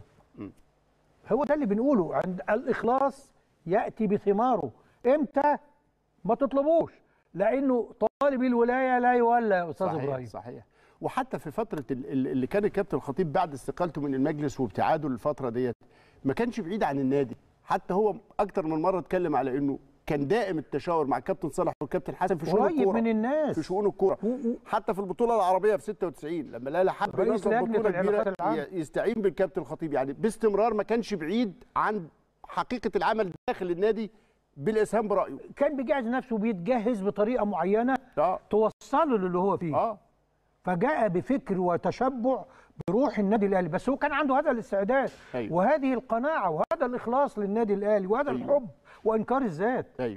هو ده اللي بنقوله عند الاخلاص ياتي بثماره امتى ما تطلبوش لانه طالب الولايه لا يولى يا استاذ
صحيح
ابراهيم
صحيح وحتى في فتره ال- ال- اللي كان الكابتن الخطيب بعد استقالته من المجلس وابتعاده للفتره ديت ما كانش بعيد عن النادي حتى هو اكتر من مره اتكلم على انه كان دائم التشاور مع الكابتن صالح والكابتن حسن في شؤون
قريب
الكوره
من الناس
في شؤون الكوره حتى في البطوله العربيه في 96 لما الاهلي حب
رئيس
ينظم
لجنة
بطوله
العلاقات
كبيره
العامة.
ي- يستعين بالكابتن الخطيب يعني باستمرار ما كانش بعيد عن حقيقه العمل داخل النادي بالاسهام برايه
كان بيجهز نفسه بيتجهز بطريقه معينه
آه.
توصله للي هو فيه
آه.
فجاء بفكر وتشبع بروح النادي الاهلي بس هو كان عنده هذا الاستعداد
أيوة.
وهذه القناعه وهذا الاخلاص للنادي الاهلي وهذا
أيوة.
الحب وانكار الذات
ايوه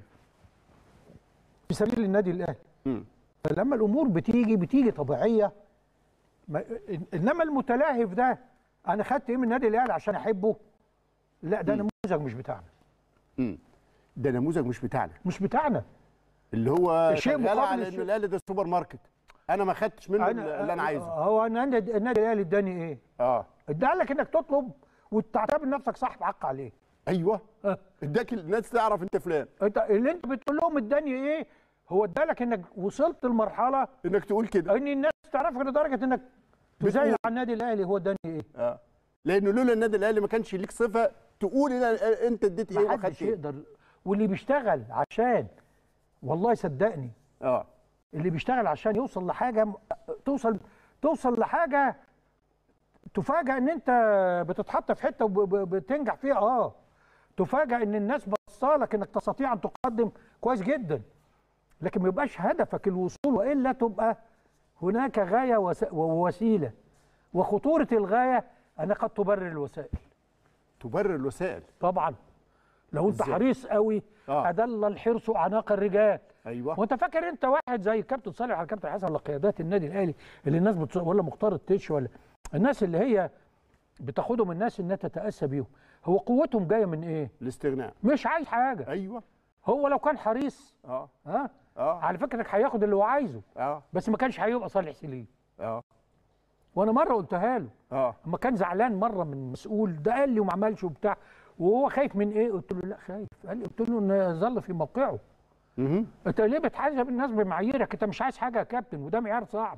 في سبيل النادي الاهلي
مم.
فلما الامور بتيجي بتيجي طبيعيه ما انما المتلهف ده انا خدت ايه من النادي الاهلي عشان احبه لا ده نموذج مش بتاعنا
مم. ده نموذج مش بتاعنا
مش بتاعنا
اللي هو
شيء
شغال
مقابل
على
الشيء.
انه الاهلي ده سوبر ماركت انا ما خدتش منه اللي انا عايزه
هو انا النادي النادي الاهلي اداني ايه؟
اه
ادالك لك انك تطلب وتعتبر نفسك صاحب حق عليه
ايوه اداك الناس تعرف انت فلان
انت اللي انت بتقول لهم اداني ايه؟ هو ادالك انك وصلت لمرحله
انك تقول كده
ان الناس تعرفك لدرجه انك تزايد على النادي الاهلي هو اداني ايه؟
اه لانه لولا النادي الاهلي ما كانش ليك صفه تقول إن انت اديت ايه
محدش
واخدت ايه
يقدر واللي بيشتغل عشان والله صدقني
اه
اللي بيشتغل عشان يوصل لحاجه م- توصل توصل لحاجه تفاجأ ان انت بتتحط في حته وبتنجح فيها اه تفاجأ ان الناس بصالك انك تستطيع ان تقدم كويس جدا لكن ما يبقاش هدفك الوصول والا تبقى هناك غايه وس- ووسيله وخطوره الغايه انها قد تبرر الوسائل
تبرر الوسائل
طبعا لو انت
إزاي؟
حريص قوي
آه.
ادل الحرص اعناق الرجال
ايوه
وانت فاكر انت واحد زي الكابتن صالح على الكابتن حسن ولا قيادات النادي الاهلي اللي الناس بتص... ولا مختار التتش ولا الناس اللي هي بتاخدهم الناس انها تتاسى بيهم هو قوتهم جايه من ايه؟
الاستغناء
مش عايز حاجه
ايوه
هو لو كان حريص
اه
ها
اه
على فكره هياخد اللي هو عايزه
اه
بس ما كانش هيبقى صالح سليم
اه
وانا مره قلتها له
اه
اما كان زعلان مره من مسؤول ده قال لي وما عملش وبتاع وهو خايف من ايه؟ قلت له لا خايف قال لي قلت له انه يظل في موقعه
مهم.
انت ليه بتحاسب الناس بمعاييرك انت مش عايز حاجه يا كابتن وده معيار صعب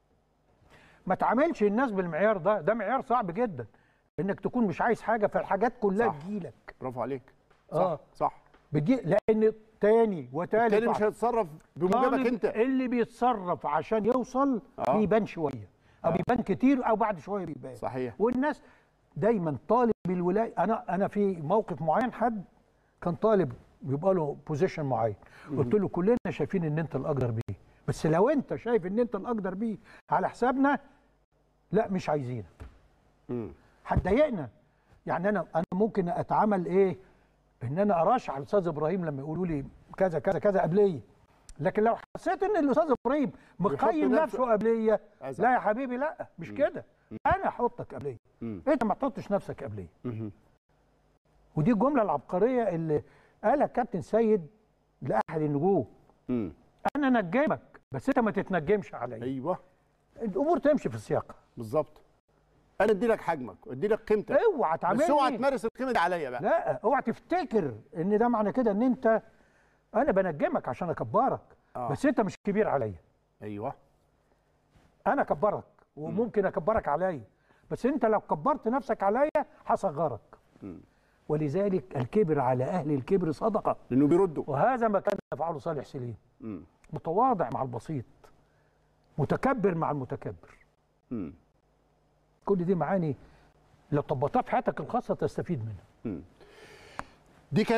ما تعاملش الناس بالمعيار ده ده معيار صعب جدا انك تكون مش عايز حاجه فالحاجات كلها
صح.
تجيلك
برافو عليك صح
اه
صح
بتجي لان تاني وتالت
التاني مش
وع-
هيتصرف بموجبك
طالب
انت
اللي بيتصرف عشان يوصل
آه.
بيبان شويه او بيبان كتير او بعد شويه بيبان
صحيح
والناس دايما طالب الولايه انا انا في موقف معين حد كان طالب يبقى له بوزيشن معين قلت له كلنا شايفين ان انت الاقدر بيه بس لو انت شايف ان انت الاقدر بيه على حسابنا لا مش عايزينك
مم.
هتضايقنا يعني انا انا ممكن اتعامل ايه ان انا اراشح الاستاذ ابراهيم لما يقولوا لي كذا كذا كذا قبليه لكن لو حسيت ان الاستاذ ابراهيم مقيم
نفسه-
نفسه قبليه
أزعل.
لا يا حبيبي لا مش كده انا احطك قبليه
مم.
انت ما تحطش نفسك قبليه
مهم.
ودي الجمله العبقريه اللي قالها كابتن سيد لاحد النجوم
مم.
انا نجمك بس انت ما تتنجمش عليا
ايوه
الامور تمشي في السياق
بالظبط انا ادي لك حجمك وادي لك قيمتك
اوعى تعملني
بس اوعى تمارس القيمه دي عليا بقى
لا اوعى تفتكر ان ده معنى كده ان انت انا بنجمك عشان اكبرك
آه.
بس انت مش كبير عليا
ايوه
انا اكبرك وممكن اكبرك عليا بس انت لو كبرت نفسك عليا هصغرك
مم.
ولذلك الكبر على اهل الكبر صدقه
لانه بيردوا
وهذا ما كان يفعله صالح سليم
مم.
متواضع مع البسيط متكبر مع المتكبر
مم.
كل دي معاني لو طبقتها في حياتك الخاصه تستفيد منها
مم. دي كانت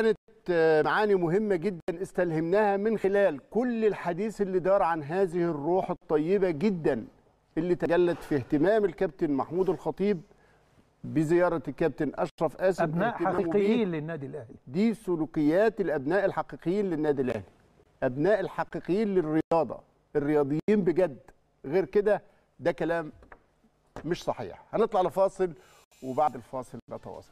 آه، معاني مهمة جدا استلهمناها من خلال كل الحديث اللي دار عن هذه الروح الطيبة جدا اللي تجلت في اهتمام الكابتن محمود الخطيب بزيارة الكابتن أشرف قاسم
ابناء
اهتمامه بيه.
حقيقيين للنادي الاهلي
دي سلوكيات الابناء الحقيقيين للنادي الاهلي ابناء الحقيقيين للرياضه الرياضيين بجد غير كده ده كلام مش صحيح هنطلع لفاصل وبعد الفاصل نتواصل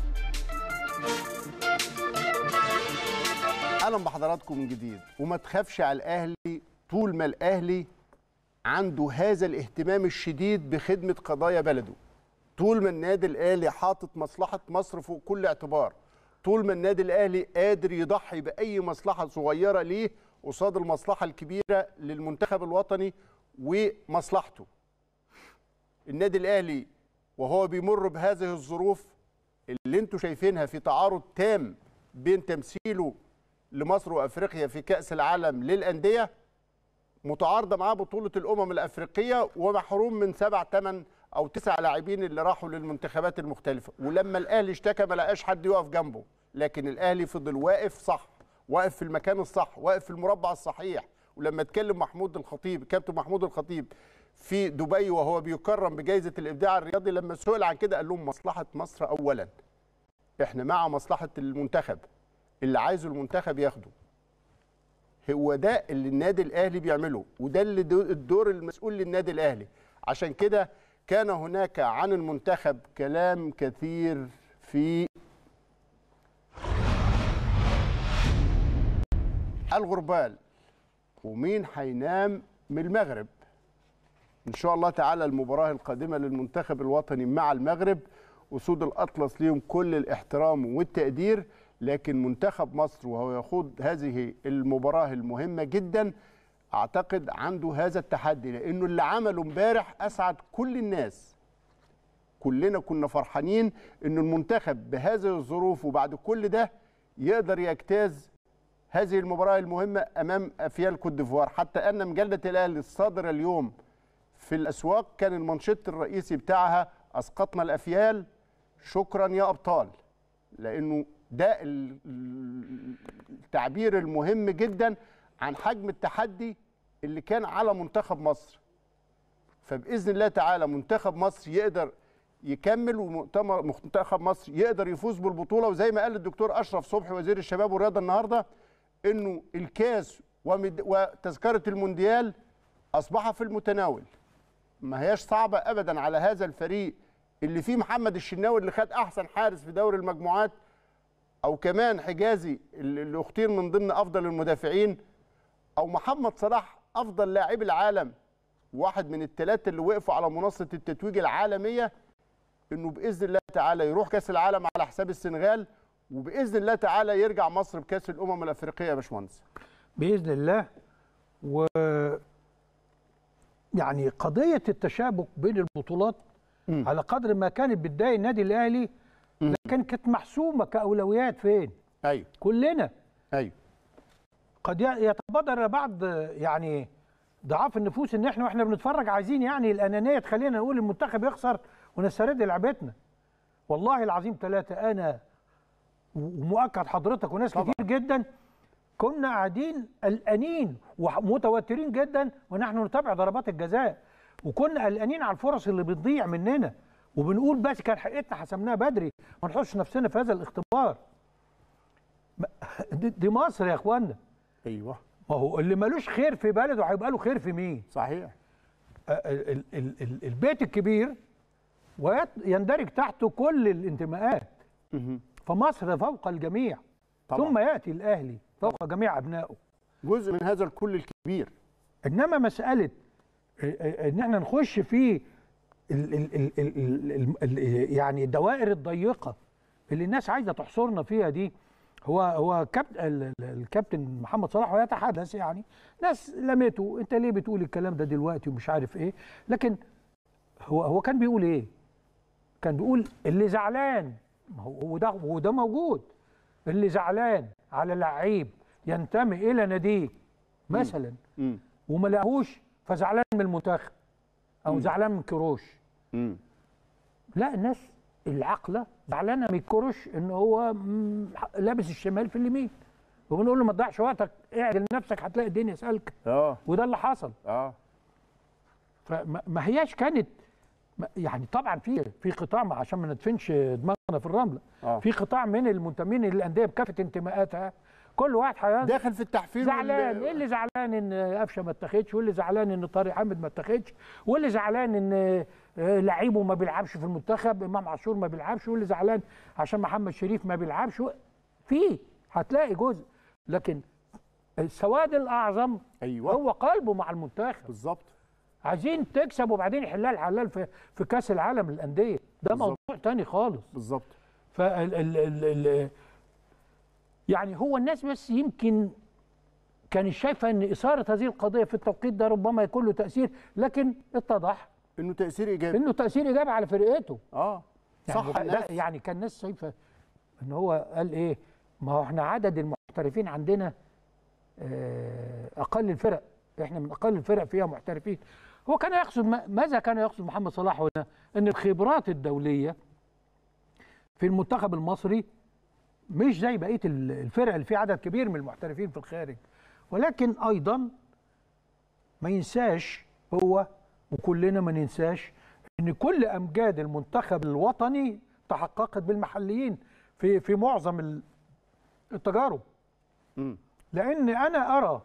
اهلا بحضراتكم من جديد وما تخافش على الاهلي طول ما الاهلي عنده هذا الاهتمام الشديد بخدمه قضايا بلده طول ما النادي الاهلي حاطط مصلحه مصر فوق كل اعتبار طول ما النادي الاهلي قادر يضحي باي مصلحه صغيره ليه قصاد المصلحه الكبيره للمنتخب الوطني ومصلحته النادي الاهلي وهو بيمر بهذه الظروف اللي انتم شايفينها في تعارض تام بين تمثيله لمصر وافريقيا في كاس العالم للانديه متعارضه معاه بطوله الامم الافريقيه ومحروم من سبع ثمان او تسع لاعبين اللي راحوا للمنتخبات المختلفه ولما الاهلي اشتكى ما لقاش حد يقف جنبه لكن الاهلي فضل واقف صح واقف في المكان الصح واقف في المربع الصحيح ولما اتكلم محمود الخطيب كابتن محمود الخطيب في دبي وهو بيكرم بجائزه الابداع الرياضي لما سئل عن كده قال لهم مصلحه مصر اولا احنا مع مصلحه المنتخب اللي عايزه المنتخب ياخده هو ده اللي النادي الاهلي بيعمله وده اللي دو- الدور المسؤول للنادي الاهلي عشان كده كان هناك عن المنتخب كلام كثير في الغربال ومين هينام من المغرب ان شاء الله تعالى المباراه القادمه للمنتخب الوطني مع المغرب اسود الاطلس ليهم كل الاحترام والتقدير لكن منتخب مصر وهو يخوض هذه المباراه المهمه جدا اعتقد عنده هذا التحدي لانه اللي عمله امبارح اسعد كل الناس كلنا كنا فرحانين ان المنتخب بهذه الظروف وبعد كل ده يقدر يجتاز هذه المباراه المهمه امام افيال كوت ديفوار حتى ان مجله الاهلي الصادره اليوم في الاسواق كان المنشط الرئيسي بتاعها اسقطنا الافيال شكرا يا ابطال لانه ده ال- ال- التعبير المهم جدا عن حجم التحدي اللي كان على منتخب مصر فباذن الله تعالى منتخب مصر يقدر يكمل ومنتخب مصر يقدر يفوز بالبطوله وزي ما قال الدكتور اشرف صبحي وزير الشباب والرياضه النهارده انه الكاس ومد- وتذكره المونديال اصبح في المتناول ما هياش صعبه ابدا على هذا الفريق اللي فيه محمد الشناوي اللي خد احسن حارس في دوري المجموعات او كمان حجازي اللي اللي اختير من ضمن افضل المدافعين او محمد صلاح افضل لاعب العالم واحد من الثلاثه اللي وقفوا على منصه التتويج العالميه انه باذن الله تعالى يروح كاس العالم على حساب السنغال وباذن الله تعالى يرجع مصر بكاس الامم الافريقيه يا باشمهندس
باذن الله و يعني قضيه التشابك بين البطولات على قدر ما كانت بتضايق النادي الاهلي لكن كانت محسومه كاولويات فين؟
ايوه
كلنا
ايوه
قد ي- يتبادر بعض يعني ضعاف النفوس ان احنا واحنا بنتفرج عايزين يعني الانانيه تخلينا نقول المنتخب يخسر ونسترد لعبتنا والله العظيم ثلاثه انا ومؤكد حضرتك وناس طبعا. كتير جدا كنا قاعدين قلقانين ومتوترين جدا ونحن نتابع ضربات الجزاء وكنا قلقانين على الفرص اللي بتضيع مننا وبنقول بس كان حقيقتنا حسمناها بدري ما نحطش نفسنا في هذا الاختبار ما- دي دي مصر يا اخوانا
ايوه
ما هو اللي ملوش خير في بلده هيبقى له خير في مين
صحيح
ال ال ال البيت الكبير ويندرج تحته كل الانتماءات فمصر فوق الجميع
طبعا.
ثم ياتي الاهلي فوق جميع ابنائه
جزء من هذا الكل الكبير
انما مساله ان احنا نخش في ال ال ال ال ال ال يعني الدوائر الضيقه اللي الناس عايزه تحصرنا فيها دي هو هو كابتن ال- ال- الكابتن محمد صلاح ويتحدث يعني ناس لمته انت ليه بتقول الكلام ده دلوقتي ومش عارف ايه لكن هو هو كان بيقول ايه؟ كان بيقول اللي زعلان ما هو وده وده موجود اللي زعلان على لعيب ينتمي الى ناديه مثلا وما لقاهوش فزعلان من المنتخب او زعلان من كروش لا الناس العقله زعلانه من الكرش ان هو مم، لابس الشمال في اليمين وبنقول له ما تضيعش وقتك اعدل نفسك هتلاقي الدنيا سالكه
اه
وده اللي حصل
اه
فما ما هياش كانت ما- يعني طبعا في في قطاع ما عشان ما ندفنش دماغنا في الرمله
آه.
في قطاع من المنتمين للانديه بكافه انتماءاتها كل واحد حيان
داخل في التحفيل
زعلان
وال-
ايه اللي زعلان ان قفشه ما اتاخدش واللي زعلان ان طارق حامد ما اتاخدش واللي زعلان ان آه، لعيبه ما بيلعبش في المنتخب امام عاشور ما بيلعبش واللي زعلان عشان محمد شريف ما بيلعبش في هتلاقي جزء لكن السواد الاعظم
ايوه
هو قلبه مع المنتخب
بالظبط
عايزين تكسب وبعدين حلال حلال في في كاس العالم للانديه ده
بالظبط.
موضوع تاني خالص
بالظبط
فال ال ال ال يعني هو الناس بس يمكن كانت شايفه ان اثاره هذه القضيه في التوقيت ده ربما يكون له تاثير لكن اتضح
انه تاثير ايجابي
انه تاثير ايجابي على فرقته
اه
يعني
صح
لا
الناس
يعني كان الناس شايفه ان هو قال ايه ما هو احنا عدد المحترفين عندنا آه، اقل الفرق احنا من اقل الفرق فيها محترفين هو كان يقصد ما- ماذا كان يقصد محمد صلاح هنا ان الخبرات الدوليه في المنتخب المصري مش زي بقيه ال- الفرق اللي فيه عدد كبير من المحترفين في الخارج ولكن ايضا ما ينساش هو وكلنا ما ننساش ان كل امجاد المنتخب الوطني تحققت بالمحليين في في معظم ال- التجارب
مم.
لان انا ارى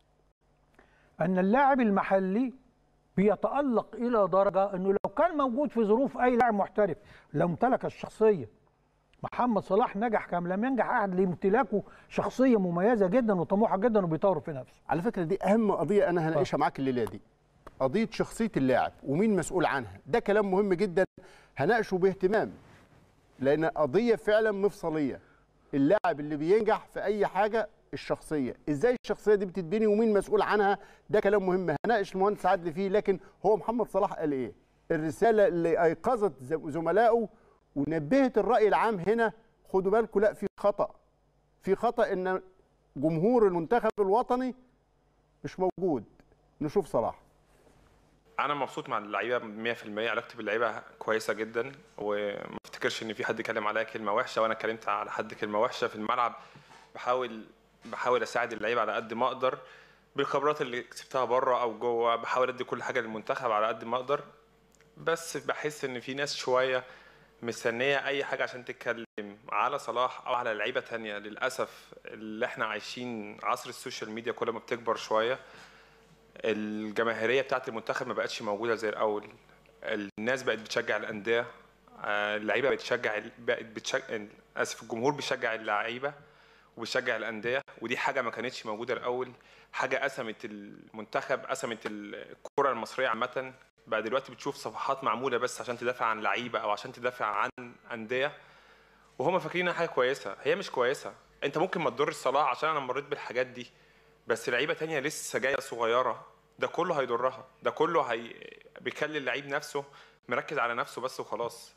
ان اللاعب المحلي بيتالق الى درجه انه لو كان موجود في ظروف اي لاعب محترف لو امتلك الشخصيه محمد صلاح نجح كما لم ينجح احد لامتلاكه شخصيه مميزه جدا وطموحه جدا وبيطور في نفسه
على فكره دي اهم قضيه انا هناقشها معاك الليله دي قضيه شخصيه اللاعب ومين مسؤول عنها ده كلام مهم جدا هناقشه باهتمام لان قضيه فعلا مفصليه اللاعب اللي بينجح في اي حاجه الشخصيه ازاي الشخصيه دي بتتبني ومين مسؤول عنها ده كلام مهم هناقش المهندس عادل فيه لكن هو محمد صلاح قال ايه الرساله اللي ايقظت ز- زملائه ونبهت الراي العام هنا خدوا بالكم لا في خطا في خطا ان جمهور المنتخب الوطني مش موجود نشوف صلاح
انا مبسوط مع اللعيبه 100% علاقتي باللعيبه كويسه جدا وما افتكرش ان في حد اتكلم عليا كلمه وحشه وانا اتكلمت على حد كلمه وحشه في الملعب بحاول بحاول اساعد اللعيبه على قد ما اقدر بالخبرات اللي كسبتها بره او جوه بحاول ادي كل حاجه للمنتخب على قد ما اقدر بس بحس ان في ناس شويه مستنيه اي حاجه عشان تتكلم على صلاح او على لعيبه تانية للاسف اللي احنا عايشين عصر السوشيال ميديا كل ما بتكبر شويه الجماهيريه بتاعت المنتخب ما بقتش موجوده زي الاول الناس بقت بتشجع الانديه آه، اللعيبه بقت بتشجع بقت بتشجع اسف الجمهور بيشجع اللعيبه وبيشجع الانديه ودي حاجه ما كانتش موجوده الاول حاجه قسمت المنتخب قسمت الكره المصريه عامه بقى دلوقتي بتشوف صفحات معموله بس عشان تدافع عن لعيبه او عشان تدافع عن انديه وهم فاكرينها حاجه كويسه هي مش كويسه انت ممكن ما تضرش صلاح عشان انا مريت بالحاجات دي بس لعيبه تانية لسه جايه صغيره ده كله هيضرها ده كله هي... بيخلي اللعيب نفسه مركز على نفسه بس وخلاص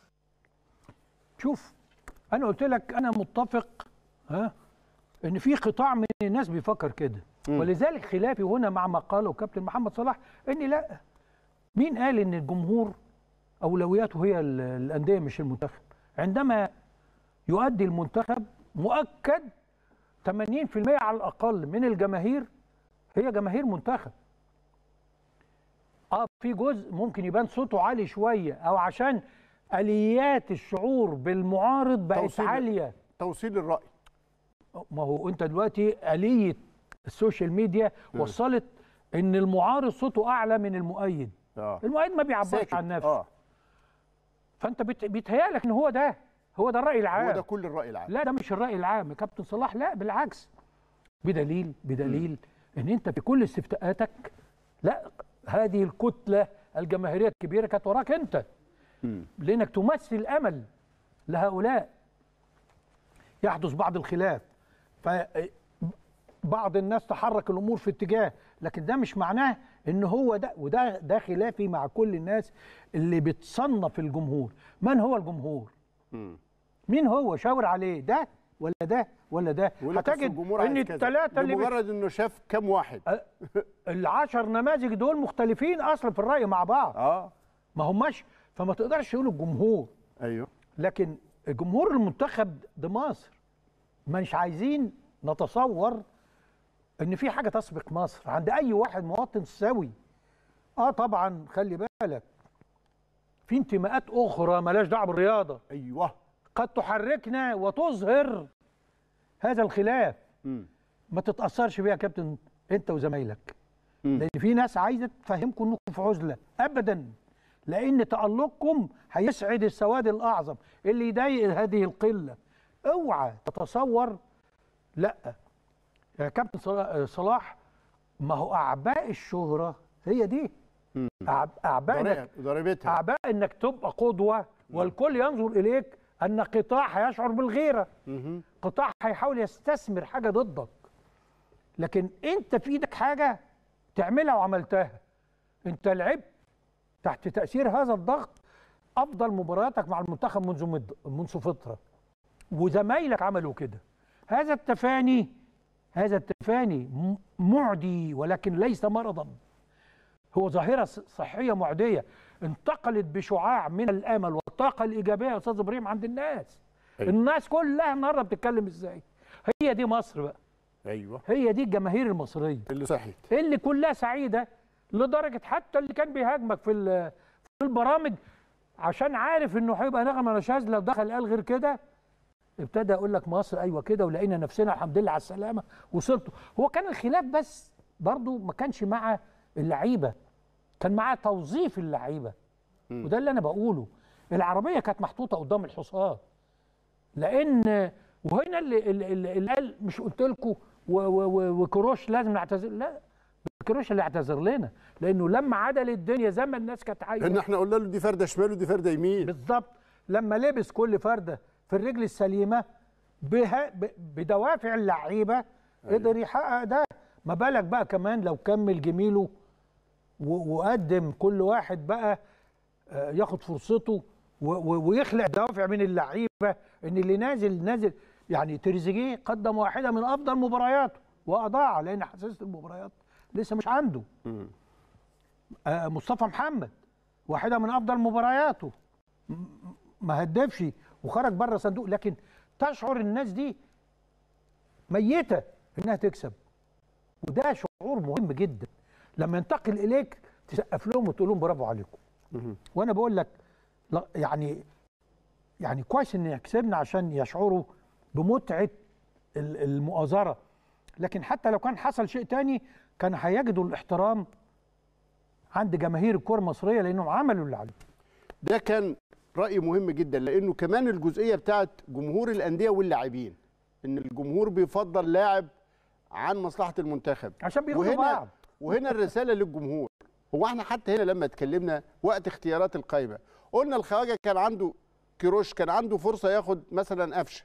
شوف انا قلت لك انا متفق ها ان في قطاع من الناس بيفكر كده ولذلك خلافي هنا مع ما قاله كابتن محمد صلاح ان لا مين قال ان الجمهور اولوياته هي ال- الانديه مش المنتخب عندما يؤدي المنتخب مؤكد 80% على الاقل من الجماهير هي جماهير منتخب اه في جزء ممكن يبان صوته عالي شويه او عشان اليات الشعور بالمعارض بقت
توصيل-
عاليه
توصيل الراي
ما هو انت دلوقتي اليه السوشيال ميديا وصلت ان المعارض صوته اعلى من المؤيد
اه
المؤيد ما بيعبرش
ساكت.
عن نفسه
اه
فانت بت- بيتهيألك ان هو ده هو ده الراي العام
هو ده كل الراي العام
لا ده مش الراي العام يا كابتن صلاح لا بالعكس بدليل بدليل ان انت في كل استفتاءاتك لا هذه الكتله الجماهيريه الكبيره كانت وراك انت لانك تمثل امل لهؤلاء يحدث بعض الخلاف فبعض الناس تحرك الامور في اتجاه لكن ده مش معناه ان هو ده وده ده خلافي مع كل الناس اللي بتصنف الجمهور من هو الجمهور مين هو شاور عليه ده ولا ده ولا ده
يقول لك أصل
هتجد
الجمهور
ان
عايز كذا.
الثلاثه اللي بت-
بمجرد انه شاف كام واحد
العشر نماذج دول مختلفين اصلا في الراي مع بعض
اه
ما هماش فما تقدرش تقول الجمهور
ايوه
لكن جمهور المنتخب ده مصر مش عايزين نتصور ان في حاجه تسبق مصر عند اي واحد مواطن سوي اه طبعا خلي بالك في انتماءات اخرى ملاش دعوه بالرياضه
ايوه
قد تحركنا وتظهر هذا الخلاف ما تتاثرش بيها يا كابتن انت وزمايلك لان في ناس عايزه تفهمكم انكم في عزله ابدا لان تالقكم هيسعد السواد الاعظم اللي يضايق هذه القله اوعى تتصور لا يا كابتن صلا- صلاح ما هو اعباء الشهره هي دي أعب- اعباء
ضريبة-
انك
ضريبتها
اعباء انك تبقى قدوه والكل ينظر اليك ان قطاع هيشعر بالغيره قطاع هيحاول يستثمر حاجه ضدك لكن انت في ايدك حاجه تعملها وعملتها انت لعبت تحت تاثير هذا الضغط افضل مبارياتك مع المنتخب منذ مد- منذ فتره وزمايلك عملوا كده هذا التفاني هذا التفاني م- معدي ولكن ليس مرضا هو ظاهره ص- صحيه معديه انتقلت بشعاع من الامل والطاقه الايجابيه يا استاذ ابراهيم عند الناس
أيوة.
الناس كلها النهارده بتتكلم ازاي هي دي مصر بقى
ايوه
هي دي الجماهير المصريه
اللي صحيت
اللي كلها سعيده لدرجه حتى اللي كان بيهاجمك في ال- في البرامج عشان عارف انه هيبقى نغمه نشاز لو دخل قال غير كده ابتدى يقول لك مصر ايوه كده ولقينا نفسنا الحمد لله على السلامه وصلتوا هو كان الخلاف بس برضو ما كانش مع اللعيبه كان مع توظيف اللعيبه وده اللي انا بقوله العربيه كانت محطوطه قدام الحصان لان وهنا اللي, اللي, اللي اللي قال مش قلت لكم وكروش لازم نعتذر لا كروش اللي اعتذر لنا لانه لما عدل الدنيا زي ما الناس كانت عايزه
ان احنا قلنا له دي فرده شمال ودي فرده يمين
بالظبط لما لبس كل فرده في الرجل السليمه بها ب- بدوافع اللعيبه قدر يحقق ده ما بالك بقى كمان لو كمل جميله و- وقدم كل واحد بقى آه، ياخد فرصته و- و- ويخلق دوافع من اللعيبه ان اللي نازل نازل يعني تريزيجيه قدم واحده من افضل مبارياته واضاع لان حساسيه المباريات لسه مش عنده آه، مصطفى محمد واحده من افضل مبارياته م- ما هدفش وخرج بره صندوق لكن تشعر الناس دي ميته انها تكسب وده شعور مهم جدا لما ينتقل اليك تسقف لهم وتقول لهم برافو عليكم وانا بقول لك لا يعني يعني كويس ان كسبنا عشان يشعروا بمتعه ال- المؤازره لكن حتى لو كان حصل شيء تاني كان هيجدوا الاحترام عند جماهير الكره المصريه لانهم عملوا اللي عليهم
ده كان راي مهم جدا لانه كمان الجزئيه بتاعت جمهور الانديه واللاعبين ان الجمهور بيفضل لاعب عن مصلحه المنتخب
عشان بيرضوا
وهنا
بعض.
وهنا الرساله للجمهور هو احنا حتى هنا لما اتكلمنا وقت اختيارات القائمه قلنا الخواجه كان عنده كيروش كان عنده فرصه ياخد مثلا قفشه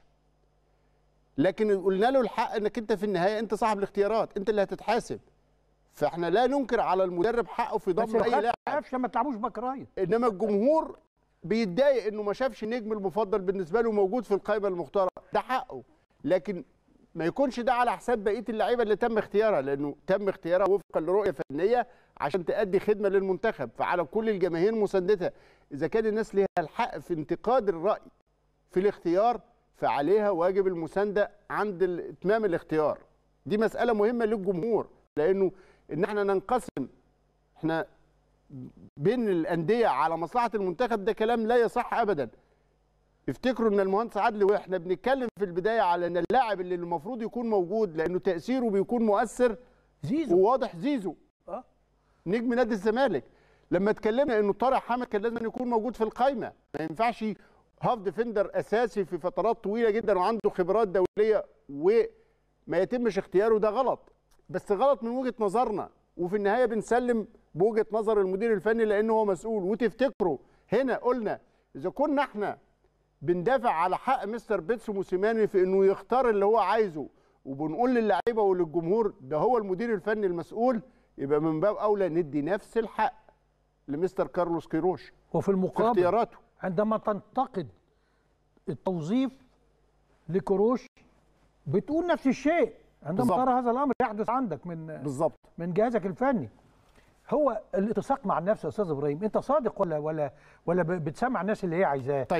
لكن قلنا له الحق انك انت في النهايه انت صاحب الاختيارات انت اللي هتتحاسب فاحنا لا ننكر على المدرب حقه في
بس
ضم
لو
اي
خد
لاعب
قفشه ما تلعبوش باك رايت
انما الجمهور بيتضايق انه ما شافش النجم المفضل بالنسبه له موجود في القائمه المختاره ده حقه لكن ما يكونش ده على حساب بقيه اللعيبه اللي تم اختيارها لانه تم اختيارها وفقا لرؤيه فنيه عشان تأدي خدمه للمنتخب فعلى كل الجماهير مساندتها اذا كان الناس ليها الحق في انتقاد الراي في الاختيار فعليها واجب المسانده عند ال- اتمام الاختيار دي مساله مهمه للجمهور لانه ان احنا ننقسم احنا بين الانديه على مصلحه المنتخب ده كلام لا يصح ابدا افتكروا ان المهندس عدلي واحنا بنتكلم في البدايه على ان اللاعب اللي المفروض يكون موجود لانه تاثيره بيكون مؤثر
زيزو
وواضح زيزو
اه
نجم نادي الزمالك لما اتكلمنا انه طارق حامد كان لازم يكون موجود في القايمه ما ينفعش هاف ديفندر اساسي في فترات طويله جدا وعنده خبرات دوليه وما يتمش اختياره ده غلط بس غلط من وجهه نظرنا وفي النهايه بنسلم بوجهه نظر المدير الفني لانه هو مسؤول وتفتكروا هنا قلنا اذا كنا احنا بندافع على حق مستر بيتسو موسيماني في انه يختار اللي هو عايزه وبنقول للعيبه وللجمهور ده هو المدير الفني المسؤول يبقى من باب اولى ندي نفس الحق لمستر كارلوس كيروش
وفي المقابل
اختياراته
عندما تنتقد التوظيف لكروش بتقول نفس الشيء عندما
بالظبط.
ترى هذا الامر يحدث عندك من
بالظبط
من جهازك الفني هو الاتساق مع النفس يا استاذ ابراهيم انت صادق ولا ولا ولا ب- بتسمع الناس اللي هي عايزاه
طيب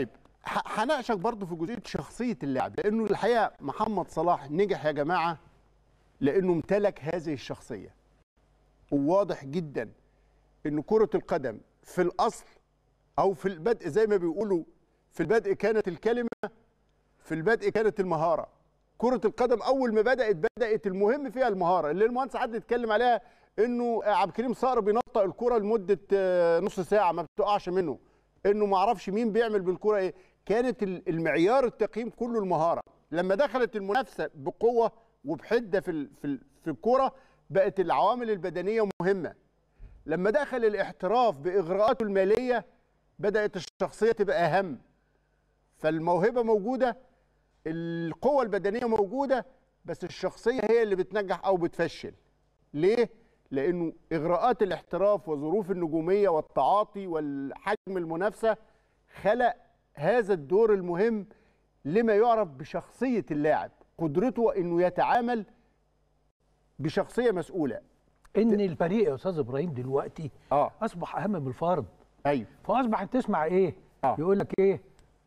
ح- هناقشك برضه في جزئيه شخصيه اللاعب لانه الحقيقه محمد صلاح نجح يا جماعه لانه امتلك هذه الشخصيه وواضح جدا ان كره القدم في الاصل او في البدء زي ما بيقولوا في البدء كانت الكلمه في البدء كانت المهاره كره القدم اول ما بدات بدات المهم فيها المهاره اللي المهندس عادل اتكلم عليها انه عبد الكريم صقر بينطق الكره لمده آه، نص ساعه ما بتقعش منه انه ما اعرفش مين بيعمل بالكره ايه كانت ال- المعيار التقييم كله المهاره لما دخلت المنافسه بقوه وبحده في ال- في ال- في الكوره بقت العوامل البدنيه مهمه لما دخل الاحتراف باغراءاته الماليه بدات الشخصيه تبقى اهم فالموهبه موجوده القوه البدنيه موجوده بس الشخصيه هي اللي بتنجح او بتفشل ليه لانه اغراءات الاحتراف وظروف النجوميه والتعاطي والحجم المنافسه خلق هذا الدور المهم لما يعرف بشخصيه اللاعب قدرته انه يتعامل بشخصيه مسؤوله
ان الفريق يا استاذ ابراهيم دلوقتي
اه
اصبح اهم من الفرد
ايوه
فاصبح تسمع ايه
آه.
يقول لك ايه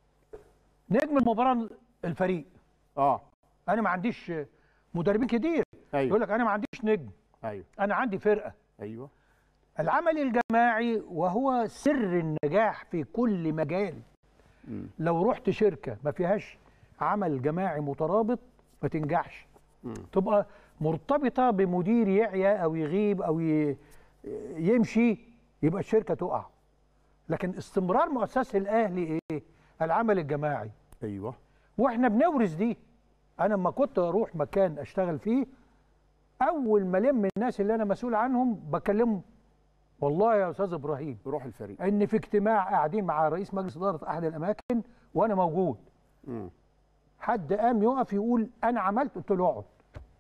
نجم المباراه الفريق
اه
انا ما عنديش مدربين كتير
أيوة.
يقول لك انا ما عنديش نجم
ايوه
انا عندي فرقه
ايوه
العمل الجماعي وهو سر النجاح في كل مجال
مم.
لو رحت شركه ما فيهاش عمل جماعي مترابط ما تنجحش
مم.
تبقى مرتبطه بمدير يعيا او يغيب او ي- يمشي يبقى الشركه تقع لكن استمرار مؤسسه الاهلي ايه العمل الجماعي
ايوه
واحنا بنورث دي انا لما كنت اروح مكان اشتغل فيه اول ما لم الناس اللي انا مسؤول عنهم بكلمهم والله يا استاذ ابراهيم
روح الفريق
ان في اجتماع قاعدين مع رئيس مجلس اداره احد الاماكن وانا موجود
مم.
حد قام يقف يقول انا عملت قلت له اقعد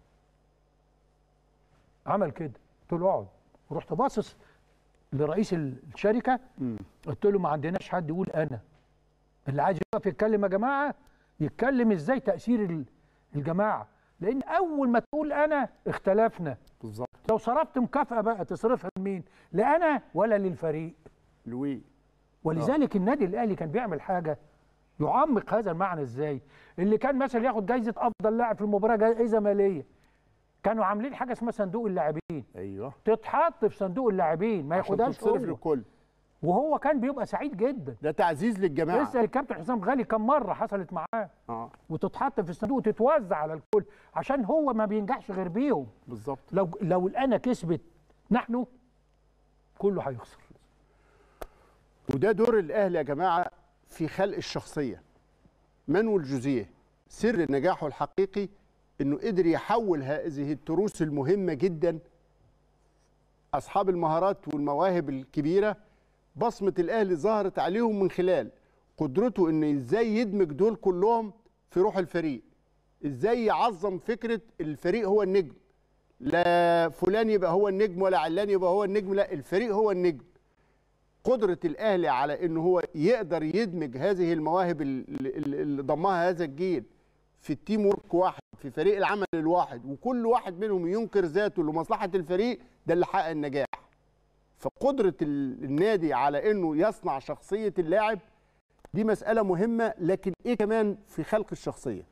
عمل كده قلت له اقعد ورحت باصص لرئيس الشركه
مم.
قلت له ما عندناش حد يقول انا اللي عايز يقف يتكلم يا جماعه يتكلم ازاي تاثير ال- الجماعه لان اول ما تقول انا اختلفنا
بالظبط
لو صرفت مكافاه بقى تصرفها لمين لانا ولا للفريق
لوي
ولذلك النادي الاهلي كان بيعمل حاجه يعمق هذا المعنى ازاي اللي كان مثلا ياخد جايزه افضل لاعب في المباراه جايزه ماليه كانوا عاملين حاجه اسمها صندوق اللاعبين
ايوه
تتحط في صندوق اللاعبين ما
عشان
ياخدهاش
تتصرف
هو
للكل
وهو كان بيبقى سعيد جدا
ده تعزيز للجماعه
لسه الكابتن حسام غالي كم مره حصلت معاه
اه
وتتحط في الصندوق وتتوزع على الكل عشان هو ما بينجحش غير بيهم
بالظبط
لو لو الانا كسبت نحن كله هيخسر
وده دور الاهلي يا جماعه في خلق الشخصيه مانويل جوزيه سر نجاحه الحقيقي انه قدر يحول هذه التروس المهمه جدا اصحاب المهارات والمواهب الكبيره بصمه الاهلي ظهرت عليهم من خلال قدرته انه ازاي يدمج دول كلهم في روح الفريق ازاي يعظم فكره الفريق هو النجم لا فلان يبقى هو النجم ولا علان يبقى هو النجم لا الفريق هو النجم قدرة الأهلي على أنه هو يقدر يدمج هذه المواهب اللي اللي ضمها هذا الجيل في التيم ورك واحد في فريق العمل الواحد وكل واحد منهم ينكر ذاته لمصلحة الفريق ده اللي حقق النجاح فقدرة ال- النادي على أنه يصنع شخصية اللاعب دي مسألة مهمة لكن إيه كمان في خلق الشخصية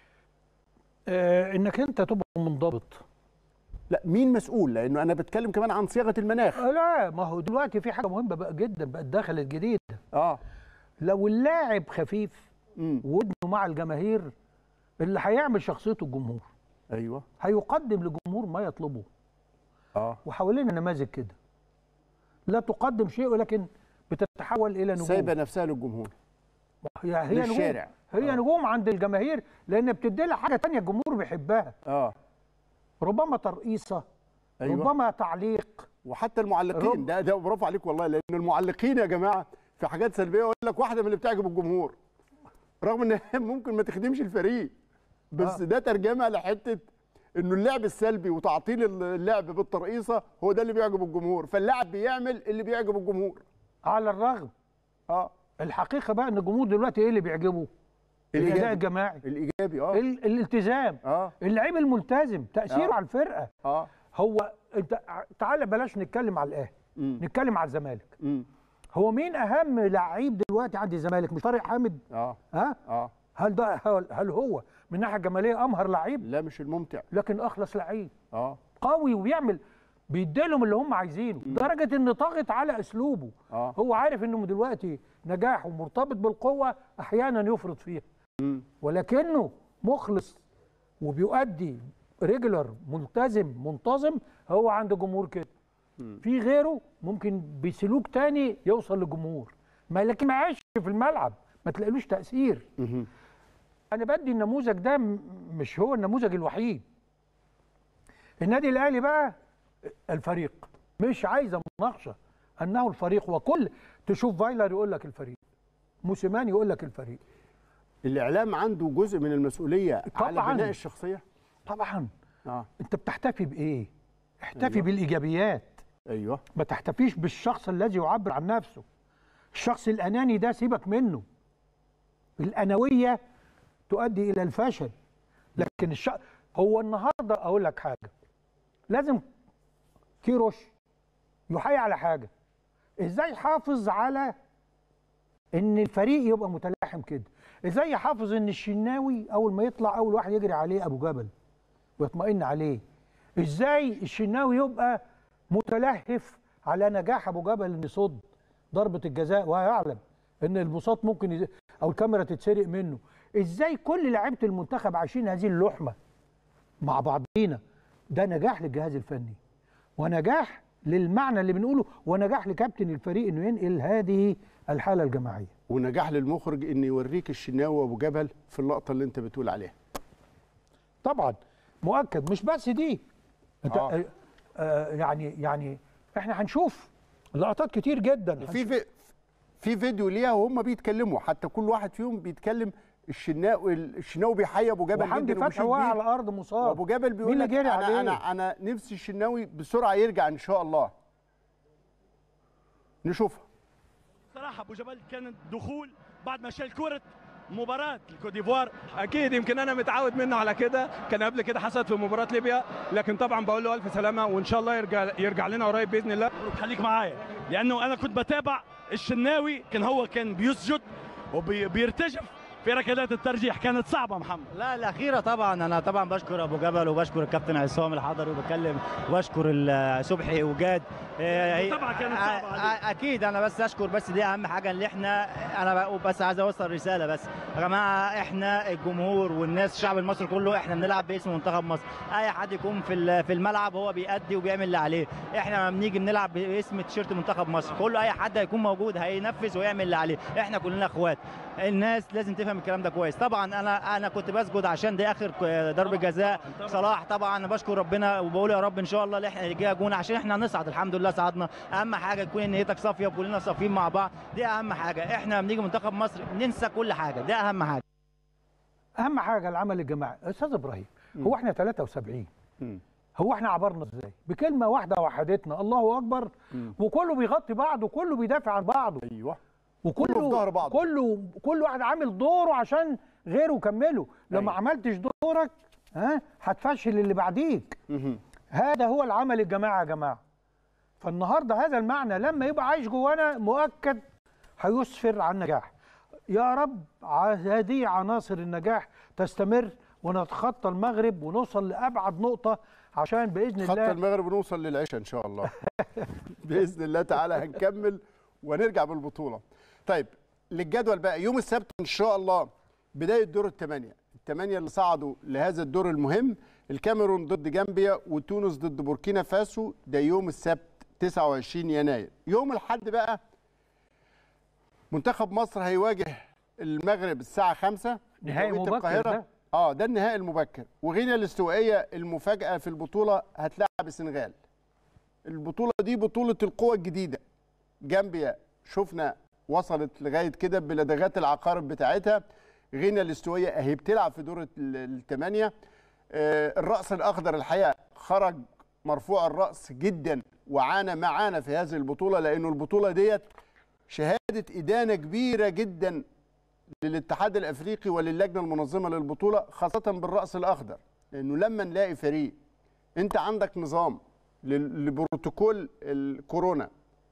آه انك انت تبقى منضبط
لا مين مسؤول لأنه أنا بتكلم كمان عن صياغة المناخ
آه لا ما هو دلوقتي في حاجه مهمه بقى جدا بقت دخلت جديد
اه
لو اللاعب خفيف
مم.
ودنه مع الجماهير اللي هيعمل شخصيته الجمهور
أيوه
هيقدم للجمهور ما يطلبه
اه
وحوالينا نماذج كده لا تقدم شيء ولكن بتتحول الى نجوم
سايبة نفسها للجمهور
هي هي نجوم
للشارع.
هي
آه.
نجوم عند الجماهير لان بتدي لها حاجه تانية الجمهور بيحبها
اه
ربما ترقيصه
أيوة.
ربما تعليق
وحتى المعلقين
رب-
ده ده برافو عليك والله لان المعلقين يا جماعه في حاجات سلبيه يقول لك واحده من اللي بتعجب الجمهور رغم ان هي ممكن ما تخدمش الفريق بس
آه.
ده ترجمه لحته انه اللعب السلبي وتعطيل اللعب بالترقيصه هو ده اللي بيعجب الجمهور فاللاعب بيعمل اللي بيعجب الجمهور
على الرغم
اه
الحقيقه بقى ان الجمهور دلوقتي ايه اللي بيعجبه الاداء
الإيجابي.
الجماعي
الايجابي اه
ال- الالتزام
اه
اللعيب الملتزم تاثيره
آه.
على الفرقه
اه
هو انت ع- تعالى بلاش نتكلم على الاهلي
مم.
نتكلم على الزمالك
مم.
هو مين اهم لعيب دلوقتي عند الزمالك مش طارق حامد
اه
ها
اه
هل ده هل هل هو من الناحيه الجماليه امهر لعيب
لا مش الممتع
لكن اخلص لعيب
اه
قوي وبيعمل بيديلهم اللي هم عايزينه لدرجه ان طاغت على اسلوبه
اه
هو عارف انه دلوقتي نجاحه مرتبط بالقوه احيانا يفرط فيها
مم.
ولكنه مخلص وبيؤدي ريجولر ملتزم منتظم هو عند جمهور كده في غيره ممكن بسلوك تاني يوصل للجمهور ما لكن ما عايش في الملعب ما تلاقيلوش تاثير انا بدي النموذج ده م- مش هو النموذج الوحيد النادي الاهلي بقى الفريق مش عايزه مناقشه انه الفريق وكل تشوف فايلر يقول لك الفريق موسيماني يقول لك الفريق
الاعلام عنده جزء من المسؤوليه على
طبعاً.
بناء الشخصيه
طبعا
اه
انت بتحتفي بايه احتفي
أيوة.
أيوة. بالايجابيات
ايوه
ما تحتفيش بالشخص الذي يعبر عن نفسه الشخص الاناني ده سيبك منه الانويه تؤدي الى الفشل لكن الش... هو النهارده اقول لك حاجه لازم كيروش يحيي على حاجه ازاي يحافظ على ان الفريق يبقى متلاحم كده ازاي يحافظ ان الشناوي اول ما يطلع اول واحد يجري عليه ابو جبل ويطمئن عليه ازاي الشناوي يبقى متلهف على نجاح ابو جبل ان يصد ضربه الجزاء ويعلم ان البساط ممكن يز... او الكاميرا تتسرق منه ازاي كل لعيبه المنتخب عايشين هذه اللحمه مع بعضينا ده نجاح للجهاز الفني ونجاح للمعنى اللي بنقوله ونجاح لكابتن الفريق انه ينقل هذه الحاله الجماعيه
ونجاح للمخرج ان يوريك الشناوي وابو جبل في اللقطه اللي انت بتقول عليها
طبعا مؤكد مش بس دي انت
آه.
آه. آه يعني يعني احنا هنشوف لقطات كتير جدا
في في في فيديو ليها وهم بيتكلموا حتى كل واحد فيهم بيتكلم الشناوي الشناوي بيحيي ابو جبل
وحمدي
جدا
فتحي
وبيشيد
وقع
بيه.
على الارض مصاب
وابو جبل
مين
بيقول
اللي
لك
جري
انا
عليه؟
انا انا نفسي الشناوي بسرعه يرجع ان شاء الله نشوفها
صراحه ابو جبل كان دخول بعد ما شال كره مباراه الكوت ديفوار اكيد يمكن انا متعود منه على كده كان قبل كده حصلت في مباراه ليبيا لكن طبعا بقول له الف سلامه وان شاء الله يرجع يرجع لنا قريب باذن الله خليك معايا لانه انا كنت بتابع الشناوي كان هو كان بيسجد وبيرتجف في ركلات الترجيح كانت صعبه محمد
لا الاخيره طبعا انا طبعا بشكر ابو جبل وبشكر الكابتن عصام الحضري وبكلم وبشكر ال- صبحي وجاد آه، هي-
طبعا كانت صعبة
آه، آه، اكيد انا بس اشكر بس دي اهم حاجه اللي احنا انا بقى- بس عايز اوصل رساله بس يا جماعه احنا الجمهور والناس الشعب المصري كله احنا بنلعب باسم منتخب مصر اي حد يكون في ال- في الملعب هو بيأدي وبيعمل اللي عليه احنا لما بنيجي بنلعب باسم تيشيرت منتخب مصر كله اي حد هيكون موجود هينفذ ويعمل اللي عليه احنا كلنا اخوات الناس لازم تفهم الكلام ده كويس طبعا انا انا كنت بسجد عشان دي اخر ك- ضربه جزاء صلاح طبعا انا بشكر ربنا وبقول يا رب ان شاء الله اللي احنا نجيها جون عشان احنا نصعد الحمد لله صعدنا اهم حاجه تكون نيتك صافيه وكلنا صافيين مع بعض دي اهم حاجه احنا لما بنيجي منتخب مصر ننسى كل حاجه ده اهم حاجه
اهم حاجه العمل الجماعي استاذ ابراهيم هو احنا 73 هو احنا عبرنا ازاي بكلمه واحده وحدتنا الله اكبر وكله بيغطي بعض وكله بيدافع عن بعضه
ايوه
وكله
كله في ظهر بعض.
كله كل واحد عامل دوره عشان غيره يكمله لما عملتش دورك ها هتفشل اللي بعديك هذا هو العمل الجماعي يا جماعه فالنهارده هذا المعنى لما يبقى عايش جوانا مؤكد هيسفر عن نجاح يا رب ع- هذه عناصر النجاح تستمر ونتخطى المغرب ونوصل لابعد نقطه عشان باذن
خط
الله
المغرب ونوصل للعشاء ان شاء الله باذن الله تعالى هنكمل ونرجع بالبطوله طيب للجدول بقى يوم السبت ان شاء الله بدايه دور الثمانيه الثمانيه اللي صعدوا لهذا الدور المهم الكاميرون ضد جامبيا وتونس ضد بوركينا فاسو ده يوم السبت 29 يناير يوم الاحد بقى منتخب مصر هيواجه المغرب الساعه 5
نهائي
بتوقيت
مبكر
القاهرة.
ده.
اه ده النهائي المبكر وغينيا الاستوائيه المفاجاه في البطوله هتلاعب السنغال البطوله دي بطوله القوى الجديده جامبيا شفنا وصلت لغايه كده بلدغات العقارب بتاعتها غينيا الاستوائيه اهي بتلعب في دور ال- الثمانيه آه، الراس الاخضر الحقيقه خرج مرفوع الراس جدا وعانى معانا في هذه البطوله لانه البطوله ديت شهاده ادانه كبيره جدا للاتحاد الافريقي وللجنه المنظمه للبطوله خاصه بالراس الاخضر لانه لما نلاقي فريق انت عندك نظام لل- لبروتوكول الكورونا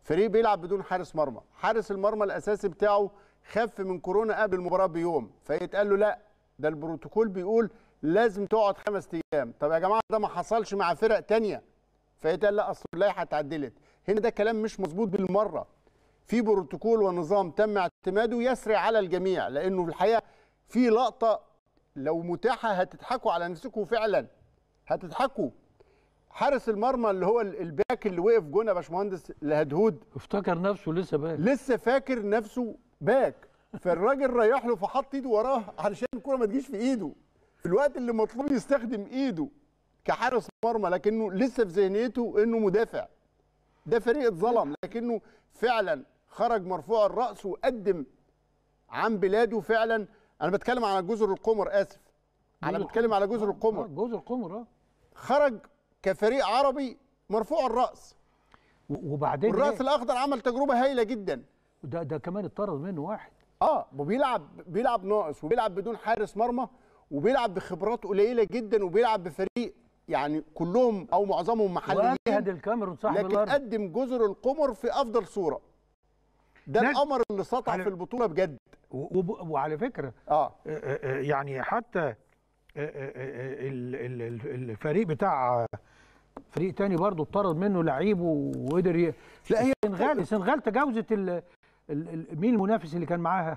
فريق بيلعب بدون حارس مرمى حارس المرمى الاساسي بتاعه خف من كورونا قبل المباراه بيوم فيتقال له لا ده البروتوكول بيقول لازم تقعد خمس ايام طب يا جماعه ده ما حصلش مع فرق تانية فيتقال لا اصل اللائحه اتعدلت هنا ده كلام مش مظبوط بالمره في بروتوكول ونظام تم اعتماده يسري على الجميع لانه في الحقيقه في لقطه لو متاحه هتضحكوا على نفسكم فعلا هتضحكوا حارس المرمى اللي هو الباك اللي وقف جون يا باشمهندس الهدهود
افتكر نفسه لسه باك
لسه فاكر نفسه باك فالراجل رايح له فحط ايده وراه علشان الكوره ما تجيش في ايده في الوقت اللي مطلوب يستخدم ايده كحارس مرمى لكنه لسه في ذهنيته انه مدافع ده فريق اتظلم لكنه فعلا خرج مرفوع الراس وقدم عن بلاده فعلا انا بتكلم على جزر القمر اسف انا
جزر
بتكلم على جزر القمر
جزر القمر اه
خرج كفريق عربي مرفوع الراس
وبعدين
الراس
إيه؟
الاخضر عمل تجربه هايله جدا
ده ده كمان اتطرد منه واحد
اه وبيلعب بيلعب ناقص وبيلعب بدون حارس مرمى وبيلعب بخبرات قليله جدا وبيلعب بفريق يعني كلهم او معظمهم محليين
واجهد الكاميرون صاحب
لكن
الارض
قدم جزر القمر في افضل صوره ده
ناس-
القمر اللي سطع
على-
في البطوله بجد
و- وب- وعلى فكره
اه
يعني حتى آه، آه، آه، ال- ال- ال- الفريق بتاع فريق تاني برضه اتطرد منه لعيب وقدر ي... لا هي السنغال السنغال تجاوزت ال... ال... ال... مين المنافس اللي كان معاها؟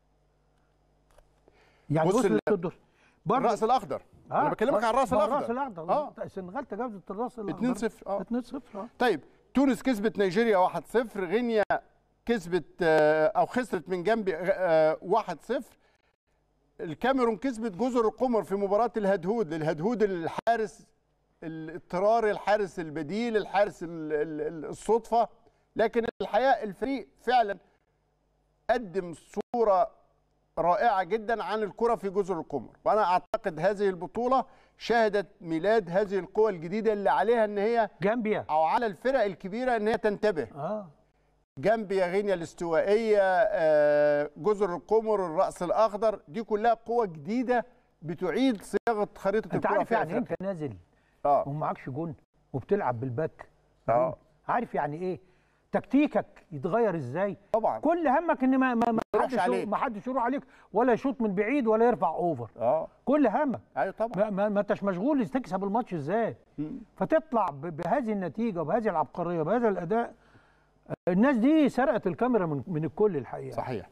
يعني
بص
وصلت
ال-
للدور برضه
الراس الاخضر انا بكلمك عن الراس
ما
الاخضر
الراس الاخضر
اه
السنغال تجاوزت الراس الاخضر
2-0 اه
2-0 اه
طيب تونس كسبت نيجيريا 1-0 غينيا كسبت آه، او خسرت من جنبي آه، 1-0 الكاميرون كسبت جزر القمر في مباراة الهدهود الهدهود الحارس الاضطراري الحارس البديل الحارس ال- ال- ال- الصدفة لكن الحقيقة الفريق فعلا قدم صورة رائعة جدا عن الكرة في جزر القمر وأنا أعتقد هذه البطولة شهدت ميلاد هذه القوى الجديدة اللي عليها أن هي
جامبيا
أو على الفرق الكبيرة أن هي تنتبه
اه
جامبيا غينيا الاستوائية آه، جزر القمر الرأس الأخضر دي كلها قوة جديدة بتعيد صياغة خريطة
انت
الكرة
عارف
في
يعني إيه
أفريقيا.
انت نازل
اه
ومعكش جون وبتلعب بالباك
اه
عارف يعني ايه تكتيكك يتغير ازاي
طبعا
كل همك ان ما ما ما
يروحش
حدش
عليك.
ما حدش يروح عليك ولا يشوط من بعيد ولا يرفع اوفر
اه
كل همك
ايوه طبعا
ما, ما, ما انتش مشغول تكسب الماتش ازاي فتطلع ب- بهذه النتيجه وبهذه العبقريه وبهذا الاداء الناس دي سرقت الكاميرا من, من الكل الحقيقه
صحيح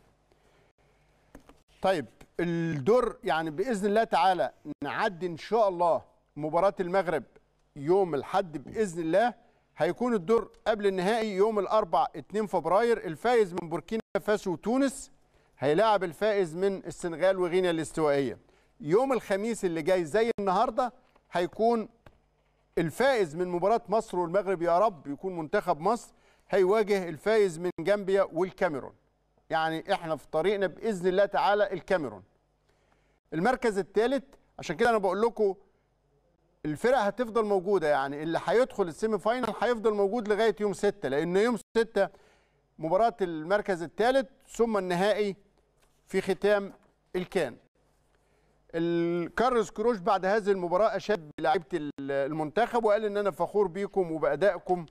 طيب الدور يعني باذن الله تعالى نعدي ان شاء الله مباراه المغرب يوم الاحد باذن الله هيكون الدور قبل النهائي يوم الاربع 2 فبراير الفائز من بوركينا فاسو وتونس هيلاعب الفائز من السنغال وغينيا الاستوائيه يوم الخميس اللي جاي زي النهارده هيكون الفائز من مباراه مصر والمغرب يا رب يكون منتخب مصر هيواجه الفائز من جامبيا والكاميرون يعني احنا في طريقنا باذن الله تعالى الكاميرون المركز الثالث عشان كده انا بقول لكم الفرق هتفضل موجوده يعني اللي هيدخل السيمي فاينل هيفضل موجود لغايه يوم 6 لان يوم 6 مباراه المركز الثالث ثم النهائي في ختام الكان الكارلوس كروش بعد هذه المباراه اشاد بلاعيبه المنتخب وقال ان انا فخور بيكم وبادائكم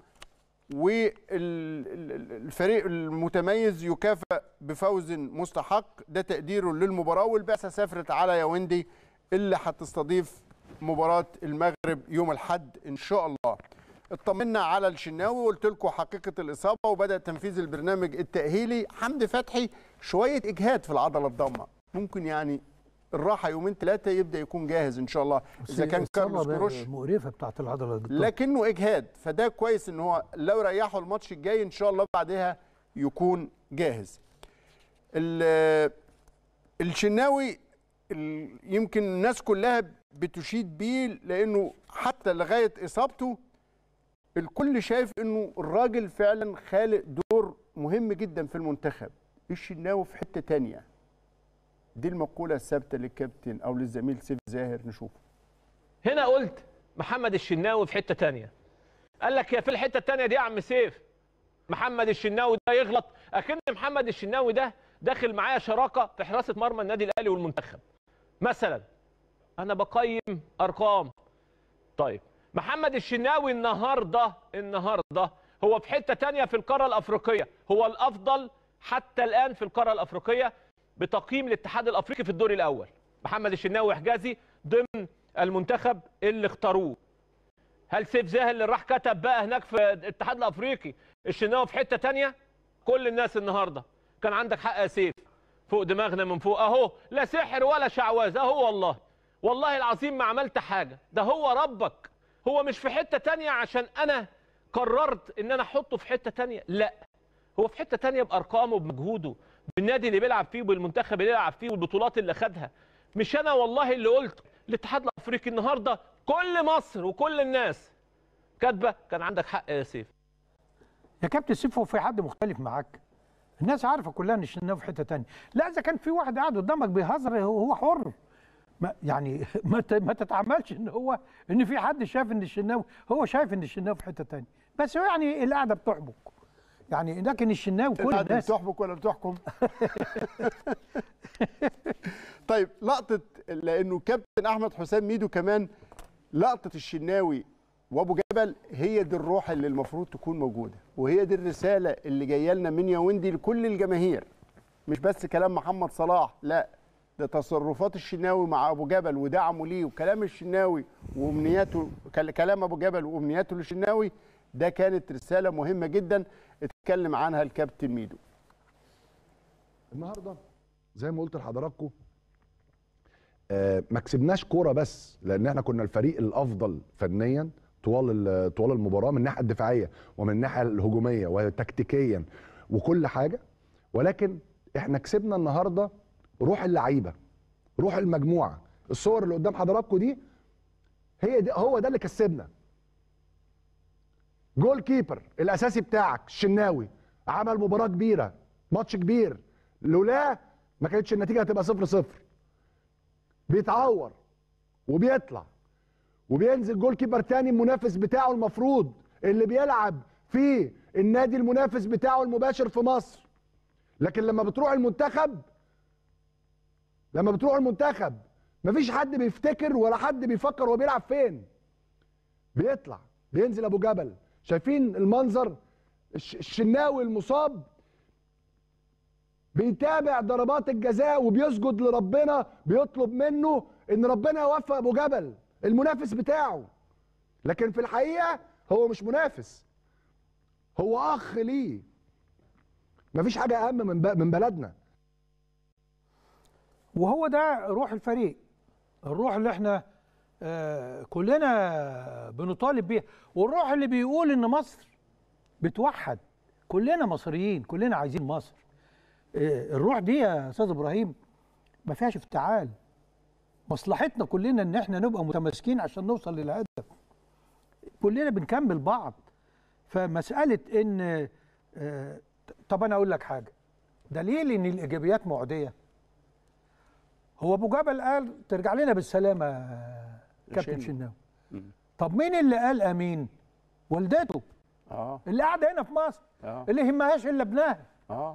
والفريق المتميز يكافئ بفوز مستحق ده تقديره للمباراه والبعثه سافرت على ياوندي اللي هتستضيف مباراه المغرب يوم الاحد ان شاء الله اطمنا على الشناوي وقلت لكم حقيقه الاصابه وبدا تنفيذ البرنامج التاهيلي حمدي فتحي شويه اجهاد في العضله الضامه ممكن يعني الراحه يومين ثلاثه يبدا يكون جاهز ان شاء الله اذا كان كارلوس كروش
مقرفه بتاعت العضله الجديدة.
لكنه اجهاد فده كويس ان هو لو ريحه الماتش الجاي ان شاء الله بعدها يكون جاهز ال- الشناوي ال- يمكن الناس كلها بتشيد بيه لانه حتى لغايه اصابته الكل شايف انه الراجل فعلا خالق دور مهم جدا في المنتخب الشناوي في حته تانية دي المقوله الثابته للكابتن او للزميل سيف زاهر نشوف
هنا قلت محمد الشناوي في حته تانية قال لك يا في الحته التانية دي يا عم سيف محمد الشناوي ده يغلط اكن محمد الشناوي ده داخل معايا شراكه في حراسه مرمى النادي الاهلي والمنتخب مثلا انا بقيم ارقام طيب محمد الشناوي النهارده النهارده هو في حته تانية في القاره الافريقيه هو الافضل حتى الان في القاره الافريقيه بتقييم الاتحاد الافريقي في الدور الاول محمد الشناوي وحجازي ضمن المنتخب اللي اختاروه هل سيف زاهر اللي راح كتب بقى هناك في الاتحاد الافريقي الشناوي في حته تانية كل الناس النهارده كان عندك حق يا سيف فوق دماغنا من فوق اهو لا سحر ولا شعوذه اهو والله والله العظيم ما عملت حاجه ده هو ربك هو مش في حته تانية عشان انا قررت ان انا احطه في حته تانية لا هو في حته تانية بارقامه بمجهوده بالنادي اللي بيلعب فيه وبالمنتخب اللي بيلعب فيه والبطولات اللي خدها مش انا والله اللي قلت الاتحاد الافريقي النهارده كل مصر وكل الناس كاتبه كان عندك حق يا سيف
يا كابتن سيف هو في حد مختلف معاك الناس عارفه كلها ان الشناوي في حته تانية لا اذا كان في واحد قاعد قدامك بيهزر هو هو حر ما يعني ما ت- ما تتعاملش ان هو ان في حد شايف ان الشناوي هو شايف ان الشناوي في حته تانية بس هو يعني القعده بتحبك يعني لكن الشناوي كل
القعدة
الناس
بتحبك ولا بتحكم طيب لقطه لانه كابتن احمد حسام ميدو كمان لقطه الشناوي وابو جبل هي دي الروح اللي المفروض تكون موجوده وهي دي الرساله اللي جايه لنا من ياوندي لكل الجماهير مش بس كلام محمد صلاح لا ده تصرفات الشناوي مع ابو جبل ودعمه ليه وكلام الشناوي وامنياته كل- كلام ابو جبل وامنياته للشناوي ده كانت رساله مهمه جدا اتكلم عنها الكابتن ميدو
النهارده زي ما قلت لحضراتكم آه، ما كسبناش كوره بس لان احنا كنا الفريق الافضل فنيا طوال ال- طوال المباراه من الناحيه الدفاعيه ومن الناحيه الهجوميه وتكتيكيا وكل حاجه ولكن احنا كسبنا النهارده روح اللعيبه روح المجموعه الصور اللي قدام حضراتكم دي هي دي هو ده اللي كسبنا جول كيبر الاساسي بتاعك الشناوي عمل مباراه كبيره ماتش كبير لولا ما كانتش النتيجه هتبقى صفر صفر بيتعور وبيطلع وبينزل جول كيبر تاني المنافس بتاعه المفروض اللي بيلعب في النادي المنافس بتاعه المباشر في مصر لكن لما بتروح المنتخب لما بتروح المنتخب مفيش حد بيفتكر ولا حد بيفكر هو بيلعب فين بيطلع بينزل ابو جبل شايفين المنظر الش- الشناوي المصاب بيتابع ضربات الجزاء وبيسجد لربنا بيطلب منه ان ربنا يوفق ابو جبل المنافس بتاعه لكن في الحقيقه هو مش منافس هو اخ ليه مفيش حاجه اهم من ب- من بلدنا
وهو ده روح الفريق الروح اللي احنا آه كلنا بنطالب بيها والروح اللي بيقول ان مصر بتوحد كلنا مصريين كلنا عايزين مصر آه الروح دي يا استاذ ابراهيم ما فيهاش افتعال مصلحتنا كلنا ان احنا نبقى متماسكين عشان نوصل للهدف كلنا بنكمل بعض فمساله ان آه طب انا اقول لك حاجه دليل ان الايجابيات معديه هو ابو جبل قال ترجع لنا بالسلامه يا كابتن
شنو.
شناوي طب مين اللي قال امين والدته
اه
اللي قاعده هنا في مصر
اه
اللي يهمهاش الا ابنها
اه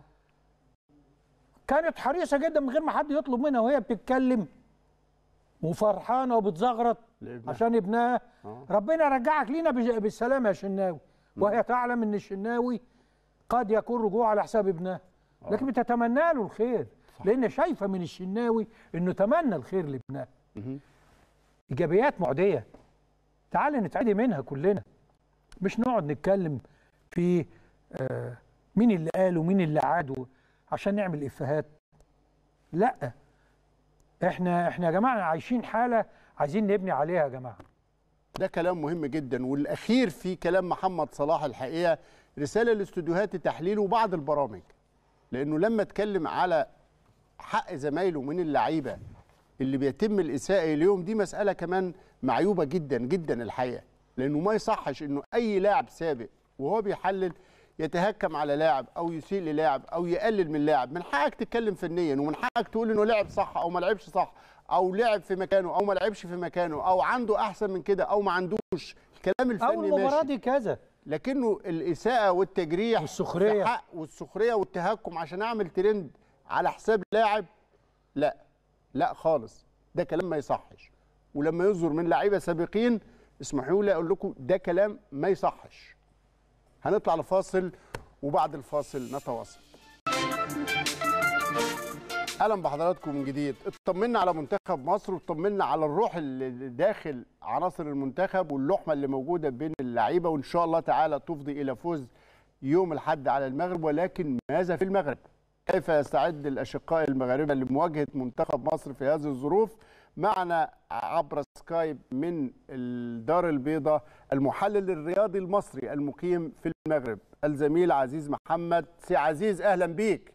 كانت حريصه جدا من غير ما حد يطلب منها وهي بتتكلم وفرحانه وبتزغرط
لابنها.
عشان ابنها
آه.
ربنا رجعك لينا بج- بالسلامه يا شناوي وهي تعلم ان الشناوي قد يكون رجوع على حساب ابنها لكن بتتمنى له الخير لان شايفه من الشناوي انه تمنى الخير لابنها ايجابيات معديه تعال نتعدي منها كلنا مش نقعد نتكلم في آه مين اللي قال ومين اللي عاد عشان نعمل افيهات لا احنا احنا يا جماعه عايشين حاله عايزين نبني عليها يا جماعه
ده كلام مهم جدا والاخير في كلام محمد صلاح الحقيقه رساله لاستوديوهات التحليل وبعض البرامج لانه لما اتكلم على حق زمايله من اللعيبه اللي بيتم الاساءه اليهم دي مساله كمان معيوبه جدا جدا الحقيقه لانه ما يصحش انه اي لاعب سابق وهو بيحلل يتهكم على لاعب او يسيء للاعب او يقلل من لاعب من حقك تتكلم فنيا ومن حقك تقول انه لعب صح او ما لعبش صح او لعب في مكانه او ما لعبش في مكانه او عنده احسن من كده او ما عندوش الكلام الفني
او المباراه
ماشي
دي كذا
لكنه الاساءه والتجريح
والسخرية.
في حق والسخريه والتهكم عشان اعمل ترند على حساب لاعب لا لا خالص ده كلام ما يصحش ولما يصدر من لعيبه سابقين اسمحوا لي اقول لكم ده كلام ما يصحش هنطلع لفاصل وبعد الفاصل نتواصل اهلا بحضراتكم من جديد اطمنا على منتخب مصر واطمنا على الروح اللي داخل عناصر المنتخب واللحمه اللي موجوده بين اللعيبه وان شاء الله تعالى تفضي الى فوز يوم الاحد على المغرب ولكن ماذا في المغرب كيف يستعد الاشقاء المغاربه لمواجهه منتخب مصر في هذه الظروف معنا عبر سكايب من الدار البيضاء المحلل الرياضي المصري المقيم في المغرب الزميل عزيز محمد سي عزيز اهلا بيك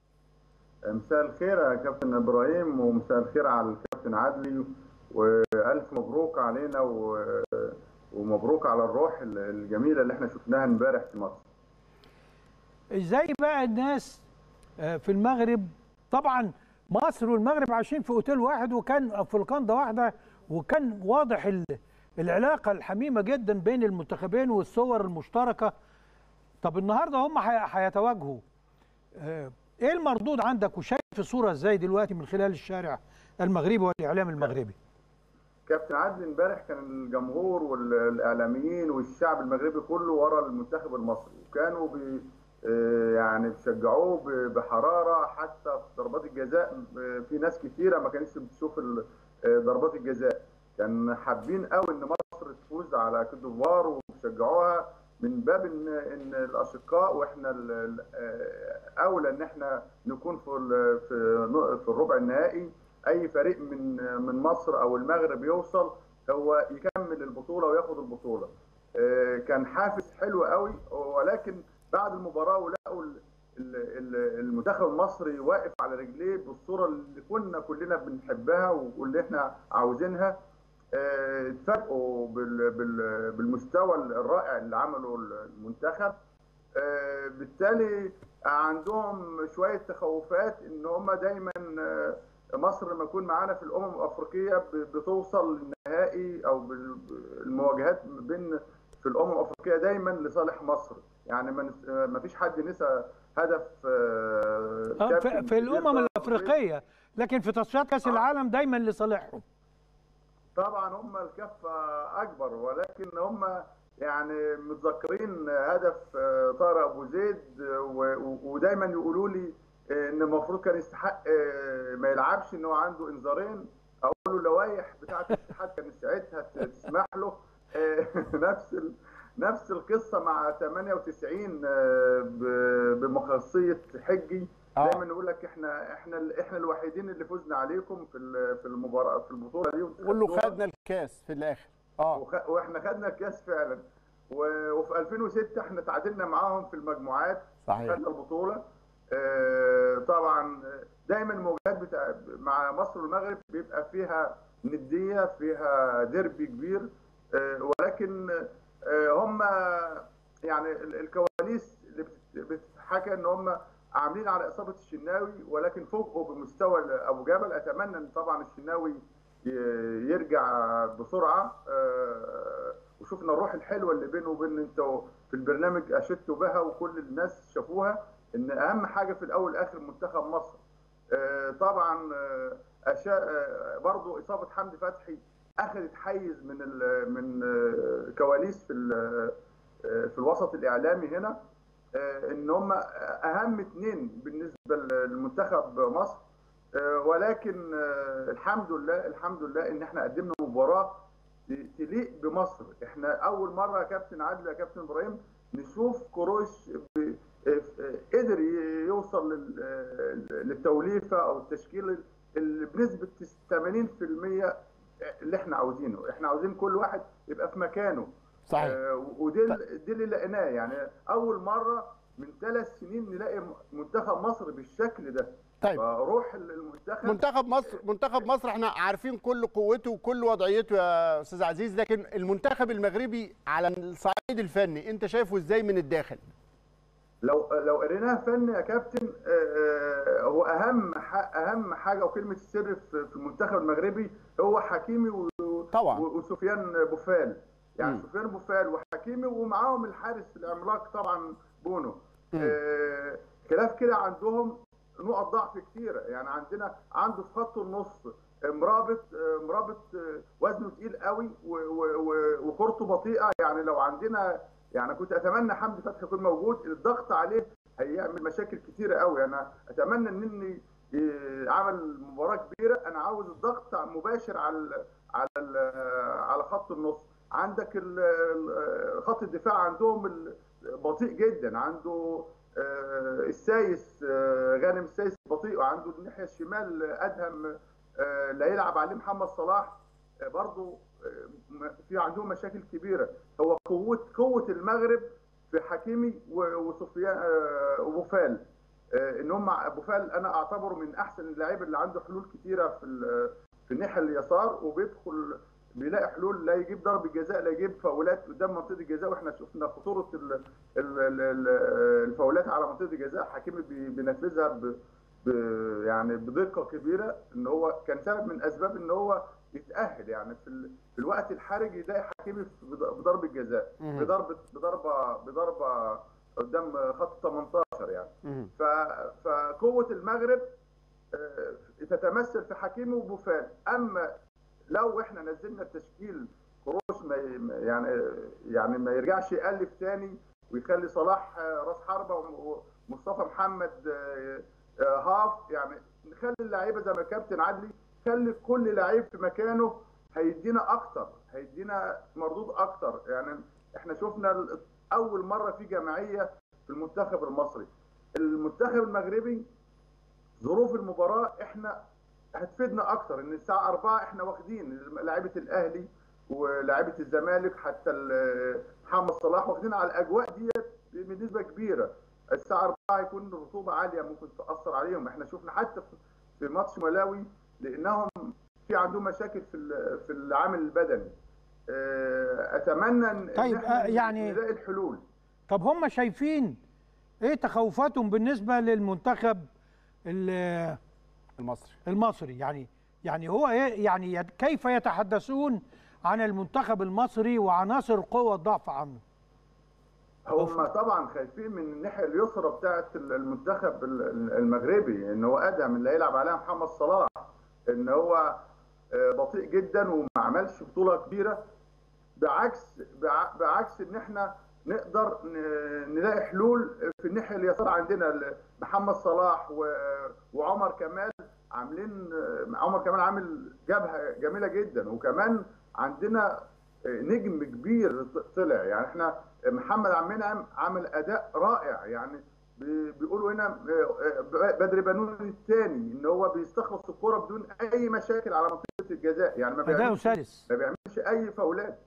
مساء الخير يا كابتن ابراهيم ومساء الخير على الكابتن عدلي والف مبروك علينا و... ومبروك على الروح الجميله اللي احنا شفناها امبارح في مصر
ازاي بقى الناس آه، في المغرب طبعا مصر والمغرب عايشين في اوتيل واحد وكان في لوكاندا واحده وكان واضح ال- العلاقه الحميمه جدا بين المنتخبين والصور المشتركه طب النهارده هم هي- هيتواجهوا آه، ايه المردود عندك وشايف الصوره ازاي دلوقتي من خلال الشارع المغربي والاعلام المغربي
كابتن عدلي امبارح كان الجمهور والاعلاميين والشعب المغربي كله ورا المنتخب المصري وكانوا بي آه، يعني بيشجعوه ب- بحراره حتى في ضربات الجزاء آه، في ناس كتيره ما كانتش بتشوف ال- آه، ضربات الجزاء كان حابين قوي ان مصر تفوز على كوت ديفوار وبيشجعوها من باب ان ان الاشقاء واحنا ال- ال- آه، اولى ان احنا نكون في ال- في نق- في الربع النهائي اي فريق من من مصر او المغرب يوصل هو يكمل البطوله وياخد البطوله آه، كان حافز حلو قوي ولكن بعد المباراه ولقوا ال- ال- ال- المنتخب المصري واقف على رجليه بالصوره اللي كنا كلنا بنحبها واللي احنا عاوزينها آه، اتفاجئوا بال- بال- بالمستوى الرائع اللي عمله المنتخب آه، بالتالي عندهم شويه تخوفات ان هم دايما آه، مصر لما يكون معانا في الامم الافريقيه ب- بتوصل للنهائي او بال- المواجهات بين في الامم الافريقيه دايما لصالح مصر يعني ما نس- ما فيش حد نسى هدف آه،
آه،
كابتن
في, في
كبير
الامم
طارق
الافريقيه لكن في تصفيات كاس العالم دايما لصالحهم
طبعا هم الكفه اكبر ولكن هم يعني متذكرين هدف آه، طارق ابو زيد آه، و- و- ودايما يقولوا لي آه، ان المفروض كان يستحق آه، ما يلعبش ان هو عنده انذارين اقول له اللوائح بتاعه الاتحاد كانت ساعتها تسمح له آه، نفس ال... نفس القصه مع 98 آه، ب- بمخصصيه حجي دايما نقول لك احنا احنا ال- احنا الوحيدين اللي فزنا عليكم في ال- في المباراه في البطوله دي
قول له خدنا الكاس في الاخر اه
وخ... واحنا خدنا الكاس فعلا و... وفي 2006 احنا تعادلنا معاهم في المجموعات
صحيح.
خدنا البطوله آه، طبعا دايما المواجهات بتاع مع مصر والمغرب بيبقى فيها نديه فيها ديربي كبير آه، ولكن آه، هم يعني ال- الكواليس اللي بت- بتتحكى ان هم عاملين على اصابه الشناوي ولكن فوجئوا بمستوى ابو جبل اتمنى ان طبعا الشناوي ي- يرجع بسرعه آه، وشفنا الروح الحلوه اللي بينه وبين انتوا في البرنامج اشدتوا بها وكل الناس شافوها ان اهم حاجه في الاول والاخر منتخب مصر آه، طبعا آه، أشا... آه، برضو اصابه حمدي فتحي اخذت حيز من ال... من آه، كواليس في ال... آه، في الوسط الاعلامي هنا آه، ان هم اهم اثنين بالنسبه لمنتخب مصر آه، ولكن آه، الحمد لله الحمد لله ان احنا قدمنا مباراه ت- تليق بمصر احنا اول مره يا كابتن عادل يا كابتن ابراهيم نشوف كروش ب- آه، آه، قدر ي- يوصل لل- آه، للتوليفه او التشكيل اللي بنسبه 80% اللي احنا عاوزينه احنا عاوزين كل واحد يبقى في مكانه
صحيح.
آه، ودي ال- دي اللي لقيناه يعني اول مره من ثلاث سنين نلاقي منتخب مصر بالشكل ده
طيب
روح المنتخب
منتخب مصر منتخب مصر احنا عارفين كل قوته وكل وضعيته يا استاذ عزيز لكن المنتخب المغربي على الصعيد الفني انت شايفه ازاي من الداخل
لو لو قريناها فن يا كابتن آه، آه، هو اهم ح- اهم حاجه وكلمه السر في في المنتخب المغربي هو حكيمي و-
طبعا
و- وسفيان بوفال يعني
مم.
سفيان بوفال وحكيمي ومعاهم الحارس العملاق طبعا بونو آه، خلاف كده عندهم نقط ضعف كتيره يعني عندنا عنده في خط النص مرابط آه، مرابط آه، وزنه تقيل قوي و- و- و- وكورته بطيئه يعني لو عندنا يعني كنت اتمنى حمدي فتحي يكون موجود الضغط عليه هيعمل مشاكل كتيره قوي انا اتمنى ان اني إيه، عمل مباراه كبيره انا عاوز الضغط مباشر على ال على ال على خط النص عندك ال- ال- خط الدفاع عندهم ال- بطيء جدا عنده آه، السايس آه، غانم السايس بطيء وعنده الناحيه الشمال ادهم آه، لا يلعب عليه محمد صلاح آه، برضه آه، م- في عندهم مشاكل كبيره هو قوه قوه المغرب في حكيمي و- وسفيان آه، وبوفال آه، ان هم بوفال انا اعتبره من احسن اللعيبه اللي عنده حلول كتيره في ال- في الناحيه اليسار وبيدخل بيلاقي حلول لا يجيب ضرب جزاء لا يجيب فاولات قدام منطقه الجزاء واحنا شفنا خطوره ال- ال- ال- ال- الفاولات على منطقه الجزاء حكيمي بي- بينفذها ب ب- يعني بدقه كبيره ان هو كان سبب من اسباب ان هو يتاهل يعني في, ال- في الوقت الحرج يلاقي حكيمي في- بض- بضربه جزاء
مهم.
بضربه بضربه بضربه قدام خط 18 يعني ف... فقوه المغرب آه، تتمثل في حكيمي وبوفال اما لو احنا نزلنا التشكيل كروش ما ي- ما- يعني يعني ما يرجعش يالف تاني ويخلي صلاح آه، راس حربه ومصطفى محمد آه، آه، هاف يعني نخلي اللعيبه زي ما كابتن عدلي خلي كل لعيب في مكانه هيدينا اكتر هيدينا مردود اكتر يعني احنا شفنا ال- اول مره في جماعيه في المنتخب المصري المنتخب المغربي ظروف المباراه احنا هتفيدنا اكتر ان الساعه 4 احنا واخدين لعيبه الاهلي ولاعيبه الزمالك حتى ال- محمد صلاح واخدين على الاجواء ديت بنسبه كبيره الساعه 4 هيكون الرطوبه عاليه ممكن تاثر عليهم احنا شفنا حتى في- في ماتش ملاوي لانهم في عندهم مشاكل في ال- في العامل البدني آه، اتمنى ان
طيب،
إن احنا
آه، يعني-
نلاقي الحلول
طب هم شايفين ايه تخوفاتهم بالنسبه للمنتخب ال-
المصري
المصري يعني يعني هو إيه يعني يت- كيف يتحدثون عن المنتخب المصري وعناصر قوة الضعف عنه
هم طبعا خايفين من الناحيه اليسرى بتاعه المنتخب المغربي ان هو ادهم اللي هيلعب عليها محمد صلاح ان هو آه، بطيء جدا وما عملش بطوله كبيره بعكس بع- بعكس ان احنا نقدر ن- نلاقي حلول في الناحيه اليسار عندنا ال- محمد صلاح و- وعمر كمال عاملين عمر كمال عامل جبهه جميله جدا وكمان عندنا نجم كبير طلع يعني احنا محمد عبد المنعم عمل اداء رائع يعني بي- بيقولوا هنا بدر بنون الثاني ان هو بيستخلص الكره بدون اي مشاكل على منطقه الجزاء يعني ما
أداؤه
بيعملش
سلس.
ما بيعملش اي فاولات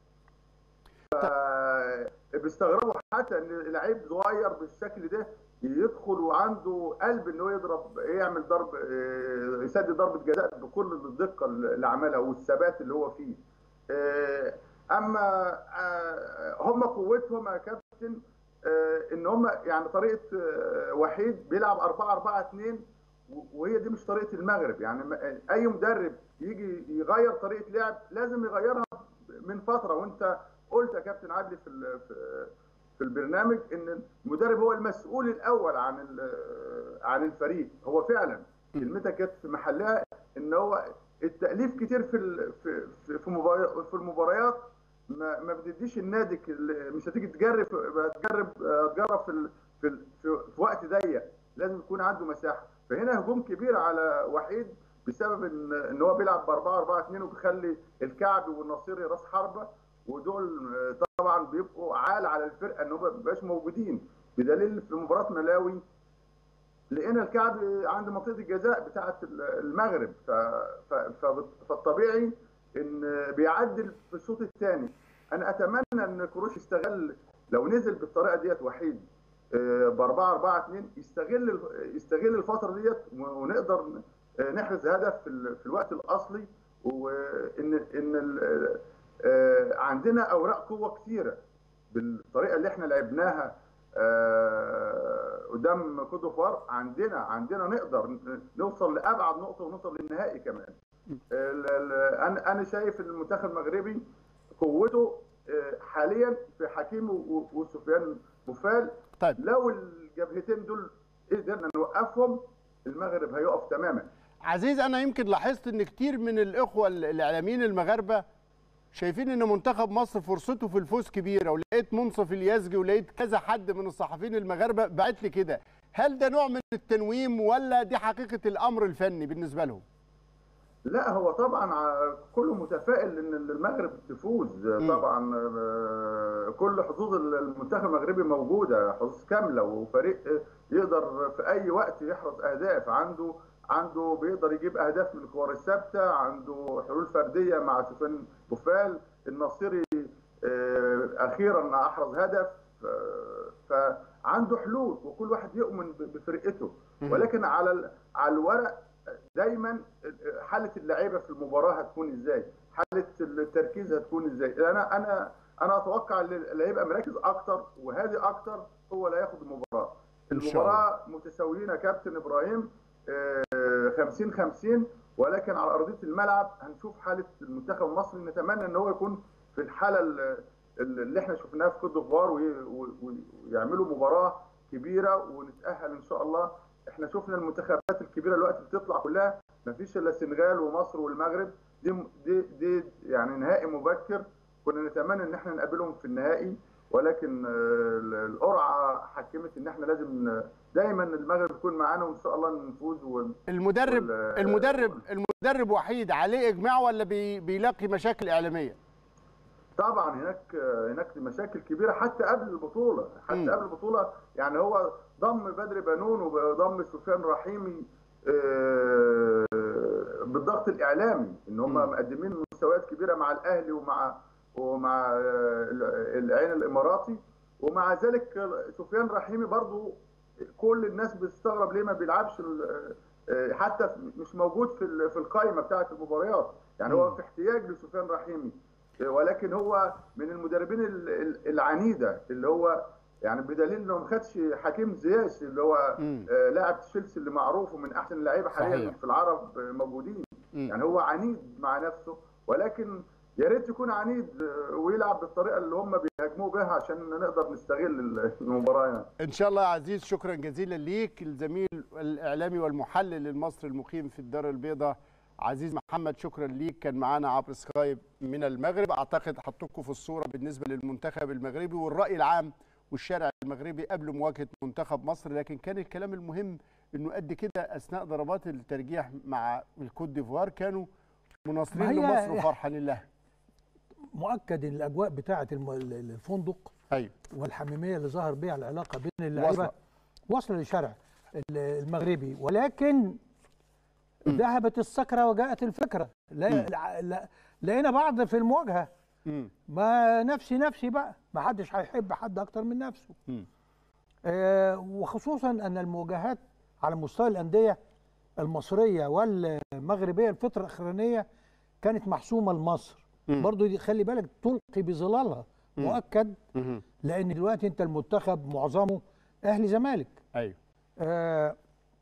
ف- بيستغربوا حتى ان لعيب صغير بالشكل ده يدخل وعنده قلب ان هو يضرب يعمل ضرب آه، يسدد ضربه جزاء بكل الدقه اللي عملها والثبات اللي هو فيه آه، اما آه، هم قوتهم يا كابتن آه، ان هم يعني طريقه آه، وحيد بيلعب 4 4 2 وهي دي مش طريقه المغرب يعني ما- اي مدرب يجي يغير طريقه لعب لازم يغيرها من فتره وانت قلت يا كابتن عدلي في ال- في في البرنامج ان المدرب هو المسؤول الاول عن ال- عن الفريق هو فعلا كلمتك كانت في محلها ان هو التاليف كتير في ال- في في في مباريات في المباريات ما ما بتديش النادي ال- مش هتيجي تجرب تجرب تجرب في ال- في ال- في في وقت ضيق لازم يكون عنده مساحه فهنا هجوم كبير على وحيد بسبب ان ان هو بيلعب ب 4 4 2 وبيخلي الكعبي والنصيري راس حربه ودول آه، طبعا بيبقوا عال على الفرقه ان هم ما بيبقاش موجودين بدليل في مباراه ملاوي لقينا الكعبي عند منطقه الجزاء بتاعه المغرب ف... ف... ف... فالطبيعي ان بيعدل في الشوط الثاني انا اتمنى ان كروش يستغل لو نزل بالطريقه ديت وحيد ب 4 4 2 يستغل ال- يستغل الفتره ديت ونقدر آه، نحرز هدف في, ال... في الوقت الاصلي وان ان ال... آه، عندنا اوراق قوه كثيره بالطريقه اللي احنا لعبناها آه، قدام كوت ديفوار عندنا عندنا نقدر ن- نوصل لابعد نقطه ونوصل للنهائي كمان ال- ال- انا انا شايف المنتخب المغربي قوته آه، حاليا في حكيم و- وسفيان بوفال
طيب
لو الجبهتين دول قدرنا نوقفهم المغرب هيقف تماما
عزيز انا يمكن لاحظت ان كتير من الاخوه الاعلاميين المغاربه شايفين ان منتخب مصر فرصته في الفوز كبيره ولقيت منصف اليزجي ولقيت كذا حد من الصحفيين المغاربه بعت لي كده هل ده نوع من التنويم ولا دي حقيقه الامر الفني بالنسبه لهم
لا هو طبعا ع- كله متفائل ان المغرب تفوز طبعا آه، كل حظوظ المنتخب المغربي موجوده حظوظ كامله وفريق يقدر في اي وقت يحرز اهداف عنده عنده بيقدر يجيب اهداف من الكور الثابته عنده حلول فرديه مع سفيان بوفال الناصري آه، اخيرا احرز هدف آه، فعنده حلول وكل واحد يؤمن ب- بفرقته
مم.
ولكن على ال- على الورق دايما حاله اللعيبه في المباراه هتكون ازاي؟ حاله التركيز هتكون ازاي؟ انا انا انا اتوقع ان اللي هيبقى مركز اكتر وهادي اكتر هو اللي هياخد المباراه.
إن شاء الله.
المباراه متساويين يا كابتن ابراهيم آه، 50 50 ولكن على ارضيه الملعب هنشوف حاله المنتخب المصري نتمنى ان هو يكون في الحاله ال- اللي احنا شفناها في كوت ديفوار وي- وي- ويعملوا مباراه كبيره ونتاهل ان شاء الله احنا شفنا المنتخبات الكبيره دلوقتي بتطلع كلها ما فيش الا السنغال ومصر والمغرب دي دي دي يعني نهائي مبكر كنا نتمنى ان احنا نقابلهم في النهائي ولكن آه، القرعه حكمت ان احنا لازم ن- دايما المغرب يكون معانا وان شاء الله نفوز ون-
المدرب
وال-
المدرب المدرب وحيد عليه اجماع ولا بي بيلاقي مشاكل اعلاميه
طبعا هناك هناك مشاكل كبيره حتى قبل البطوله حتى
مم.
قبل البطوله يعني هو ضم بدر بنون وضم سفيان رحيمي آه، بالضغط الاعلامي ان هم مقدمين مستويات كبيره مع الاهلي ومع ومع آه، العين الاماراتي ومع ذلك سفيان رحيمي برضو كل الناس بتستغرب ليه ما بيلعبش ال- آه، حتى في- مش موجود في ال- في القائمه بتاعه المباريات يعني هو
مم.
في احتياج لسفيان رحيمي ولكن هو من المدربين ال- ال- العنيده اللي هو يعني بدليل انه ما خدش حكيم زياش اللي هو آه، لاعب تشيلسي اللي معروف ومن احسن اللعيبه حاليا
صحيح.
في العرب آه، موجودين
مم.
يعني هو عنيد مع نفسه ولكن يا ريت يكون عنيد آه، ويلعب بالطريقه اللي هم بيهاجموه بها عشان نقدر نستغل المباراه يعني.
ان شاء الله يا عزيز شكرا جزيلا ليك الزميل الاعلامي والمحلل المصري المقيم في الدار البيضاء عزيز محمد شكرا ليك كان معانا عبر سكايب من المغرب اعتقد حطكم في الصوره بالنسبه للمنتخب المغربي والراي العام والشارع المغربي قبل مواجهه منتخب مصر لكن كان الكلام المهم انه قد كده اثناء ضربات الترجيح مع الكوت ديفوار كانوا مناصرين
ما هي-
لمصر وفرحانين لها
مؤكد ان الاجواء بتاعه الم- الفندق
ايوه
والحميميه اللي ظهر بها العلاقه بين اللعيبه
واصلة.
واصله للشارع ال- المغربي ولكن ذهبت السكره وجاءت الفكره لا لا- لا لقينا بعض في المواجهه ما نفسي نفسي بقى ما حدش هيحب حد اكتر من نفسه آه وخصوصا ان المواجهات على مستوى الانديه المصريه والمغربيه الفتره الاخرانيه كانت محسومه لمصر برضو دي خلي بالك تلقي بظلالها
مم.
مؤكد
مهم.
لان دلوقتي انت المنتخب معظمه اهلي زمالك
ايوه
آه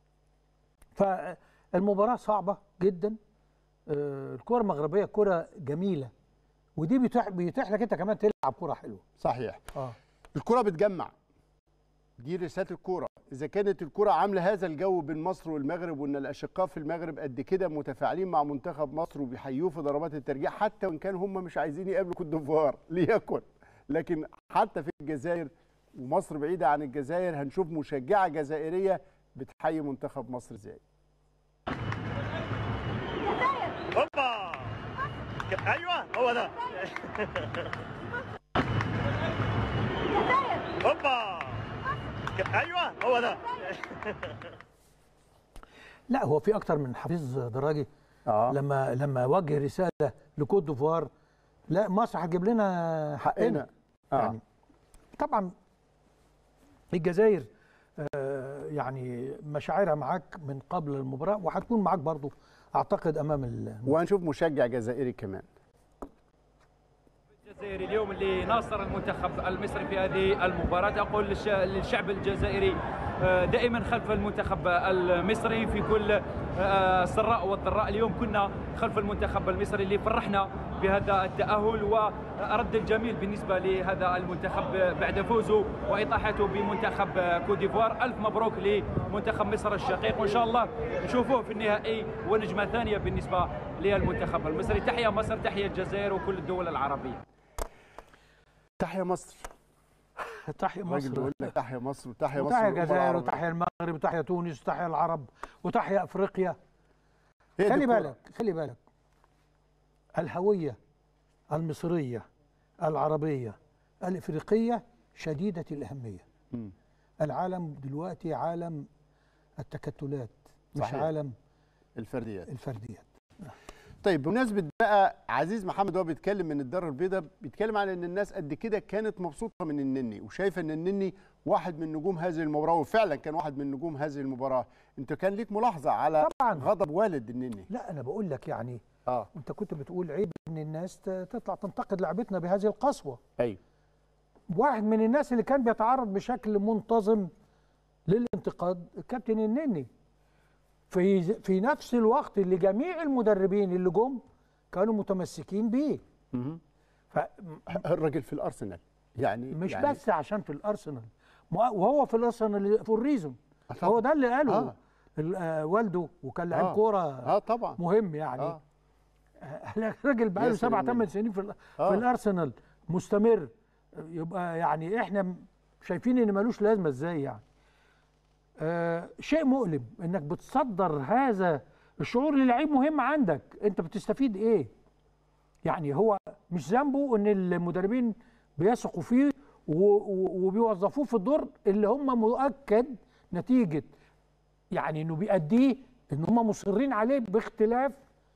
فالمباراه صعبه جدا آه الكره المغربيه كره جميله ودي بيتيح بيتيح لك انت كمان تلعب كره حلوه
صحيح
اه
الكرة بتجمع دي رسالة الكرة إذا كانت الكرة عاملة هذا الجو بين مصر والمغرب وإن الأشقاء في المغرب قد كده متفاعلين مع منتخب مصر وبيحيوه في ضربات الترجيح حتى وإن كان هم مش عايزين يقابلوا كوت ديفوار ليكن لكن حتى في الجزائر ومصر بعيدة عن الجزائر هنشوف مشجعة جزائرية بتحيي منتخب مصر إزاي
هوبا ايوه هو ده هوبا ايوه هو ده
لا هو في اكتر من حفيظ دراجي
آه.
لما لما وجه رساله لكوت ديفوار لا مصر هتجيب لنا حقنا
آه.
يعني طبعا الجزائر آه يعني مشاعرها معاك من قبل المباراه وهتكون معاك برضو اعتقد امام ال
وهنشوف مشجع جزائري كمان
الجزائري اليوم اللي ناصر المنتخب المصري في هذه المباراة أقول للش- للشعب الجزائري آه، دائما خلف المنتخب المصري في كل آه، السراء والضراء اليوم كنا خلف المنتخب المصري اللي فرحنا بهذا التأهل ورد الجميل بالنسبة لهذا المنتخب بعد فوزه وإطاحته بمنتخب كوت ديفوار ألف مبروك لمنتخب مصر الشقيق وإن شاء الله نشوفوه في النهائي ونجمة ثانية بالنسبة للمنتخب المصري تحية مصر تحية الجزائر وكل الدول العربية
تحيا مصر
تحيا
الراجل
مصر
بيقول لك تحيا مصر وتحيا مصر
وتحيا
والأمة
الجزائر
العربية.
وتحيا المغرب وتحيا تونس وتحيا العرب وتحيا افريقيا
هي دي
خلي
الكرة.
بالك خلي بالك الهويه المصريه العربيه الافريقيه شديده الاهميه
مم.
العالم دلوقتي عالم التكتلات مش
صحيح.
عالم
الفرديات
الفرديات
طيب بمناسبه بقى عزيز محمد وهو بيتكلم من الدار البيضاء بيتكلم عن ان الناس قد كده كانت مبسوطه من النني وشايفه ان النني واحد من نجوم هذه المباراه وفعلا كان واحد من نجوم هذه المباراه انت كان ليك ملاحظه على
طبعا
غضب والد النني
لا انا بقول لك يعني
اه
انت كنت بتقول عيب ان الناس ت- تطلع تنتقد لعبتنا بهذه القسوه
ايوه
واحد من الناس اللي كان بيتعرض بشكل منتظم للانتقاد الكابتن النني في في نفس الوقت اللي جميع المدربين اللي جم كانوا متمسكين بيه ف
الراجل في الارسنال يعني
مش
يعني
بس عشان في الارسنال مؤ- وهو في الارسنال فور ريزون هو ده اللي قاله
آه.
ال- آه، والده وكان لعيب
آه.
كوره
اه طبعا
مهم يعني
آه.
الراجل بقاله
ياسر
سبع
النني.
ثمان سنين في, ال-
آه.
في الارسنال مستمر يبقى يعني احنا م- شايفين ان ملوش لازمه ازاي يعني آه شيء مؤلم انك بتصدر هذا الشعور للعيب مهم عندك انت بتستفيد ايه يعني هو مش ذنبه ان المدربين بيثقوا فيه و- و- وبيوظفوه في الدور اللي هم مؤكد نتيجه يعني انه بيأديه ان هم مصرين عليه باختلاف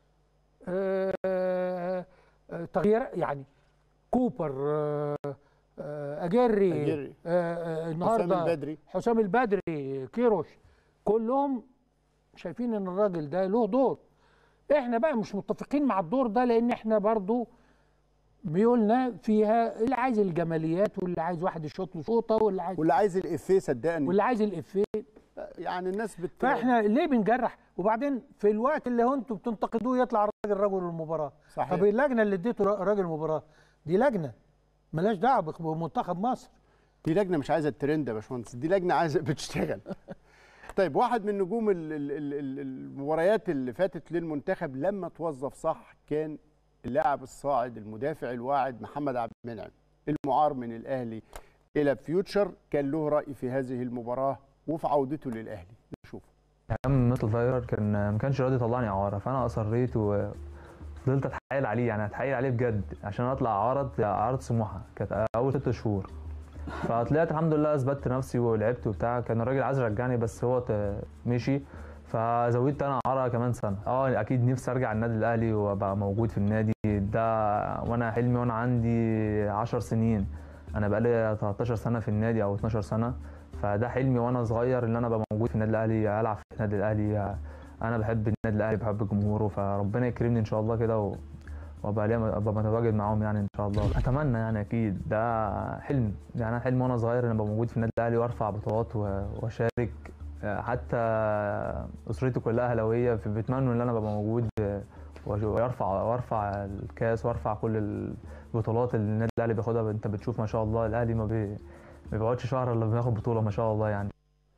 آه، آه، تغيير يعني كوبر آه، آه، اجري
أجري.
آه، آه، النهارده
حسام البدري.
حسام البدري كيروش كلهم شايفين ان الراجل ده له دور احنا بقى مش متفقين مع الدور ده لان احنا برضو ميولنا فيها اللي عايز الجماليات واللي عايز واحد يشوط له شوطه واللي عايز
واللي عايز الافيه صدقني
واللي عايز الافيه
يعني الناس بت
فاحنا ليه بنجرح وبعدين في الوقت اللي هو انتوا بتنتقدوه يطلع راجل رجل المباراه
صحيح.
طب اللجنه اللي اديته راجل المباراه دي لجنه ملهاش دعوه بخ- بمنتخب مصر
دي لجنه مش عايزه الترند يا باشمهندس دي لجنه عايزه بتشتغل طيب واحد من نجوم ال- ال- ال- ال- المباريات اللي فاتت للمنتخب لما توظف صح كان اللاعب الصاعد المدافع الواعد محمد عبد المنعم المعار من الاهلي الى فيوتشر كان له راي في هذه المباراه وفي عودته للاهلي نشوف
ايام مثل فايرر كان ما كانش راضي يطلعني اعاره فانا اصريت وفضلت اتحايل عليه يعني اتحايل عليه بجد عشان اطلع اعارض اعارض سموحه كانت اول ست شهور فطلعت الحمد لله اثبتت نفسي ولعبت وبتاع كان الراجل عايز يرجعني بس هو ت- مشي فزودت انا اعاره كمان سنه اه اكيد نفسي ارجع النادي الاهلي وابقى موجود في النادي ده وانا حلمي وانا عندي 10 سنين انا بقالي 13 سنه في النادي او 12 سنه فده حلمي وانا صغير ان انا ابقى موجود في النادي الاهلي العب في النادي الاهلي انا بحب النادي الاهلي بحب جمهوره فربنا يكرمني ان شاء الله كده و... وابقى ليا- ابقى متواجد معاهم يعني ان شاء الله اتمنى يعني اكيد ده حلم يعني انا حلم وانا صغير ان ابقى موجود في النادي الاهلي وارفع بطولات و- واشارك حتى اسرتي كلها اهلاويه فبيتمنوا ان انا ابقى موجود وأش- وارفع وارفع الكاس وارفع كل البطولات اللي النادي الاهلي بياخدها انت بتشوف ما شاء الله الاهلي ما بي ما بيقعدش شهر الا بياخد بطوله ما شاء الله يعني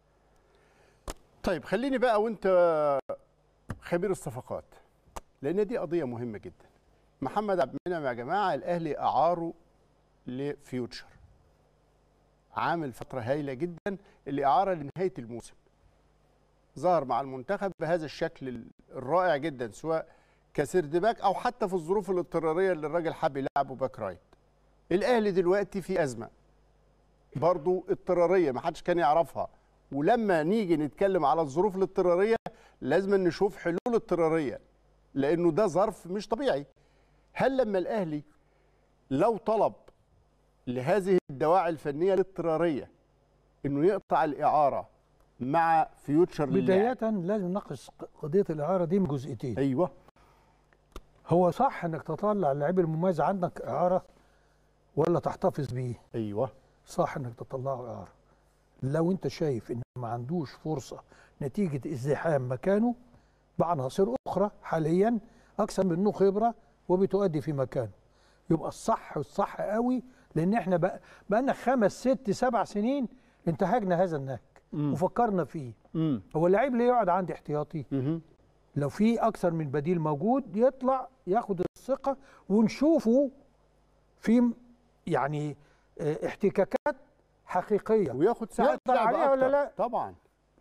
طيب خليني بقى وانت خبير الصفقات لان دي قضيه مهمه جدا محمد عبد المنعم يا جماعه الاهلي اعاره لفيوتشر عامل فتره هايله جدا الاعاره لنهايه الموسم ظهر مع المنتخب بهذا الشكل الرائع جدا سواء كسيرد باك او حتى في الظروف الاضطراريه اللي الراجل حب يلعبه باك رايت الاهلي دلوقتي في ازمه برضو اضطراريه ما حدش كان يعرفها ولما نيجي نتكلم على الظروف الاضطراريه لازم نشوف حلول اضطراريه لانه ده ظرف مش طبيعي هل لما الاهلي لو طلب لهذه الدواعي الفنيه الاضطراريه انه يقطع الاعاره مع فيوتشر للاعب
بدايه لازم نناقش قضيه الاعاره دي من جزئيتين
ايوه
هو صح انك تطلع اللعيب المميز عندك اعاره ولا تحتفظ بيه
ايوه
صح انك تطلعه اعاره لو انت شايف ان ما عندوش فرصه نتيجه ازدحام مكانه بعناصر اخرى حاليا اكثر منه خبره وبتؤدي في مكانه يبقى الصح والصح قوي لان احنا بقى بقالنا خمس ست سبع سنين انتهجنا هذا النهج وفكرنا فيه
مم.
هو اللعيب ليه يقعد عندي احتياطي لو في اكثر من بديل موجود يطلع ياخد الثقه ونشوفه في م- يعني اه، احتكاكات حقيقيه
وياخد ساعات
يقدر
لعب
عليها ولا
أكتر.
لا
طبعا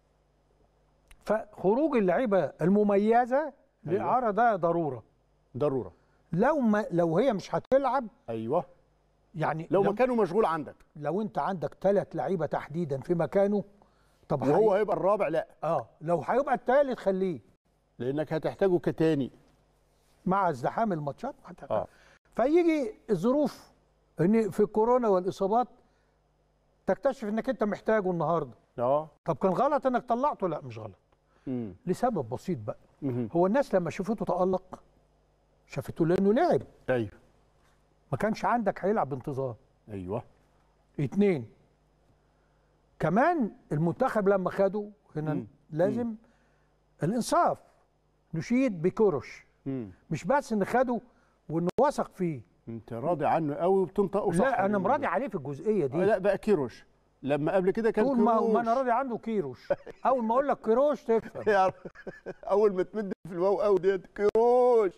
فخروج اللعيبه المميزه للاعاره ده ضروره
ضروره
لو ما لو هي مش هتلعب
ايوه
يعني
لو مكانه مشغول عندك
لو انت عندك ثلاث لعيبه تحديدا في مكانه طب
وهو
هي-
هيبقى الرابع لا
اه لو هيبقى الثالث خليه
لانك هتحتاجه كتاني
مع ازدحام الماتشات هت-
اه
فيجي الظروف ان في الكورونا والاصابات تكتشف انك انت محتاجه النهارده
اه
طب كان غلط انك طلعته لا مش غلط
مم.
لسبب بسيط بقى
مهم.
هو الناس لما شافته تألق شافته لانه لعب
ايوه
ما كانش عندك هيلعب بانتظام
ايوه
اتنين كمان المنتخب لما خده هنا
مم.
لازم الانصاف نشيد بكورش
مم.
مش بس ان خده وانه وثق فيه
انت راضي عنه قوي وبتنطقه صح
لا انا
اليومين
مراضي
دول.
عليه في الجزئيه دي
آه، لا بقى كيروش لما قبل كده كان
طول ما, ما انا
كيروش.
راضي عنده كيروش اول ما اقول لك كيروش تفهم
يا- اول ما تمد في الواو قوي ديت كيروش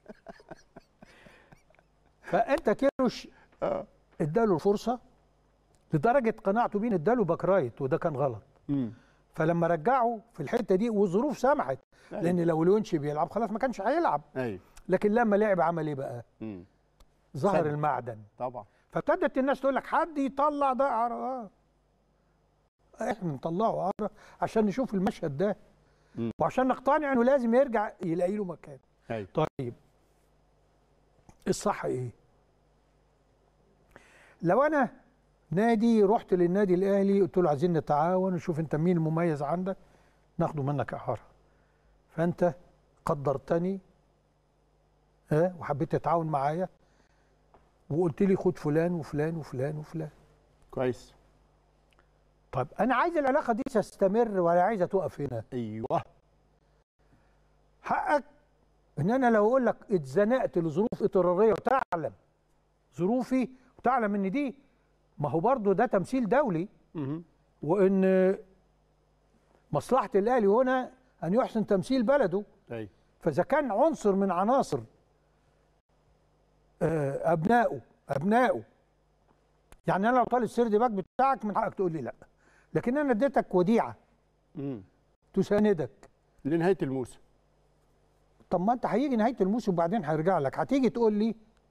فانت كيروش اداله الفرصه لدرجه قناعته بيه إن اداله باك رايت وده كان غلط
مم.
فلما رجعه في الحته دي والظروف سمحت
أيوة.
لان لو الونشي بيلعب خلاص ما كانش هيلعب
ايوه
لكن لما لعب عمل ايه بقى؟
مم.
ظهر
سد.
المعدن
طبعا
فابتدت الناس تقول لك حد يطلع ده عر- اه احنا نطلعه عرة عشان نشوف المشهد ده
مم.
وعشان نقتنع انه لازم يرجع يلاقي له مكان
ايوه
طيب الصح ايه لو انا نادي رحت للنادي الاهلي قلت له عايزين نتعاون نشوف انت مين المميز عندك ناخده منك اعاره فانت قدرتني ها وحبيت تتعاون معايا وقلت لي خد فلان وفلان وفلان وفلان
كويس
طيب انا عايز العلاقه دي تستمر ولا عايزه تقف هنا
ايوه
حقك ان انا لو اقول لك اتزنقت لظروف اضطراريه وتعلم ظروفي وتعلم ان دي ما هو برضه ده تمثيل دولي
مهم.
وان مصلحه الاهلي هنا ان يحسن تمثيل بلده
ايوه
فاذا كان عنصر من عناصر آه، ابنائه ابنائه يعني انا لو طالب السيرد باك بتاعك من حقك تقول لي لا لكن انا اديتك وديعه
مم.
تساندك
لنهايه الموسم
طب ما انت هيجي نهايه الموسم وبعدين هيرجع لك هتيجي تقول لي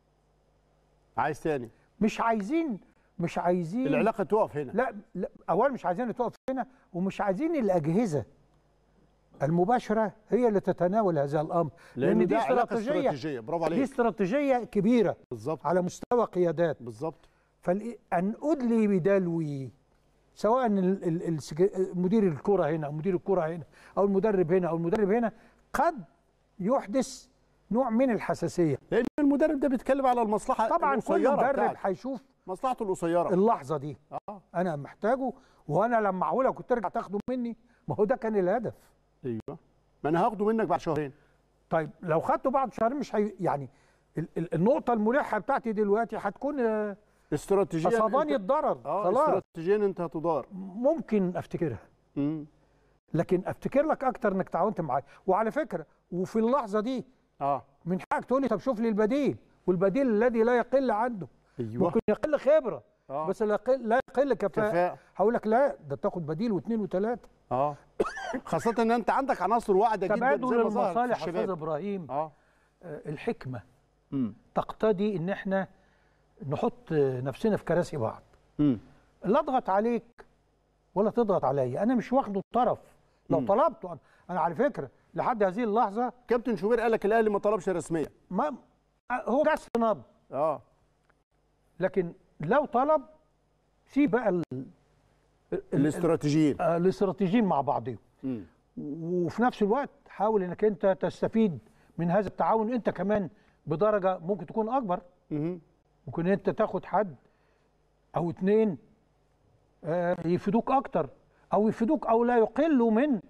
عايز تاني
مش عايزين مش عايزين
العلاقه تقف هنا
لا, لا اولا مش عايزين تقف هنا ومش عايزين الاجهزه المباشره هي اللي تتناول هذا الامر
لأن
دي
ده علاقة
استراتيجيه
استراتيجية، برافو عليك.
دي استراتيجيه كبيره
بالظبط
على مستوى قيادات
بالظبط
فان ادلي بدلوي سواء ال- ال- السك- مدير الكره هنا او مدير الكره هنا او المدرب هنا او المدرب هنا قد يحدث نوع من الحساسيه
لان المدرب ده بيتكلم على المصلحه
طبعا كل
القصيرة
مدرب
بتاعته.
هيشوف
مصلحته القصيره
اللحظه دي
اه
انا محتاجه وانا لما اعولك كنت ترجع تاخده مني ما هو ده كان الهدف
ايوه ما انا هاخده منك بعد شهرين
طيب لو خدته بعد شهرين مش هي يعني ال- ال- النقطه الملحه بتاعتي دلوقتي هتكون آه،
استراتيجيا
أصابني
أنت-
الضرر
اه
خلاص
استراتيجيا انت هتضار
ممكن افتكرها
مم.
لكن افتكر لك اكتر انك تعاونت معايا وعلى فكره وفي اللحظه دي
اه
من حقك تقول لي طب شوف لي البديل والبديل الذي لا يقل عنده
ايوه
ممكن يقل خبره
آه.
بس لا يقل لا يقل كفاءه
كفاءة.
هقول لك لا ده تاخد بديل واثنين وثلاثه
اه خاصه ان انت عندك عناصر واعده جدا
تبادل
زي ما ظهرت في
المصالح استاذ
الشباب
ابراهيم
اه
آه، الحكمه
مم.
تقتضي ان احنا نحط نفسنا في كراسي بعض
مم.
لا اضغط عليك ولا تضغط عليا انا مش واخده طرف لو
مم.
طلبته أنا- انا على فكره لحد هذه اللحظه
كابتن شوبير قال لك الاهلي ما طلبش رسميا
ما هو جس نبض
اه
لكن لو طلب سيب بقى ال... ال-
الاستراتيجيين
آه، الاستراتيجيين مع بعضهم
مم.
وفي نفس الوقت حاول انك انت تستفيد من هذا التعاون انت كمان بدرجه ممكن تكون اكبر
مهم.
ممكن انت تاخد حد او اتنين آه، يفيدوك اكتر او يفيدوك او لا يقلوا من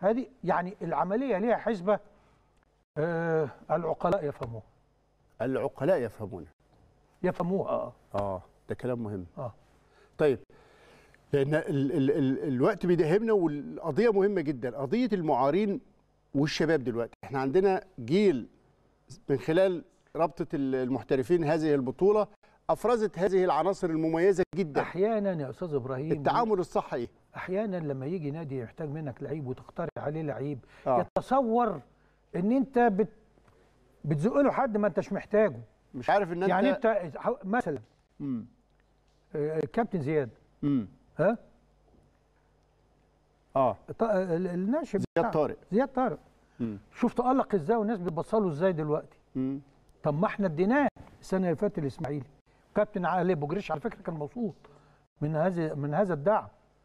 هذه يعني العمليه ليها حسبه آه العقلاء يفهموها
العقلاء يفهمون
يفهموها اه
اه ده كلام مهم
اه
طيب لان ال ال ال الوقت بيداهمنا والقضيه مهمه جدا قضيه المعارين والشباب دلوقتي احنا عندنا جيل من خلال رابطه المحترفين هذه البطوله افرزت هذه العناصر المميزه جدا
احيانا يا استاذ ابراهيم
التعامل الصح ايه
احيانا لما يجي نادي يحتاج منك لعيب وتقترح عليه لعيب
آه.
يتصور ان انت بت بتزق له حد ما انتش محتاجه
مش عارف ان انت
يعني انت مثلا
امم
آه، كابتن زياد
امم
ها
اه
ط- ال- الناشئ
زياد
بتاع-
طارق.
زياد طارق
امم
شوف تألق ازاي والناس بتبصله ازاي دلوقتي
امم
طب ما احنا اديناه السنه اللي فاتت الاسماعيلي كابتن علي ابو جريش على فكره كان مبسوط من هذا من هذا الدعم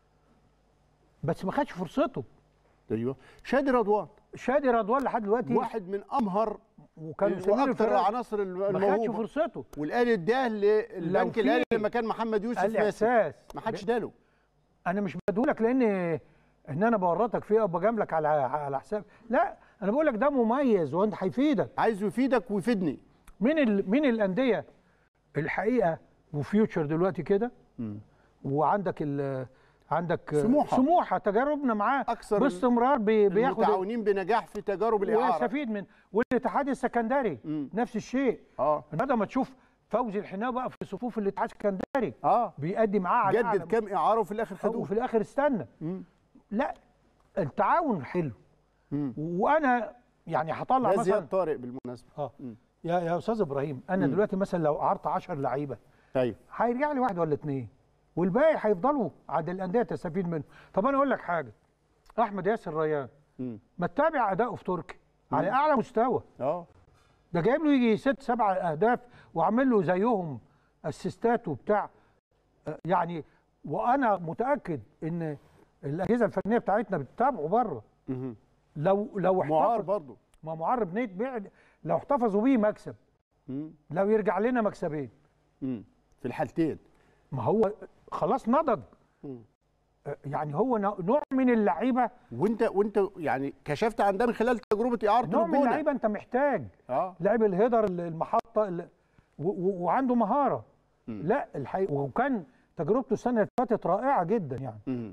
بس ما خدش فرصته
ايوه شادي رضوان
شادي رضوان لحد دلوقتي
واحد من امهر
وكان سمير
واكثر
الفرق.
العناصر
ما
الموهوبه
خدش فرصته
والاهلي اداه للبنك
في
الاهلي لما كان محمد يوسف ماسك
الاحساس
ما حدش اداله
انا مش بدولك لان ان انا بورطك فيه او بجاملك على على حساب لا انا بقول لك ده مميز وانت هيفيدك
عايزه يفيدك ويفيدني
مين ال... مين الانديه الحقيقه وفيوتشر دلوقتي كده وعندك ال... عندك
سموحة.
سموحه تجاربنا معاه
أكثر
باستمرار بي... بياخد
المتعاونين بنجاح في تجارب الاعاره
ويستفيد من والاتحاد السكندري نفس الشيء
اه
النهارده ما تشوف فوزي الحناوي بقى في صفوف الاتحاد السكندري
اه
بيأدي معاه على
جدد
أعلى-
كام اعاره وفي الاخر خدوه
وفي الاخر استنى
مم.
لا التعاون حلو
مم.
وانا يعني هطلع
ده
مثلا
زياد طارق بالمناسبه
اه يا يا استاذ ابراهيم انا
مم.
دلوقتي مثلا لو قعدت 10 لعيبه
ايوه
هيرجع لي واحد ولا اثنين والباقي هيفضلوا عند الانديه تستفيد منه طب انا اقول لك حاجه احمد ياسر ريان
مم.
ما تتابع اداؤه في تركيا على اعلى مستوى
اه
ده جايب له يجي ست سبع اهداف وعامل له زيهم اسيستات وبتاع آه، يعني وانا متاكد ان الاجهزه الفنيه بتاعتنا بتتابعه بره
مهم.
لو لو
معار
احتفظ
برضه
ما معار بنيت بيع لو احتفظوا بيه مكسب
مم.
لو يرجع لنا مكسبين
مم. في الحالتين
ما هو خلاص نضج
مم.
آه، يعني هو نوع- نوع من اللعيبه
وانت وانت يعني كشفت عن ده من خلال تجربه اعاره
نوع من
الجونه
اللعيبه انت محتاج
اه
لاعب الهيدر المحطه ال- و- و- وعنده مهاره لا الحقيقه وكان تجربته السنه اللي فاتت رائعه جدا يعني
مم.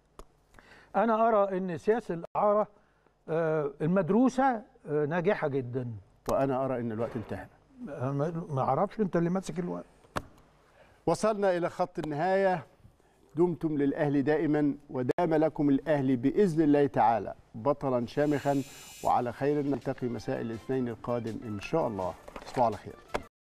انا ارى ان سياسه الاعاره آه، المدروسه آه، ناجحه جدا
وانا ارى ان الوقت انتهى
أنا ما ما اعرفش انت اللي ماسك الوقت
وصلنا الى خط النهايه دمتم للاهلي دائما ودام لكم الاهلي باذن الله تعالى بطلا شامخا وعلى خير نلتقي مساء الاثنين القادم ان شاء الله تصبحوا على خير